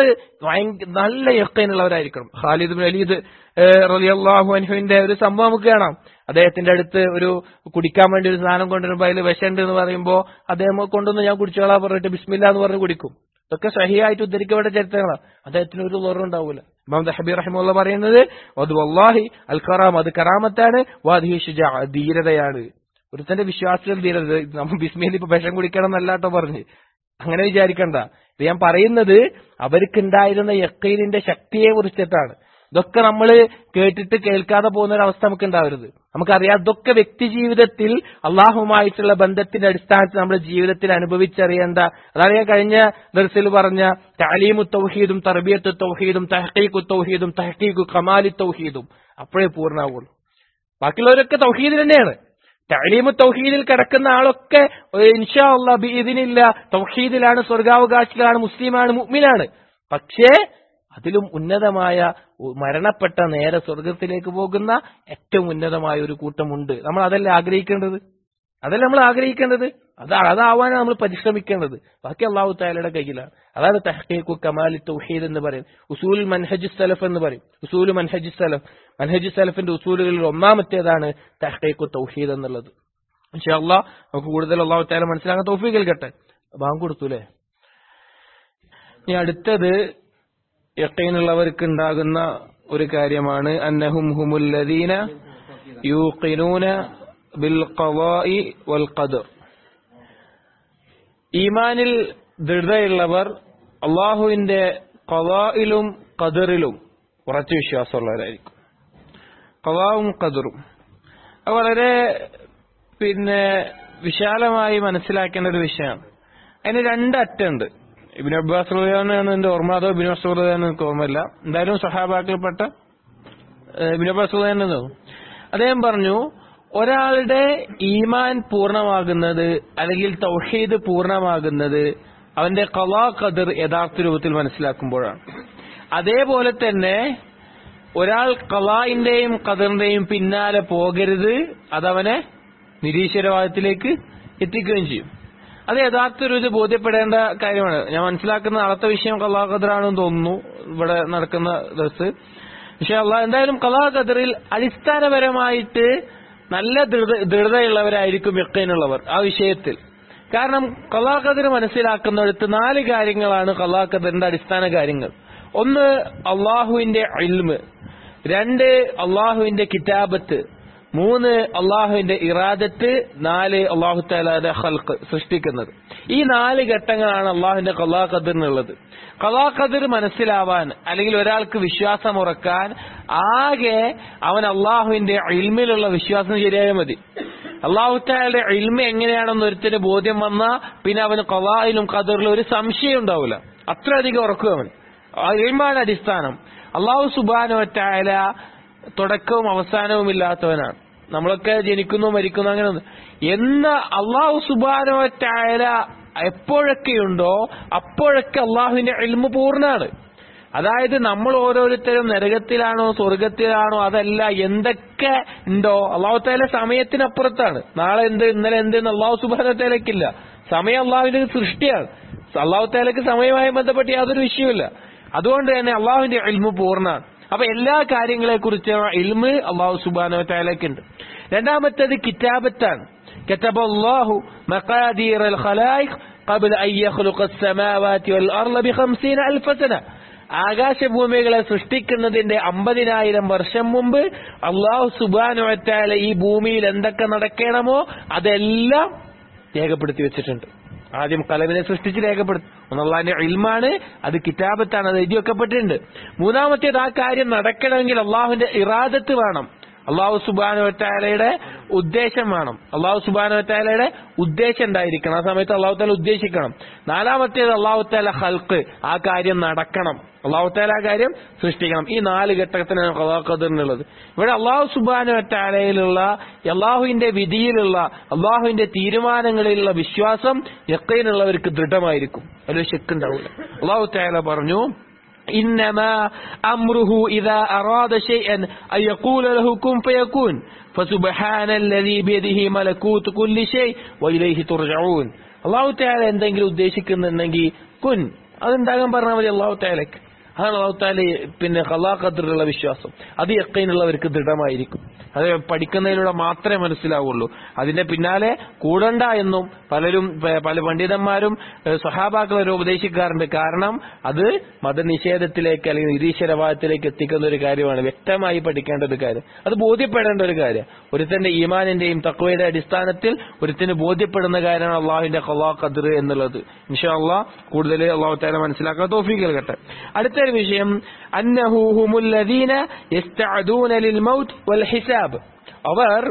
നല്ല യക്കൈനുള്ളവരായിരിക്കണം ഖാലിദ് ബിൻ അലീദ് റലിയല്ലാഹു അൻഹുവിന്റെ ഒരു സംഭവം നമുക്ക് കാണാം അദ്ദേഹത്തിന്റെ അടുത്ത് ഒരു കുടിക്കാൻ വേണ്ടി ഒരു സാധനം കൊണ്ടുവരുമ്പോൾ അതിൽ വിഷമുണ്ട് എന്ന് പറയുമ്പോൾ അദ്ദേഹം കൊണ്ടുവന്ന് ഞാൻ കുടിച്ചോളാ പറഞ്ഞിട്ട് ബിസ്മില്ല എന്ന് പറഞ്ഞ് കുടിക്കും ഇതൊക്കെ സഹിയായിട്ട് ഉദ്ധരിക്കപ്പെട്ട ചരിത്രങ്ങളാണ് അദ്ദേഹത്തിന് ഒരു ലോറും ഉണ്ടാവൂല ഇമാം ദഹബി റഹിമുള്ള പറയുന്നത് അത് വല്ലാഹി അൽ കറാം അത് കറാമത്താണ് വാദി ഷുജാ ധീരതയാണ് ഒരുത്തന്റെ വിശ്വാസത്തിൽ ധീരത നമ്മൾ ബിസ്മിയിൽ ഇപ്പൊ വിഷം കുടിക്കണം എന്നല്ലാട്ടോ പറഞ്ഞ് അങ്ങനെ വിചാരിക്കണ്ട ഇത് ഞാൻ പറയുന്നത് അവർക്കുണ്ടായിരുന്ന യക്കീനിന്റെ ശക്തിയെ കുറിച്ചിട്ടാണ് ഇതൊക്കെ നമ്മൾ കേട്ടിട്ട് കേൾക്കാതെ പോകുന്ന ഒരു അവസ്ഥ നമുക്ക് ഉണ്ടാവരുത് നമുക്കറിയാം ഇതൊക്കെ വ്യക്തി ജീവിതത്തിൽ അള്ളാഹുമായിട്ടുള്ള ബന്ധത്തിന്റെ അടിസ്ഥാനത്തിൽ നമ്മുടെ ജീവിതത്തിൽ അനുഭവിച്ചറിയേണ്ട അതാണ് ഞാൻ കഴിഞ്ഞ ദർസിൽ പറഞ്ഞ താലീമു തൗഹീദും തർബിയത്തു തൗഹീദും തഹക്കീഖു തൗഹീദും തഹക്കീഖു കമാലി തൗഹീദും അപ്പോഴേ പൂർണ്ണമാവുള്ളൂ ബാക്കിയുള്ളവരൊക്കെ തൗഹീദിൽ തന്നെയാണ് തലീമു തൗഹീദിൽ കിടക്കുന്ന ആളൊക്കെ ഇൻഷാ അള്ളാ ഇതിനില്ല തൗഹീദിലാണ് സ്വർഗാവകാശികളാണ് മുസ്ലിമാണ് മുഅ്മിനാണ് പക്ഷേ അതിലും ഉന്നതമായ മരണപ്പെട്ട നേരെ സ്വർഗത്തിലേക്ക് പോകുന്ന ഏറ്റവും ഉന്നതമായ ഒരു കൂട്ടമുണ്ട് നമ്മൾ അതല്ല ആഗ്രഹിക്കേണ്ടത് അതല്ല നമ്മൾ ആഗ്രഹിക്കേണ്ടത് അതാ അതാവാനാണ് നമ്മൾ പരിശ്രമിക്കേണ്ടത് ബാക്കി അള്ളാഹു താലയുടെ കയ്യിലാണ് അതാണ് തഹ്ഖീഖു കമാലി തൗഹീദ് എന്ന് പറയും ഉസൂൽ മൻഹജ് സലഫ് എന്ന് പറയും ഉസൂൽ മൻഹജ് സലഫ് മൻഹജ് സലഫിന്റെ ഉസൂലുകളിൽ ഒന്നാമത്തേതാണ് തഹ്ഖീഖു തൗഹീദ് എന്നുള്ളത് പക്ഷേ അള്ളാഹ് നമുക്ക് കൂടുതൽ അള്ളാഹു താല മനസ്സിലാക്കാൻ തൗഫീഖ് നൽകട്ടെ ബാങ്ക് കൊടുത്തു അല്ലേ ഇനി അടുത്തത് യക്കീനുള്ളവർക്ക് ഉണ്ടാകുന്ന ഒരു കാര്യമാണ് അന്നഹും ഹുമുല്ലദീന യൂഖിനൂന ബിൽ ഖവാഇ വൽ ഖദർ ഈമാനിൽ ദൃഢതയുള്ളവർ അള്ളാഹുവിന്റെ ഖവായിലും ഖദറിലും ഉറച്ച വിശ്വാസമുള്ളവരായിരിക്കും ഖവാവും ഖദറും അത് വളരെ പിന്നെ വിശാലമായി മനസ്സിലാക്കേണ്ട ഒരു വിഷയമാണ് അതിന് രണ്ട് അറ്റമുണ്ട് ഇബിൻ അബ്ബാസ് റളിയാണ് എന്റെ ഓർമ്മ അതോ ഇബിൻ മസൂദ് എനിക്ക് ഓർമ്മയില്ല എന്തായാലും സഹാബാക്കൾപ്പെട്ട ഇബിൻ അബ്ബാസ് റളിയാണ് അദ്ദേഹം പറഞ്ഞു ഒരാളുടെ ഈമാൻ പൂർണ്ണമാകുന്നത് അല്ലെങ്കിൽ തൗഹീദ് പൂർണ്ണമാകുന്നത് അവന്റെ കലാ ഖദർ യഥാർത്ഥ രൂപത്തിൽ മനസ്സിലാക്കുമ്പോഴാണ് അതേപോലെ തന്നെ ഒരാൾ കലായിന്റെയും ഖദറിന്റെയും പിന്നാലെ പോകരുത് അതവനെ നിരീശ്വരവാദത്തിലേക്ക് എത്തിക്കുകയും ചെയ്യും അത് യഥാർത്ഥ ഒരു ഇത് ബോധ്യപ്പെടേണ്ട കാര്യമാണ് ഞാൻ മനസ്സിലാക്കുന്ന അടുത്ത വിഷയം കലാ ഖദറാണെന്ന് തോന്നുന്നു ഇവിടെ നടക്കുന്ന ദിവസ് പക്ഷെ അല്ല എന്തായാലും കലാ ഖദറിൽ അടിസ്ഥാനപരമായിട്ട് നല്ല ദൃഢ ദൃഢതയുള്ളവരായിരിക്കും യക്കൈനുള്ളവർ ആ വിഷയത്തിൽ കാരണം കലാ ഖദർ മനസ്സിലാക്കുന്നിടത്ത് നാല് കാര്യങ്ങളാണ് കലാ ഖദറിന്റെ അടിസ്ഥാന കാര്യങ്ങൾ ഒന്ന് അള്ളാഹുവിന്റെ ഇൽമ് രണ്ട് അള്ളാഹുവിന്റെ കിതാബത്ത് മൂന്ന് അള്ളാഹുവിന്റെ ഇറാദത്ത് നാല് അള്ളാഹു താലാന്റെ ഹൽക്ക് സൃഷ്ടിക്കുന്നത് ഈ നാല് ഘട്ടങ്ങളാണ് അള്ളാഹുവിന്റെ കലാ ഖദറിനുള്ളത് കലാ ഖദർ മനസ്സിലാവാൻ അല്ലെങ്കിൽ ഒരാൾക്ക് വിശ്വാസം ഉറക്കാൻ ആകെ അവൻ അള്ളാഹുവിന്റെ ഇൽമിലുള്ള വിശ്വാസം ശരിയായാൽ മതി അള്ളാഹു താലയുടെ ഇൽമ എങ്ങനെയാണെന്ന് ഒരുത്തിന് ബോധ്യം വന്നാൽ പിന്നെ അവന് കലായിലും ഖദറിലും ഒരു സംശയം ഉണ്ടാവില്ല അത്രയധികം ഉറക്കും അവൻ ഇൽമാണ് അടിസ്ഥാനം അള്ളാഹു സുബാനോറ്റായ തുടക്കവും അവസാനവും ഇല്ലാത്തവനാണ് നമ്മളൊക്കെ ജനിക്കുന്നു മരിക്കുന്നു അങ്ങനെ എന്ന അള്ളാഹു സുബാനോറ്റായ എപ്പോഴൊക്കെയുണ്ടോ അപ്പോഴൊക്കെ അള്ളാഹുവിന്റെ എൽമ പൂർണ്ണാണ് അതായത് നമ്മൾ ഓരോരുത്തരും നരകത്തിലാണോ സ്വർഗത്തിലാണോ അതല്ല എന്തൊക്കെ ഉണ്ടോ അള്ളാഹുത്താല സമയത്തിനപ്പുറത്താണ് നാളെ എന്ത് ഇന്നലെ എന്ത് എന്ന് അള്ളാഹു സുബാനത്തേലക്കില്ല സമയം അള്ളാഹുവിന്റെ സൃഷ്ടിയാണ് അള്ളാഹുത്താലക്ക് സമയവുമായി ബന്ധപ്പെട്ട് യാതൊരു വിഷയമില്ല അതുകൊണ്ട് തന്നെ അള്ളാഹുവിന്റെ ഇൽമു പൂർണ്ണമാണ് അപ്പൊ എല്ലാ കാര്യങ്ങളെ കുറിച്ച് ഇൽമ് അള്ളാഹു സുബാനോ താലക്കുണ്ട് രണ്ടാമത്തേത് കിതാബത്താണ് كتب الله مقادير الخلائق قبل أن يخلق السماوات والأرض بخمسين ألف سنة ആകാശഭൂമികളെ സൃഷ്ടിക്കുന്നതിന്റെ അമ്പതിനായിരം വർഷം മുമ്പ് അള്ളാഹു സുബാനുവറ്റാല ഈ ഭൂമിയിൽ എന്തൊക്കെ നടക്കണമോ അതെല്ലാം രേഖപ്പെടുത്തി വെച്ചിട്ടുണ്ട് ആദ്യം കലവിനെ സൃഷ്ടിച്ച് രേഖപ്പെടുത്തും ഒന്നുള്ളതിന്റെ ഇൽമാണ് അത് കിതാബത്താണ് അത് എഴുതി വെക്കപ്പെട്ടിട്ടുണ്ട് മൂന്നാമത്തേത് ആ കാര്യം നടക്കണമെങ്കിൽ അള്ളാഹുവിന്റെ ഇറാദത്ത് വേണം അള്ളാഹു സുബാനുവറ്റാലയുടെ ഉദ്ദേശം വേണം അള്ളാഹു സുബാനുവറ്റാലയുടെ ഉദ്ദേശം ഉണ്ടായിരിക്കണം ആ സമയത്ത് അള്ളാഹു താല ഉദ്ദേശിക്കണം നാലാമത്തേത് അള്ളാഹു താല ഹൽക്ക് ആ കാര്യം നടക്കണം അള്ളാഹു താല ആ കാര്യം സൃഷ്ടിക്കണം ഈ നാല് ഘട്ടത്തിനാണ് ഖദറിനുള്ളത് ഇവിടെ അള്ളാഹു സുബാനുവറ്റാലയിലുള്ള അള്ളാഹുവിന്റെ വിധിയിലുള്ള അള്ളാഹുവിന്റെ തീരുമാനങ്ങളിലുള്ള വിശ്വാസം യക്കൈനുള്ളവർക്ക് ദൃഢമായിരിക്കും അതിൽ ശക്കുണ്ടാവില്ല അള്ളാഹു താല പറഞ്ഞു إنما أمره إذا أراد شيئا أن يقول له كن فيكون فسبحان الذي بيده ملكوت كل شيء وإليه ترجعون അള്ളാഹു താല എന്തെങ്കിലും ഉദ്ദേശിക്കുന്നുണ്ടെങ്കിൽ കുൻ അതുണ്ടാകാൻ പറഞ്ഞാൽ മതി അള്ളാഹു താലക്ക് അതാണ് അള്ളാഹുത്താല് പിന്നെ ഖലാഖത്തിലുള്ള വിശ്വാസം അത് യക്കൈനുള്ളവർക്ക് ദൃഢമായിരിക്കും അത് പഠിക്കുന്നതിലൂടെ മാത്രമേ മനസ്സിലാവുള്ളൂ അതിന്റെ പിന്നാലെ കൂടണ്ട എന്നും പലരും പ- പല പണ്ഡിതന്മാരും ഏഹ്, സഹാബാക്കൾ ഒരു ഉപദേശിക്കാറുണ്ട് കാരണം അത് മതനിഷേധത്തിലേക്ക് അല്ലെങ്കിൽ നിരീശ്വരവാദത്തിലേക്ക് എത്തിക്കുന്ന ഒരു കാര്യമാണ് വ്യക്തമായി പഠിക്കേണ്ട ഒരു കാര്യം അത് ബോധ്യപ്പെടേണ്ട ഒരു കാര്യം ഒരുത്തന്റെ ഈമാനിന്റെയും തക്വയുടെ അടിസ്ഥാനത്തിൽ ഒരുത്തിന് ബോധ്യപ്പെടുന്ന കാര്യമാണ് അള്ളാഹുവിന്റെ ഖലാ ഖദർ എന്നുള്ളത് ഇൻഷാ അള്ളാഹ് കൂടുതൽ അള്ളാഹു താല മനസ്സിലാക്കാൻ തോഫീക്ക് നൽകട്ടെ അടുത്തൊരു വിഷയം അന്നഹു ഹുമുല്ലദീന യസ്തഅദൂന ലിൽ മൗത്ത് വൽ ഹിസാബ് അവർ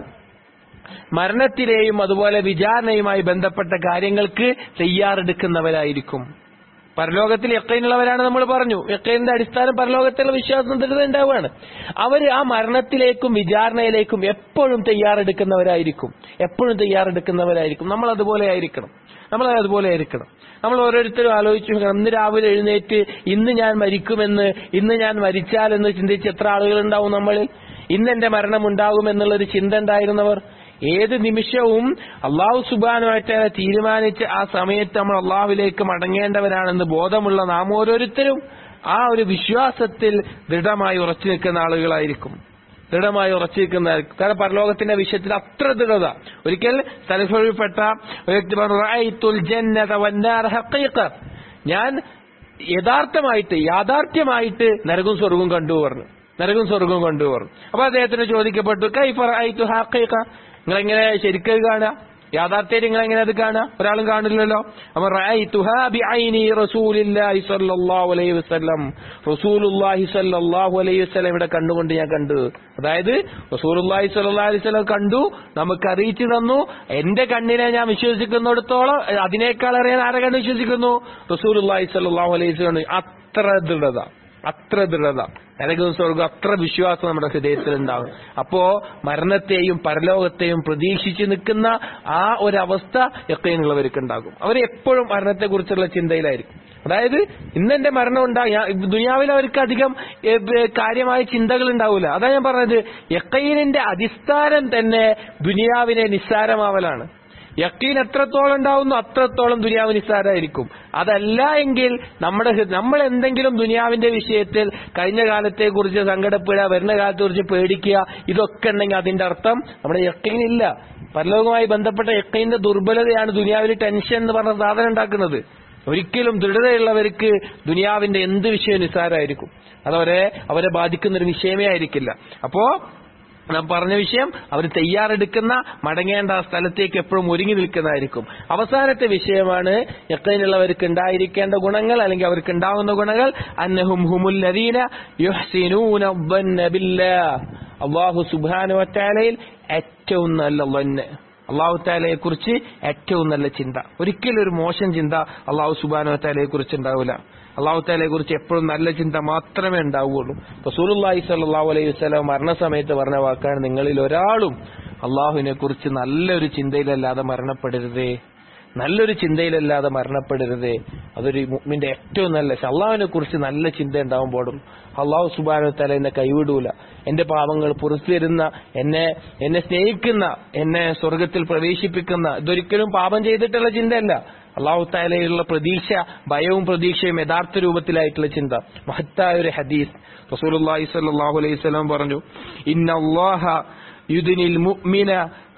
മരണത്തിലെയും അതുപോലെ വിചാരണയുമായി ബന്ധപ്പെട്ട കാര്യങ്ങൾക്ക് തയ്യാറെടുക്കുന്നവരായിരിക്കും പരലോകത്തിൽ യക്കൈനുള്ളവരാണ് നമ്മൾ പറഞ്ഞു യക്കൈനിന്റെ അടിസ്ഥാനം പരലോകത്തിലുള്ള വിശ്വാസം ദൃഢത ഉണ്ടാവുകയാണ് അവർ ആ മരണത്തിലേക്കും വിചാരണയിലേക്കും എപ്പോഴും തയ്യാറെടുക്കുന്നവരായിരിക്കും എപ്പോഴും തയ്യാറെടുക്കുന്നവരായിരിക്കും നമ്മൾ അതുപോലെ ആയിരിക്കണം നമ്മൾ അതുപോലെ ആയിരിക്കണം നമ്മൾ ഓരോരുത്തരും ആലോചിച്ചു നോക്കണം ഇന്ന് രാവിലെ എഴുന്നേറ്റ് ഇന്ന് ഞാൻ മരിക്കുമെന്ന് ഇന്ന് ഞാൻ മരിച്ചാൽ എന്ന് ചിന്തിച്ച് എത്ര ആളുകൾ ഉണ്ടാവും നമ്മളിൽ ഇന്ന് എന്റെ മരണം ഉണ്ടാകുമെന്നുള്ളൊരു ചിന്ത ഉണ്ടായിരുന്നവർ ഏത് നിമിഷവും അള്ളാഹു സുബാനുമായിട്ട് തീരുമാനിച്ച് ആ സമയത്ത് നമ്മൾ അള്ളാഹുവിലേക്ക് മടങ്ങേണ്ടവരാണെന്ന് ബോധമുള്ള നാം ഓരോരുത്തരും ആ ഒരു വിശ്വാസത്തിൽ ദൃഢമായി ഉറച്ചു നിൽക്കുന്ന ആളുകളായിരിക്കും ദൃഢമായി ഉറച്ചു നിൽക്കുന്ന കാരണം പരലോകത്തിന്റെ വിഷയത്തിൽ അത്ര ദൃഢത ഒരിക്കൽ സലഫിൽപ്പെട്ട ഒരു വ്യക്തി പറഞ്ഞു "റഅയ്തുൽ ജന്നത വന്നാർ ഹഖീഖ." ഞാൻ യഥാർത്ഥമായിട്ട് യാഥാർത്ഥ്യമായിട്ട് നരകവും സ്വർഗവും കണ്ടു പറഞ്ഞു നരകവും സ്വർഗവും കണ്ടു പറഞ്ഞു അപ്പൊ അദ്ദേഹത്തിന് ചോദിക്കപ്പെട്ടു കൈഫ റഅയ്തു ഹഖീഖ നിങ്ങൾ എങ്ങനെ ശരിക്കും കാണുക യാഥാർത്ഥ്യം നിങ്ങൾ എങ്ങനെ അത് കാണുക ഒരാളും കാണില്ലല്ലോ അപ്പൊ റഅയ്തുഹാ ബിഐനി റസൂലില്ലാഹി സ്വല്ലല്ലാഹു അലൈഹി വസല്ലം റസൂലുള്ളാഹി സ്വല്ലല്ലാഹു അലൈഹി വസല്ലം ഇവിടെ കണ്ടുകൊണ്ട് ഞാൻ കണ്ടു അതായത് റസൂലുള്ളാഹി സ്വല്ലല്ലാഹു അലൈഹി വസല്ലം കണ്ടു നമുക്ക് അറിയിച്ചു തന്നു എന്റെ കണ്ണിനെ ഞാൻ വിശ്വസിക്കുന്നിടത്തോളം അതിനേക്കാളേറെ ഞാൻ ആരെ കണ്ട് വിശ്വസിക്കുന്നു റസൂലുള്ളാഹി സ്വല്ലല്ലാഹു അലൈഹി വസല്ലം അത്ര ദൃഢത അത്ര ദൃഢത നരകവും സ്വർഗം അത്ര വിശ്വാസം നമ്മുടെ ഹൃദയത്തിൽ ഉണ്ടാകും അപ്പോ മരണത്തെയും പരലോകത്തെയും പ്രതീക്ഷിച്ച് നിൽക്കുന്ന ആ ഒരവസ്ഥ എക്കൈനുള്ളവർക്ക് ഉണ്ടാകും അവർ എപ്പോഴും മരണത്തെക്കുറിച്ചുള്ള ചിന്തയിലായിരിക്കും അതായത് ഇന്നെന്റെ മരണം ഉണ്ടാകും ദുനിയാവിൽ അവർക്ക് അധികം ഏ, ഏ, കാര്യമായ ചിന്തകൾ ഉണ്ടാവില്ല അതാ ഞാൻ പറഞ്ഞത് യക്കൈനിന്റെ അടിസ്ഥാനം തന്നെ ദുനിയാവിനെ നിസ്സാരമാവലാണ് യക്കീൻ എത്രത്തോളം ഉണ്ടാവുന്നു അത്രത്തോളം ദുനിയാവ് നിസ്സാരമായിരിക്കും അതല്ല എങ്കിൽ നമ്മുടെ ഹൃ- നമ്മൾ എന്തെങ്കിലും ദുനിയാവിന്റെ വിഷയത്തിൽ കഴിഞ്ഞ കാലത്തെ കുറിച്ച് സങ്കടപ്പെടുക വരുന്ന കാലത്തെ കുറിച്ച് പേടിക്കുക ഇതൊക്കെ ഉണ്ടെങ്കിൽ അതിന്റെ അർത്ഥം നമ്മുടെ യക്കീനില്ല പരലോകവുമായി ബന്ധപ്പെട്ട യക്കീന്റെ ദുർബലതയാണ് ദുനിയാവിൽ ടെൻഷൻ എന്ന് പറഞ്ഞ സാധനം ഉണ്ടാക്കുന്നത് ഒരിക്കലും ദൃഢതയുള്ളവർക്ക് ദുനിയാവിന്റെ എന്ത് വിഷയം നിസ്സാരമായിരിക്കും അതവരെ അവരെ ബാധിക്കുന്ന ഒരു വിഷയമേ ആയിരിക്കില്ല അപ്പോ നാം പറഞ്ഞ വിഷയം അവർ തയ്യാറെടുക്കുന്ന മടങ്ങേണ്ട ആ സ്ഥലത്തേക്ക് എപ്പോഴും ഒരുങ്ങി നിൽക്കുന്നതായിരിക്കും അവസാനത്തെ വിഷയമാണ് യക്കൈനുള്ളവർക്ക് ഉണ്ടായിരിക്കേണ്ട ഗുണങ്ങൾ അല്ലെങ്കിൽ അവർക്ക് ഉണ്ടാകുന്ന ഗുണങ്ങൾ അന്നഹും ഹുമുല്ലദീന യുഹ്സിനൂന ظن بالله അല്ലാഹു സുബ്ഹാനഹു വതആലയിൽ ഏറ്റവും നല്ല ളന്ന് അള്ളാഹു താലയെ കുറിച്ച് ഏറ്റവും നല്ല ചിന്ത ഒരിക്കലും ഒരു മോശം ചിന്ത അള്ളാഹു സുബാനോ താലയെ കുറിച്ച് ഉണ്ടാവില്ല അള്ളാഹു താലയെ കുറിച്ച് എപ്പോഴും നല്ല ചിന്ത മാത്രമേ ഉണ്ടാവുകയുള്ളൂ റസൂലുള്ളാഹി സ്വല്ലല്ലാഹു അലൈഹി വസല്ലം മരണസമയത്ത് പറഞ്ഞ വാക്കാണ് നിങ്ങളിൽ ഒരാളും അള്ളാഹുവിനെ കുറിച്ച് നല്ലൊരു ചിന്തയിലല്ലാതെ മരണപ്പെടരുതേ നല്ലൊരു ചിന്തയിലല്ലാതെ മരണപ്പെടരുതേ അതൊരു മുഅ്മിന്റെ ഏറ്റവും നല്ല അള്ളാഹുവിനെ കുറിച്ച് നല്ല ചിന്ത ഉണ്ടാവുമ്പോഴും അള്ളാഹു സുബാനു തല എന്നെ കൈവിടൂല എന്റെ പാപങ്ങൾ പുറത്തു തരുന്ന എന്നെ എന്നെ സ്നേഹിക്കുന്ന എന്നെ സ്വർഗത്തിൽ പ്രവേശിപ്പിക്കുന്ന ഇതൊരിക്കലും പാപം ചെയ്തിട്ടുള്ള ചിന്തയല്ല അള്ളാഹു താലയിലുള്ള പ്രതീക്ഷ ഭയവും പ്രതീക്ഷയും യഥാർത്ഥ രൂപത്തിലായിട്ടുള്ള ചിന്ത മഹത്തായ ഒരു ഹദീസ് റസൂലുള്ളാഹി സ്വല്ലല്ലാഹു അലൈഹി വസല്ലം പറഞ്ഞു ഇന്നല്ലാഹ യുദ്നിൽ മുഅ്മിന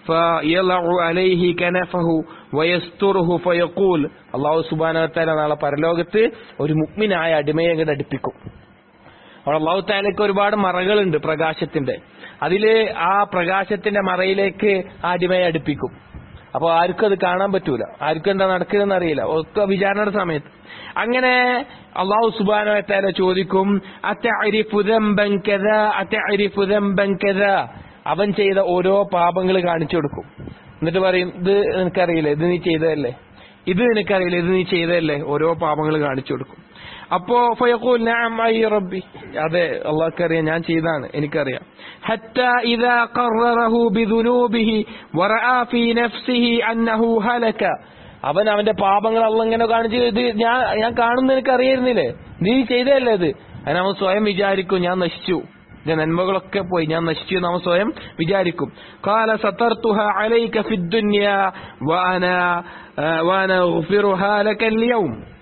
فيضع عليه كنفه ويستره فيقول അള്ളാഹു സുബാന താല നാളെ പരലോകത്ത് ഒരു മുഗ്മിനായ അടിമയെ അങ്ങോട്ട് അടുപ്പിക്കും അവിടെ അള്ളാഹു താലയ്ക്ക് ഒരുപാട് മറകളുണ്ട് പ്രകാശത്തിന്റെ അതില് ആ പ്രകാശത്തിന്റെ മറയിലേക്ക് ആ അടിമയെ അടുപ്പിക്കും അപ്പൊ ആർക്കും അത് കാണാൻ പറ്റൂല ആർക്കും എന്താ നടക്കുന്നതെന്ന് അറിയില്ല ഒക്കെ വിചാരണയുടെ സമയത്ത് അങ്ങനെ അള്ളാഹു സുബാനോ താല ചോദിക്കും "അതഅരിഫു ദംബൻ കദാ, അതഅരിഫു ദംബൻ കദാ?" അവൻ ചെയ്ത ഓരോ പാപങ്ങൾ കാണിച്ചു കൊടുക്കും എന്നിട്ട് പറയും ഇത് നിനക്കറിയില്ല ഇത് നീ ചെയ്തതല്ലേ ഇത് നിനക്കറിയില്ല ഇത് നീ ചെയ്തതല്ലേ ഓരോ പാപങ്ങൾ കാണിച്ചു കൊടുക്കും അപ്പോ ഫയഖൂൽ നഅം ഐ റബ്ബി അതെ അള്ളാഹ്ക്കറിയാം ഞാൻ ചെയ്താണ് എനിക്കറിയാം ഹത്ത ഇദാ ഖററഹു ബിദുനൂബിഹി വറആ ഫീ നഫ്സിഹി അന്നഹു ഹലക അവൻ അവന്റെ പാപങ്ങൾ അള്ള ഇങ്ങനെ കാണിച്ചു ഇത് ഞാൻ ഞാൻ കാണുന്ന എനിക്ക് അറിയായിരുന്നില്ലേ നീ ചെയ്തതല്ലേ ഇത് അതിന് അവൻ സ്വയം വിചാരിക്കും ഞാൻ നശിച്ചു എന്റെ നന്മകളൊക്കെ പോയി ഞാൻ നശിച്ചു എന്ന് അവൻ സ്വയം വിചാരിക്കും കാല സതർത്തുഹ അലൈക ഫിദ്ദുന്യ വാന വാന ഉഗ്ഫിറുഹാ ലക അൽയൗം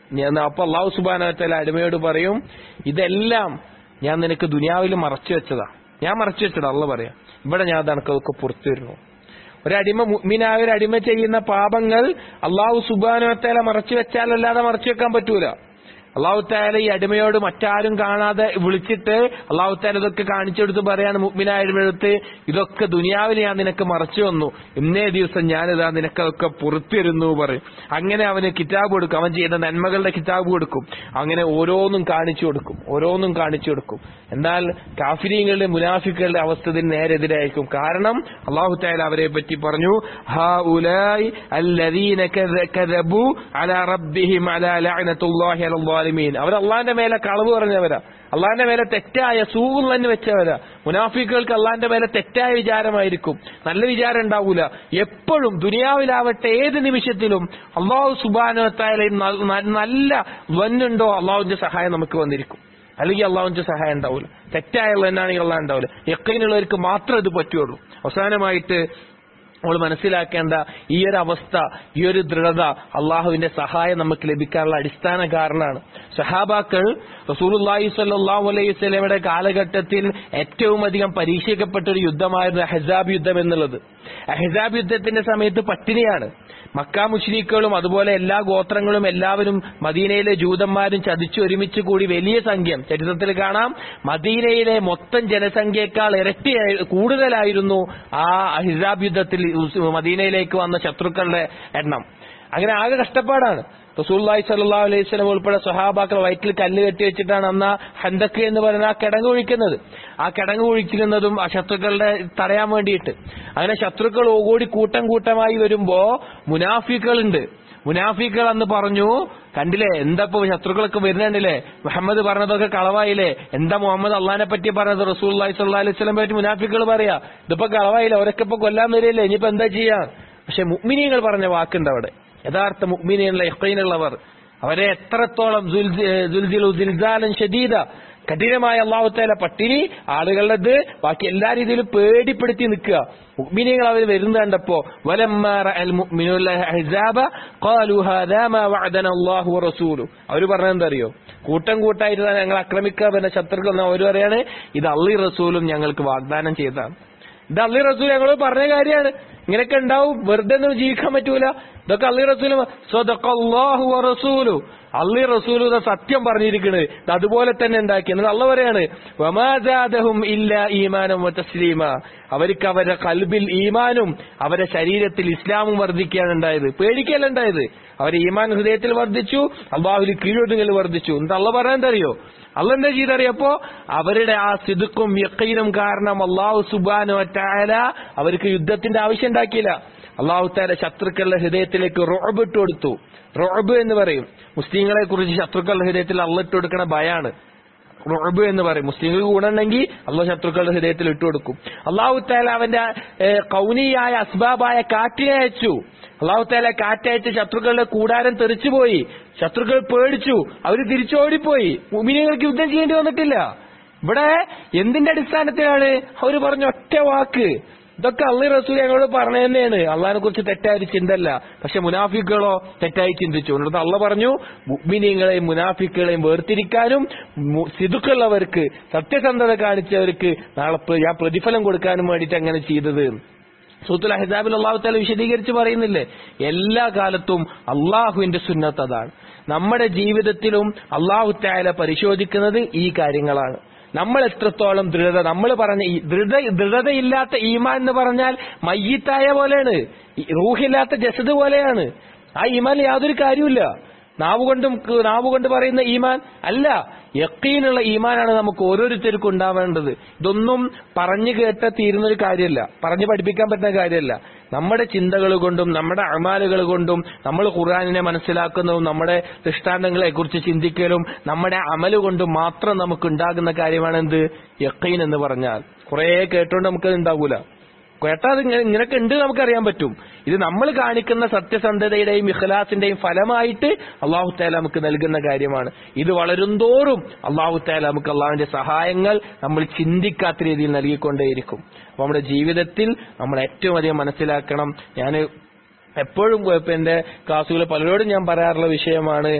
ഞാൻ അപ്പൊ അള്ളാഹു സുബാനത്തല അടിമയോട് പറയും ഇതെല്ലാം ഞാൻ നിനക്ക് ദുനിയാവിൽ മറച്ചു വെച്ചതാ ഞാൻ മറച്ചു വെച്ചതാ അള്ള പറയാം ഇവിടെ ഞാൻ അതൊക്കെ പുറത്തു വരുന്നു ഒരടിമ മുഅ്മിനായ ഒരു അടിമ ചെയ്യുന്ന പാപങ്ങൾ അള്ളാഹു സുബാനത്തല മറച്ചു വെച്ചാലല്ലാതെ മറച്ചു വെക്കാൻ പറ്റൂല അള്ളാഹു താല ഈ അടിമയോട് മറ്റാരും കാണാതെ വിളിച്ചിട്ട് അള്ളാഹു താല ഇതൊക്കെ കാണിച്ചു കൊടുത്ത് പറയാണ് മുഗ്മിനായ അടിമയെടുത്ത് ഇതൊക്കെ ദുനിയാവിൽ ഞാൻ നിനക്ക് മറച്ചു വന്നു ഇന്നേ ദിവസം ഞാനിതാ നിനക്കൊക്കെ പുറത്തിരുന്നു പറയും അങ്ങനെ അവന് കിതാബ് കൊടുക്കും അവൻ ചെയ്ത നന്മകളുടെ കിതാബ് കൊടുക്കും അങ്ങനെ ഓരോന്നും കാണിച്ചു കൊടുക്കും ഓരോന്നും കാണിച്ചു കൊടുക്കും എന്നാൽ കാഫിരീങ്ങളുടെ മുനാഫിക്കുകളുടെ അവസ്ഥ ഇതിന് നേരെതിരായിരിക്കും കാരണം അള്ളാഹു താല അവരെ പറ്റി പറഞ്ഞു ഹാ ഉലായി അല്ലദീന കദബു അലാ റബ്ബിഹിം അലാ ലഅനത്തുല്ലാഹി അലൽ ളാലിമീൻ അവർ അള്ളാന്റെ മേലെ കളവ് പറഞ്ഞവരാ അള്ളാന്റെ മേലെ തെറ്റായ സൂവും തന്നെ വെച്ചവരാ മുനാഫിക്കുകൾക്ക് അള്ളാന്റെ മേലെ തെറ്റായ വിചാരമായിരിക്കും നല്ല വിചാരം ഉണ്ടാവൂല എപ്പോഴും ദുനിയാവിലാവട്ടെ ഏത് നിമിഷത്തിലും അള്ളാഹു സുബാനത്തായ നല്ല വന്നുണ്ടോ അള്ളാഹുവിന്റെ സഹായം നമുക്ക് വന്നിരിക്കും അല്ലെങ്കിൽ അള്ളാഹുവിന്റെ സഹായം ഉണ്ടാവില്ല തെറ്റായുള്ള എന്നാണെങ്കിൽ അള്ളാഹ് ഉണ്ടാവില്ല യക്കൈനുള്ളവർക്ക് മാത്രമേ ഇത് പറ്റുള്ളൂ അവസാനമായിട്ട് നമ്മൾ മനസ്സിലാക്കേണ്ട ഈ ഒരു അവസ്ഥ ഈ ഒരു ദൃഢത അള്ളാഹുവിന്റെ സഹായം നമുക്ക് ലഭിക്കാനുള്ള അടിസ്ഥാന കാരണമാണ് സഹാബാക്കൾ റസൂലുല്ലാഹി സ്വല്ലല്ലാഹു അലൈഹി വസല്ലമയുടെ കാലഘട്ടത്തിൽ ഏറ്റവും അധികം പരീക്ഷിക്കപ്പെട്ട ഒരു യുദ്ധമായിരുന്നു അഹ്സാബ് യുദ്ധം എന്നുള്ളത് അഹ്സാബ് യുദ്ധത്തിന്റെ സമയത്ത് പട്ടിണിയാണ് മക്ക മുഷ്രീഖുകളും അതുപോലെ എല്ലാ ഗോത്രങ്ങളും എല്ലാവരും മദീനയിലെ ജൂതന്മാരും ചതിച്ചു ഒരുമിച്ച് കൂടി വലിയ സംഖ്യം ചരിത്രത്തിൽ കാണാം മദീനയിലെ മൊത്തം ജനസംഖ്യയേക്കാൾ ഇരട്ടി കൂടുതലായിരുന്നു ആ ഹിസാബ് യുദ്ധത്തിൽ മദീനയിലേക്ക് വന്ന ശത്രുക്കളുടെ എണ്ണം അങ്ങനെ ആകെ കഷ്ടപ്പാടാണ് റസൂല്ലായി സല്ലാ അലൈഹി സ്വലം ഉൾപ്പെടെ സ്വഹാബാക്കൾ വയറ്റിൽ കല്ല് കെട്ടി വെച്ചിട്ടാണ് അന്ന് ഹന്തക്ക് എന്ന് പറയുന്ന ആ കിടങ്ങ് ഒഴിക്കുന്നത് ആ കിടങ്ങ് ഒഴിക്കുന്നതും ആ ശത്രുക്കളുടെ തടയാൻ വേണ്ടിയിട്ട് അങ്ങനെ ശത്രുക്കൾ ഓടി കൂട്ടം കൂട്ടമായി വരുമ്പോ മുനാഫിക്കുകളുണ്ട് മുനാഫിക്കുകൾ അന്ന് പറഞ്ഞു കണ്ടില്ലേ എന്താ ഇപ്പൊ ശത്രുക്കളൊക്കെ വരുന്നുണ്ടല്ലേ മുഹമ്മദ് പറഞ്ഞതൊക്കെ കളവായില്ലേ എന്താ മുഹമ്മദ് അള്ളഹാനെ പറ്റി പറഞ്ഞത് റസൂൽ സല്ലാ അലൈഹി സ്വലം പറ്റി മുനാഫിക്കുകൾ പറയാ ഇതിപ്പോ കളവായില്ല അവരൊക്കെ ഇപ്പൊ കൊല്ലാൻ വരില്ലേ ഇനിയിപ്പോ എന്താ ചെയ്യാ പക്ഷെ മുഗ്മിനികൾ പറഞ്ഞ വാക്കുണ്ട് അവിടെ യഥാർത്ഥ മുഗ്മിനിയുള്ള യക്കീനുള്ളവർ അവരെ എത്രത്തോളം ദുൽജിലും ഷദീദ കഠിനമായ അള്ളാഹുത്തേല പട്ടിണി ആളുകളുടെ ബാക്കി എല്ലാ രീതിയിലും പേടിപ്പെടുത്തി നിൽക്കുക മുഗ്മിനികൾ അവർ വരുന്ന കണ്ടപ്പോ അവര് പറഞ്ഞെന്താ അറിയോ കൂട്ടം കൂട്ടായിട്ട് ഞങ്ങൾ ആക്രമിക്കുക പിന്നെ ശത്രുക്കൾ അവർ പറയാണ് ഇത് അള്ളി റസൂലും ഞങ്ങൾക്ക് വാഗ്ദാനം ചെയ്തതാണ് ഇത് അള്ളി റസൂൽ ഞങ്ങൾ പറഞ്ഞ കാര്യമാണ് ഇങ്ങനെയൊക്കെ ഉണ്ടാവും വെറുതെ ഒന്നും ജീവിക്കാൻ പറ്റൂല ഇതൊക്കെ അള്ളി റസൂല് സ്വതക്കല്ലാഹു റസൂലു അള്ളി റസൂലു സത്യം പറഞ്ഞിരിക്കുന്നത് ഇത് അതുപോലെ തന്നെ ഉണ്ടാക്കിയത് അള്ള പറയാണ് വമാജാദഹും ഇല്ല ഈമാനും തസ്ലീമ അവർക്ക് അവരുടെ കൽബിൽ ഈമാനും അവരുടെ ശരീരത്തിൽ ഇസ്ലാമും വർദ്ധിക്കുകയാണ് ഉണ്ടായത് പേടിക്കല്ല ഉണ്ടായത് അവർ ഈമാൻ ഹൃദയത്തിൽ വർദ്ധിച്ചു അള്ളാഹുൽ കീഴൊടുങ്ങൽ വർദ്ധിച്ചു എന്താ അള്ള പറയാൻ അറിയോ അള്ള എന്താ ചെയ്തറിയപ്പോ അവരുടെ ആ സിദുക്കും യക്കീനും കാരണം അള്ളാഹു സുബാനു വറ്റാല അവർക്ക് യുദ്ധത്തിന്റെ ആവശ്യം ഉണ്ടാക്കിയില്ല അള്ളാഹു താല ശത്രുക്കളുടെ ഹൃദയത്തിലേക്ക് റോബ് ഇട്ട് കൊടുത്തു റോബ് എന്ന് പറയും മുസ്ലിങ്ങളെ കുറിച്ച് ശത്രുക്കളുടെ ഹൃദയത്തിൽ അള്ള ഇട്ട് കൊടുക്കണ ഭയാണ് റൊബ് എന്ന് പറയും മുസ്ലിങ്ങൾക്ക് ഗുണമുണ്ടെങ്കിൽ അള്ളാഹ് ശത്രുക്കളുടെ ഹൃദയത്തിൽ ഇട്ടുകൊടുക്കും അള്ളാഹു താല അവന്റെ കൗനിയായ അസ്ബാബായ കാറ്റിനെ അയച്ചു അള്ളാഹു താല കാറ്റയച്ച് ശത്രുക്കളുടെ കൂടാരം തെറിച്ചുപോയി ശത്രുക്കൾ പേടിച്ചു അവര് തിരിച്ചോടിപ്പോയി മുമിനികൾക്ക് യുദ്ധം ചെയ്യേണ്ടി വന്നിട്ടില്ല ഇവിടെ എന്തിന്റെ അടിസ്ഥാനത്തിലാണ് അവര് പറഞ്ഞ ഒറ്റ വാക്ക് ഇതൊക്കെ അള്ളി റസൂൽ ഞങ്ങളോട് പറഞ്ഞു തന്നെയാണ് അള്ളഹാനെ കുറിച്ച് തെറ്റായ ഒരു ചിന്തല്ല പക്ഷെ മുനാഫിക്കുകളോ തെറ്റായി ചിന്തിച്ചു എന്നിട്ട് അള്ള പറഞ്ഞു മുഗ്മിനീങ്ങളെയും മുനാഫിക്കുകളെയും വേർതിരിക്കാനും സിതുക്കുള്ളവർക്ക് സത്യസന്ധത കാണിച്ചവർക്ക് നാളെ ഞാൻ പ്രതിഫലം കൊടുക്കാനും വേണ്ടിയിട്ട് അങ്ങനെ ചെയ്തത് സൂത്തുൽ അഹിദാബിൽ അള്ളാഹു താല വിശദീകരിച്ച് പറയുന്നില്ലേ എല്ലാ കാലത്തും അള്ളാഹുവിന്റെ സുന്നത്ത് അതാണ് നമ്മുടെ ജീവിതത്തിലും അള്ളാഹു താല പരിശോധിക്കുന്നത് ഈ കാര്യങ്ങളാണ് നമ്മൾ എത്രത്തോളം ദൃഢത നമ്മൾ പറഞ്ഞ ഈ ദൃഢ ദൃഢതയില്ലാത്ത ഈമാൻ എന്ന് പറഞ്ഞാൽ മയ്യത്തായ പോലെയാണ് റൂഹില്ലാത്ത ജസദ് പോലെയാണ് ആ ഈമാൻ യാതൊരു കാര്യമില്ല നാവുകൊണ്ടും നാവുകൊണ്ട് പറയുന്ന ഈമാൻ അല്ല യക്കീനുള്ള ഈമാനാണ് നമുക്ക് ഓരോരുത്തർക്കും ഉണ്ടാവേണ്ടത് ഇതൊന്നും പറഞ്ഞു കേട്ട തീരുന്ന ഒരു കാര്യമല്ല പറഞ്ഞു പഠിപ്പിക്കാൻ പറ്റുന്ന കാര്യമല്ല നമ്മുടെ ചിന്തകൾ കൊണ്ടും നമ്മുടെ അമാലുകൾ കൊണ്ടും നമ്മൾ ഖുർആാനിനെ മനസ്സിലാക്കുന്നതും നമ്മുടെ ദൃഷ്ടാന്തങ്ങളെ കുറിച്ച് ചിന്തിക്കലും നമ്മുടെ അമല് കൊണ്ടും മാത്രം നമുക്ക് ഉണ്ടാകുന്ന കാര്യമാണ് എന്ത് യക്കീൻ എന്ന് പറഞ്ഞാൽ കുറെ കേട്ടോണ്ട് നമുക്കത് ഉണ്ടാകൂല കേട്ടാ അത് ഇങ്ങനെ ഇങ്ങനെയൊക്കെ ഉണ്ട് നമുക്കറിയാൻ പറ്റും ഇത് നമ്മൾ കാണിക്കുന്ന സത്യസന്ധതയുടെയും ഇഖ്ലാസിന്റെയും ഫലമായിട്ട് അള്ളാഹു താല നമുക്ക് നൽകുന്ന കാര്യമാണ് ഇത് വളരുംതോറും അള്ളാഹു താല നമുക്ക് അള്ളാഹുവിന്റെ സഹായങ്ങൾ നമ്മൾ ചിന്തിക്കാത്ത രീതിയിൽ നൽകിക്കൊണ്ടേയിരിക്കും അപ്പൊ നമ്മുടെ ജീവിതത്തിൽ നമ്മൾ ഏറ്റവും അധികം മനസ്സിലാക്കണം ഞാൻ എപ്പോഴും ഇപ്പൊ എന്റെ ക്ലാസ്സുകൾ പലരോടും ഞാൻ പറയാറുള്ള വിഷയമാണ്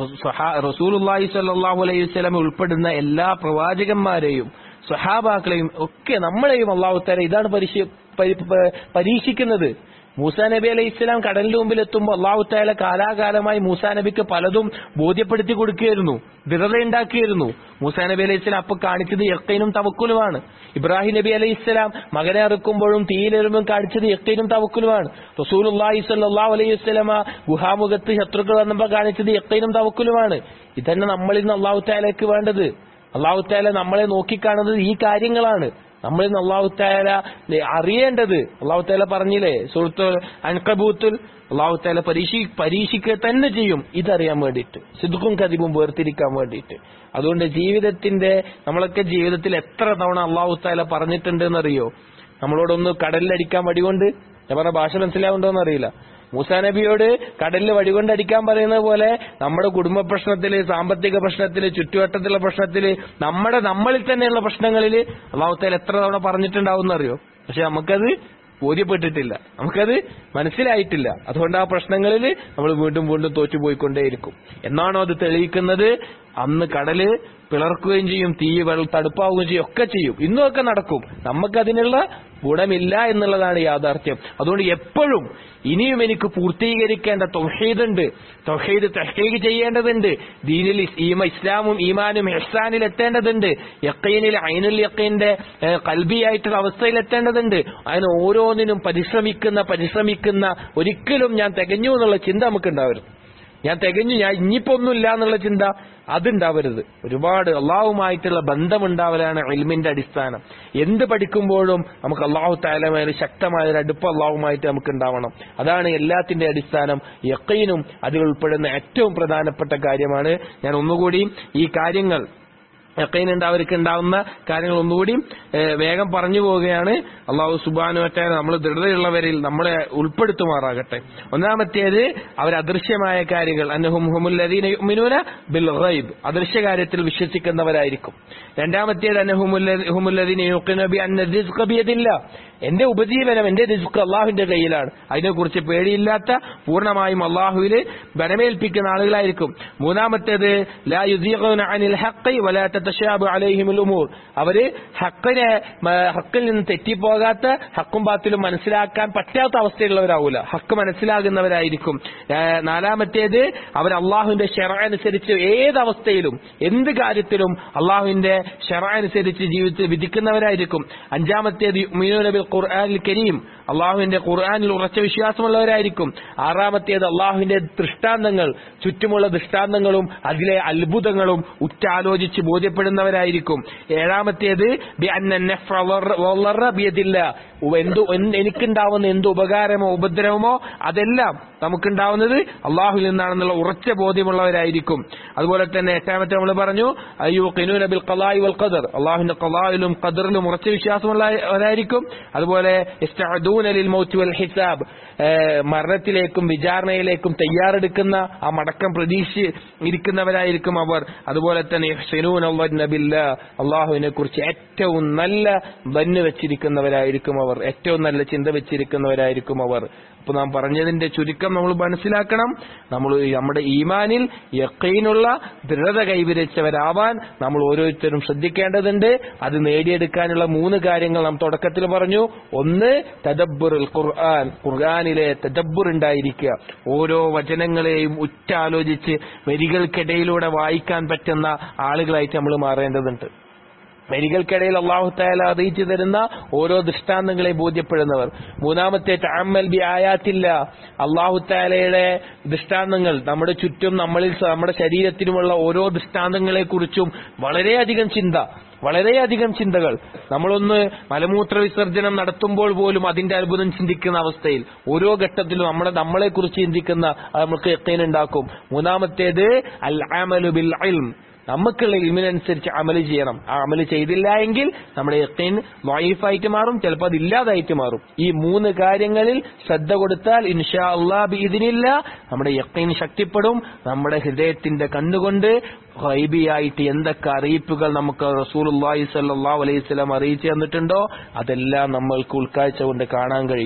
റസൂലുല്ലാഹി സ്വല്ലല്ലാഹു അലൈഹി വസല്ലം ഉൾപ്പെടുന്ന എല്ലാ പ്രവാചകന്മാരെയും സ്വഹാബാക്കളെയും ഒക്കെ നമ്മളെയും അള്ളാഹു താല ഇതാണ് പരിശീ- പരി- പ- പരീക്ഷിക്കുന്നത് മൂസാ നബി അലൈഹി ഇസ്ലാം കടലിന്റെ മുമ്പിൽ എത്തുമ്പോൾ അള്ളാഹു താല കാലാകാലമായി മൂസാ നബിക്ക് പലതും ബോധ്യപ്പെടുത്തി കൊടുക്കുകയായിരുന്നു ദൃഢതയുണ്ടാക്കിയിരുന്നു മൂസാ നബി അലൈഹി ഇസ്ലാം അപ്പൊ കാണിച്ചത് യക്കൈനും തവക്കുലുമാണ് ഇബ്രാഹിം നബി അലൈഹി ഇസ്ലാം മകനെ ഇറക്കുമ്പോഴും തീയിലെറുമ്പും കാണിച്ചത് യക്കൈനും തവക്കുലുമാണ് റസൂലുള്ളാഹി സ്വല്ലല്ലാഹു അലൈഹി വസല്ലമ ഗുഹാമുഖത്ത് ശത്രുക്കൾ വന്നപ്പോൾ കാണിച്ചത് യക്കൈനും തവക്കുലുമാണ് ഇതന്നെ നമ്മളിൽ നിന്ന് അള്ളാഹു താലയ്ക്ക് വേണ്ടത് അള്ളാഹു താല നമ്മളെ നോക്കിക്കാണുന്നത് ഈ കാര്യങ്ങളാണ് നമ്മളിൽ നിന്ന് അള്ളാഹു താല അറിയേണ്ടത് അള്ളാഹു താല പറഞ്ഞില്ലേ സുഹൃത്തു അൻകബൂത്തുൽ അള്ളാഹു താല പരീക്ഷി പരീക്ഷിക്കുക തന്നെ ചെയ്യും ഇതറിയാൻ വേണ്ടിയിട്ട് സിദ്ദുക്കും കതിബും വേർതിരിക്കാൻ വേണ്ടിയിട്ട് അതുകൊണ്ട് ജീവിതത്തിന്റെ നമ്മളൊക്കെ ജീവിതത്തിൽ എത്ര തവണ അള്ളാഹു താല പറഞ്ഞിട്ടുണ്ട് എന്നറിയോ നമ്മളോടൊന്ന് കടലിലടിക്കാൻ വടികൊണ്ട് ഞാൻ പറഞ്ഞ ഭാഷ മനസ്സിലാവുണ്ടോന്ന് അറിയില്ല മൂസാ നബിയോട് കടലിൽ വഴികൊണ്ട് അടിക്കാൻ പറയുന്നത് പോലെ നമ്മുടെ കുടുംബ പ്രശ്നത്തില് സാമ്പത്തിക പ്രശ്നത്തില് ചുറ്റുവട്ടത്തിലുള്ള പ്രശ്നത്തില് നമ്മുടെ നമ്മളിൽ തന്നെയുള്ള പ്രശ്നങ്ങളിൽ അള്ളാഹുത്തേൽ എത്ര തവണ പറഞ്ഞിട്ടുണ്ടാവും എന്നറിയോ പക്ഷെ നമുക്കത് ബോധ്യപ്പെട്ടിട്ടില്ല നമുക്കത് മനസ്സിലായിട്ടില്ല അതുകൊണ്ട് ആ പ്രശ്നങ്ങളിൽ നമ്മൾ വീണ്ടും വീണ്ടും തോറ്റുപോയിക്കൊണ്ടേയിരിക്കും എന്നാണോ അത് തെളിയിക്കുന്നത് അന്ന് കടല് പിളർക്കുകയും ചെയ്യും തീ വെള്ളം തടുപ്പാവുകയും ചെയ്യും ഒക്കെ ചെയ്യും ഇന്നും ഒക്കെ നടക്കും നമുക്കതിനുള്ള ഗുണമില്ല എന്നുള്ളതാണ് യാഥാർത്ഥ്യം അതുകൊണ്ട് എപ്പോഴും ഇനിയും എനിക്ക് പൂർത്തീകരിക്കേണ്ട തൊഹീദുണ്ട് തൊഹീദ് തഹീദ് ചെയ്യേണ്ടതുണ്ട് ദീനിൽ ഇസ്- ഈമ ഇസ്ലാമും ഈമാനും ഹെസാനിൽ എത്തേണ്ടതുണ്ട് യക്കീനിൽ ഐനുൽ യക്കീന്റെ ഏഹ്, കൽബിയായിട്ടുള്ള അവസ്ഥയിൽ എത്തേണ്ടതുണ്ട് അതിന് ഓരോന്നിനും പരിശ്രമിക്കുന്ന പരിശ്രമിക്കുന്ന ഒരിക്കലും ഞാൻ തികഞ്ഞു എന്നുള്ള ചിന്ത നമുക്ക് ഉണ്ടാവരുത് ഞാൻ തികഞ്ഞു ഞാൻ ഇനിയിപ്പോ ഒന്നുമില്ല എന്നുള്ള ചിന്ത അതുണ്ടാവരുത് ഒരുപാട് അള്ളാഹുമായിട്ടുള്ള ബന്ധമുണ്ടാവലാണ് ഇൽമിന്റെ അടിസ്ഥാനം എന്ത് പഠിക്കുമ്പോഴും നമുക്ക് അള്ളാഹു താലമേൽ ശക്തമായ ഒരു അടുപ്പ് അള്ളാഹുമായിട്ട് നമുക്ക് ഉണ്ടാവണം അതാണ് എല്ലാത്തിന്റെ അടിസ്ഥാനം യക്കീനും അതിൽ ഉൾപ്പെടുന്ന ഏറ്റവും പ്രധാനപ്പെട്ട കാര്യമാണ് ഞാൻ ഒന്നുകൂടി ഈ കാര്യങ്ങൾ യക്കീനുണ്ട് അവർക്ക് ഉണ്ടാവുന്ന കാര്യങ്ങൾ ഒന്നുകൂടി ഏഹ്, വേഗം പറഞ്ഞു പോവുകയാണ് അള്ളാഹു സുബാനുവറ്റായ നമ്മൾ ദൃഢതയുള്ളവരിൽ നമ്മളെ ഉൾപ്പെടുത്തുമാറാകട്ടെ ഒന്നാമത്തേത് അവർ അദൃശ്യമായ കാര്യങ്ങൾ അന്നഹും ഹുമുല്ലദീന യുഅ്മിനൂന ബിൽ ഗൈബ് അദൃശ്യ കാര്യത്തിൽ വിശ്വസിക്കുന്നവരായിരിക്കും രണ്ടാമത്തേത് അന്നഹുമുല്ല- ഹുമുല്ലദീന യുഖിനു ബി അന്ന റിസ്ഖ ബിയദില്ലാ എന്റെ ഉപജീവനം എന്റെ റിസ്ക് അള്ളാഹുവിന്റെ കയ്യിലാണ് അതിനെക്കുറിച്ച് പേടിയില്ലാത്ത പൂർണ്ണമായും അള്ളാഹുവിൽ ബലമേൽപ്പിക്കുന്ന ആളുകളായിരിക്കും മൂന്നാമത്തേത് ലാ യുദീഖൂന അനിൽ ഹഖ് വലാ തതശാബു അലൈഹിമുൽ ഉമൂർ അവര് ഹക്കിനെ മ- ഹക്കിൽ നിന്ന് തെറ്റിപ്പോകാത്ത ഹക്കും ബാത്തിലും മനസ്സിലാക്കാൻ പറ്റാത്ത അവസ്ഥയുള്ളവരാവൂല ഹക്ക് മനസ്സിലാകുന്നവരായിരിക്കും ഏ, നാലാമത്തേത് അവർ അള്ളാഹുവിന്റെ ഷെറ അനുസരിച്ച് ഏതവസ്ഥയിലും എന്ത് കാര്യത്തിലും അള്ളാഹുവിന്റെ ഷെറ അനുസരിച്ച് ജീവിതത്തിൽ വിധിക്കുന്നവരായിരിക്കും അഞ്ചാമത്തേത് യുഅ്മിനൂന ബിൽ ഖുർആനിൽ കരീം അള്ളാഹുവിന്റെ ഖുർആനിൽ ഉറച്ച വിശ്വാസമുള്ളവരായിരിക്കും ആറാമത്തേത് അള്ളാഹുവിന്റെ ദൃഷ്ടാന്തങ്ങൾ ചുറ്റുമുള്ള ദൃഷ്ടാന്തങ്ങളും അതിലെ അത്ഭുതങ്ങളും ഉറ്റാലോചിച്ച് ബോധ്യപ്പെടുന്നവരായിരിക്കും ഏഴാമത്തേത് ബി അന്ന നഫ്അ വറ- വളറ ബിയദില്ലാ. എന്തു എന്ത് എനിക്കുണ്ടാവുന്ന എന്ത് ഉപകാരമോ ഉപദ്രവമോ അതെല്ലാം നമുക്കുണ്ടാവുന്നത് അള്ളാഹുവിൽ നിന്നാണെന്നുള്ള ഉറച്ച ബോധ്യമുള്ളവരായിരിക്കും അതുപോലെ തന്നെ എട്ടാമത്തെ നമ്മൾ പറഞ്ഞു അയ്യോ ഖിനൂന ബിൽ ഖലാഇ വൽ ഖദർ അള്ളാഹുവിന്റെ ഖലായിലും ഖദറിലും ഉറച്ച വിശ്വാസമുള്ളവരായിരിക്കും അതുപോലെ യസ്തഅദൂന ലിൽ മൗത്ത് വൽ ഹിസാബ് ഏഹ് മരണത്തിലേക്കും വിചാരണയിലേക്കും തയ്യാറെടുക്കുന്ന ആ മടക്കം പ്രതീക്ഷ ഇരിക്കുന്നവരായിരിക്കും അവർ അതുപോലെ തന്നെ യഹ്സിനൂന അല്ലാഹ് ബില്ലാ അള്ളാഹുവിനെ കുറിച്ച് ഏറ്റവും നല്ല ബന്ന് വെച്ചിരിക്കുന്നവരായിരിക്കും അവർ ഏറ്റവും നല്ല ചിന്ത വെച്ചിരിക്കുന്നവരായിരിക്കും അവർ അപ്പൊ നാം പറഞ്ഞതിന്റെ ചുരുക്കം നമ്മൾ മനസ്സിലാക്കണം നമ്മൾ നമ്മുടെ ഈമാനിൽ യക്കീനുള്ള ദൃഢത കൈവരിച്ചവരാവാൻ നമ്മൾ ഓരോരുത്തരും ശ്രദ്ധിക്കേണ്ടതുണ്ട് അത് നേടിയെടുക്കാനുള്ള മൂന്ന് കാര്യങ്ങൾ നാം തുടക്കത്തിൽ പറഞ്ഞു ഒന്ന് തദബ്ബുറുൽ ഖുർആൻ ഖുർആനിലെ തദബ്ബുർ ഉണ്ടായിരിക്കുക ഓരോ വചനങ്ങളെയും ഉറ്റാലോചിച്ച് വരികൾക്കിടയിലൂടെ വായിക്കാൻ പറ്റുന്ന ആളുകളായിട്ട് നമ്മൾ മാറേണ്ടതുണ്ട് വരികൾക്കിടയിൽ അള്ളാഹു താല അറിയിച്ചു തരുന്ന ഓരോ ദൃഷ്ടാന്തങ്ങളെ ബോധ്യപ്പെടുന്നവർ മൂന്നാമത്തെ തഅമ്മൽ ബി ആയാത്തില്ല അള്ളാഹു താലയുടെ ദൃഷ്ടാന്തങ്ങൾ നമ്മുടെ ചുറ്റും നമ്മളിൽ സ- നമ്മുടെ ശരീരത്തിനുമുള്ള ഓരോ ദൃഷ്ടാന്തങ്ങളെ കുറിച്ചും വളരെയധികം ചിന്ത വളരെയധികം ചിന്തകൾ നമ്മളൊന്ന് മലമൂത്ര വിസർജനം നടത്തുമ്പോൾ പോലും അതിന്റെ അത്ഭുതം ചിന്തിക്കുന്ന അവസ്ഥയിൽ ഓരോ ഘട്ടത്തിലും നമ്മുടെ നമ്മളെ കുറിച്ച് ചിന്തിക്കുന്ന അത് നമുക്ക് എത്തേനുണ്ടാക്കും മൂന്നാമത്തേത് അൽ അമലു ബിൽ ഇൽം നമുക്കുള്ള ഇൽമിനനുസരിച്ച് അമല് ചെയ്യണം ആ അമല് ചെയ്തില്ല എങ്കിൽ നമ്മുടെ യക്കീൻ വൈഫായിട്ട് മാറും ചിലപ്പോൾ അത് ഇല്ലാതായിട്ട് മാറും ഈ മൂന്ന് കാര്യങ്ങളിൽ ശ്രദ്ധ കൊടുത്താൽ ഇൻഷാ അള്ളാഹ് ഇതിനില്ല നമ്മുടെ യക്കീൻ ശക്തിപ്പെടും നമ്മുടെ ഹൃദയത്തിന്റെ കണ്ണുകൊണ്ട് ഹൈബിയായിട്ട് എന്തൊക്കെ അറിയിപ്പുകൾ നമുക്ക് റസൂലുള്ളാഹി സ്വല്ലല്ലാഹു അലൈഹി വസല്ലം അറിയിച്ചു തന്നിട്ടുണ്ടോ അതെല്ലാം നമ്മൾക്ക് ഉൾക്കാഴ്ച കൊണ്ട് കാണാൻ കഴിയും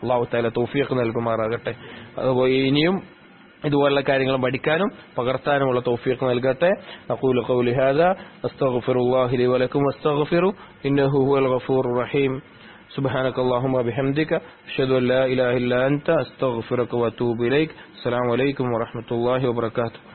അള്ളാഹു താല തൗഫീഖ് നൽകുമാറാകട്ടെ അതുപോലെ ഇനിയും ഇതുപോലുള്ള കാര്യങ്ങൾ പഠിക്കാനും പകർത്താനുമുള്ള തൗഫീഖ് നൽകട്ടെ അഖൂലു ഖൗലി ഹാദാ അസ്തഗ്ഫിറുല്ലാഹി ലി വലക്കും വസ്തഗ്ഫിറു ഇന്നഹു ഹുവൽ ഗഫൂറുർ റഹീം سبحانك اللهم وبحمدك أشهد أن لا إله إلا أنت أستغفرك وأتوب إليك السلام عليكم ورحمة الله وبركاته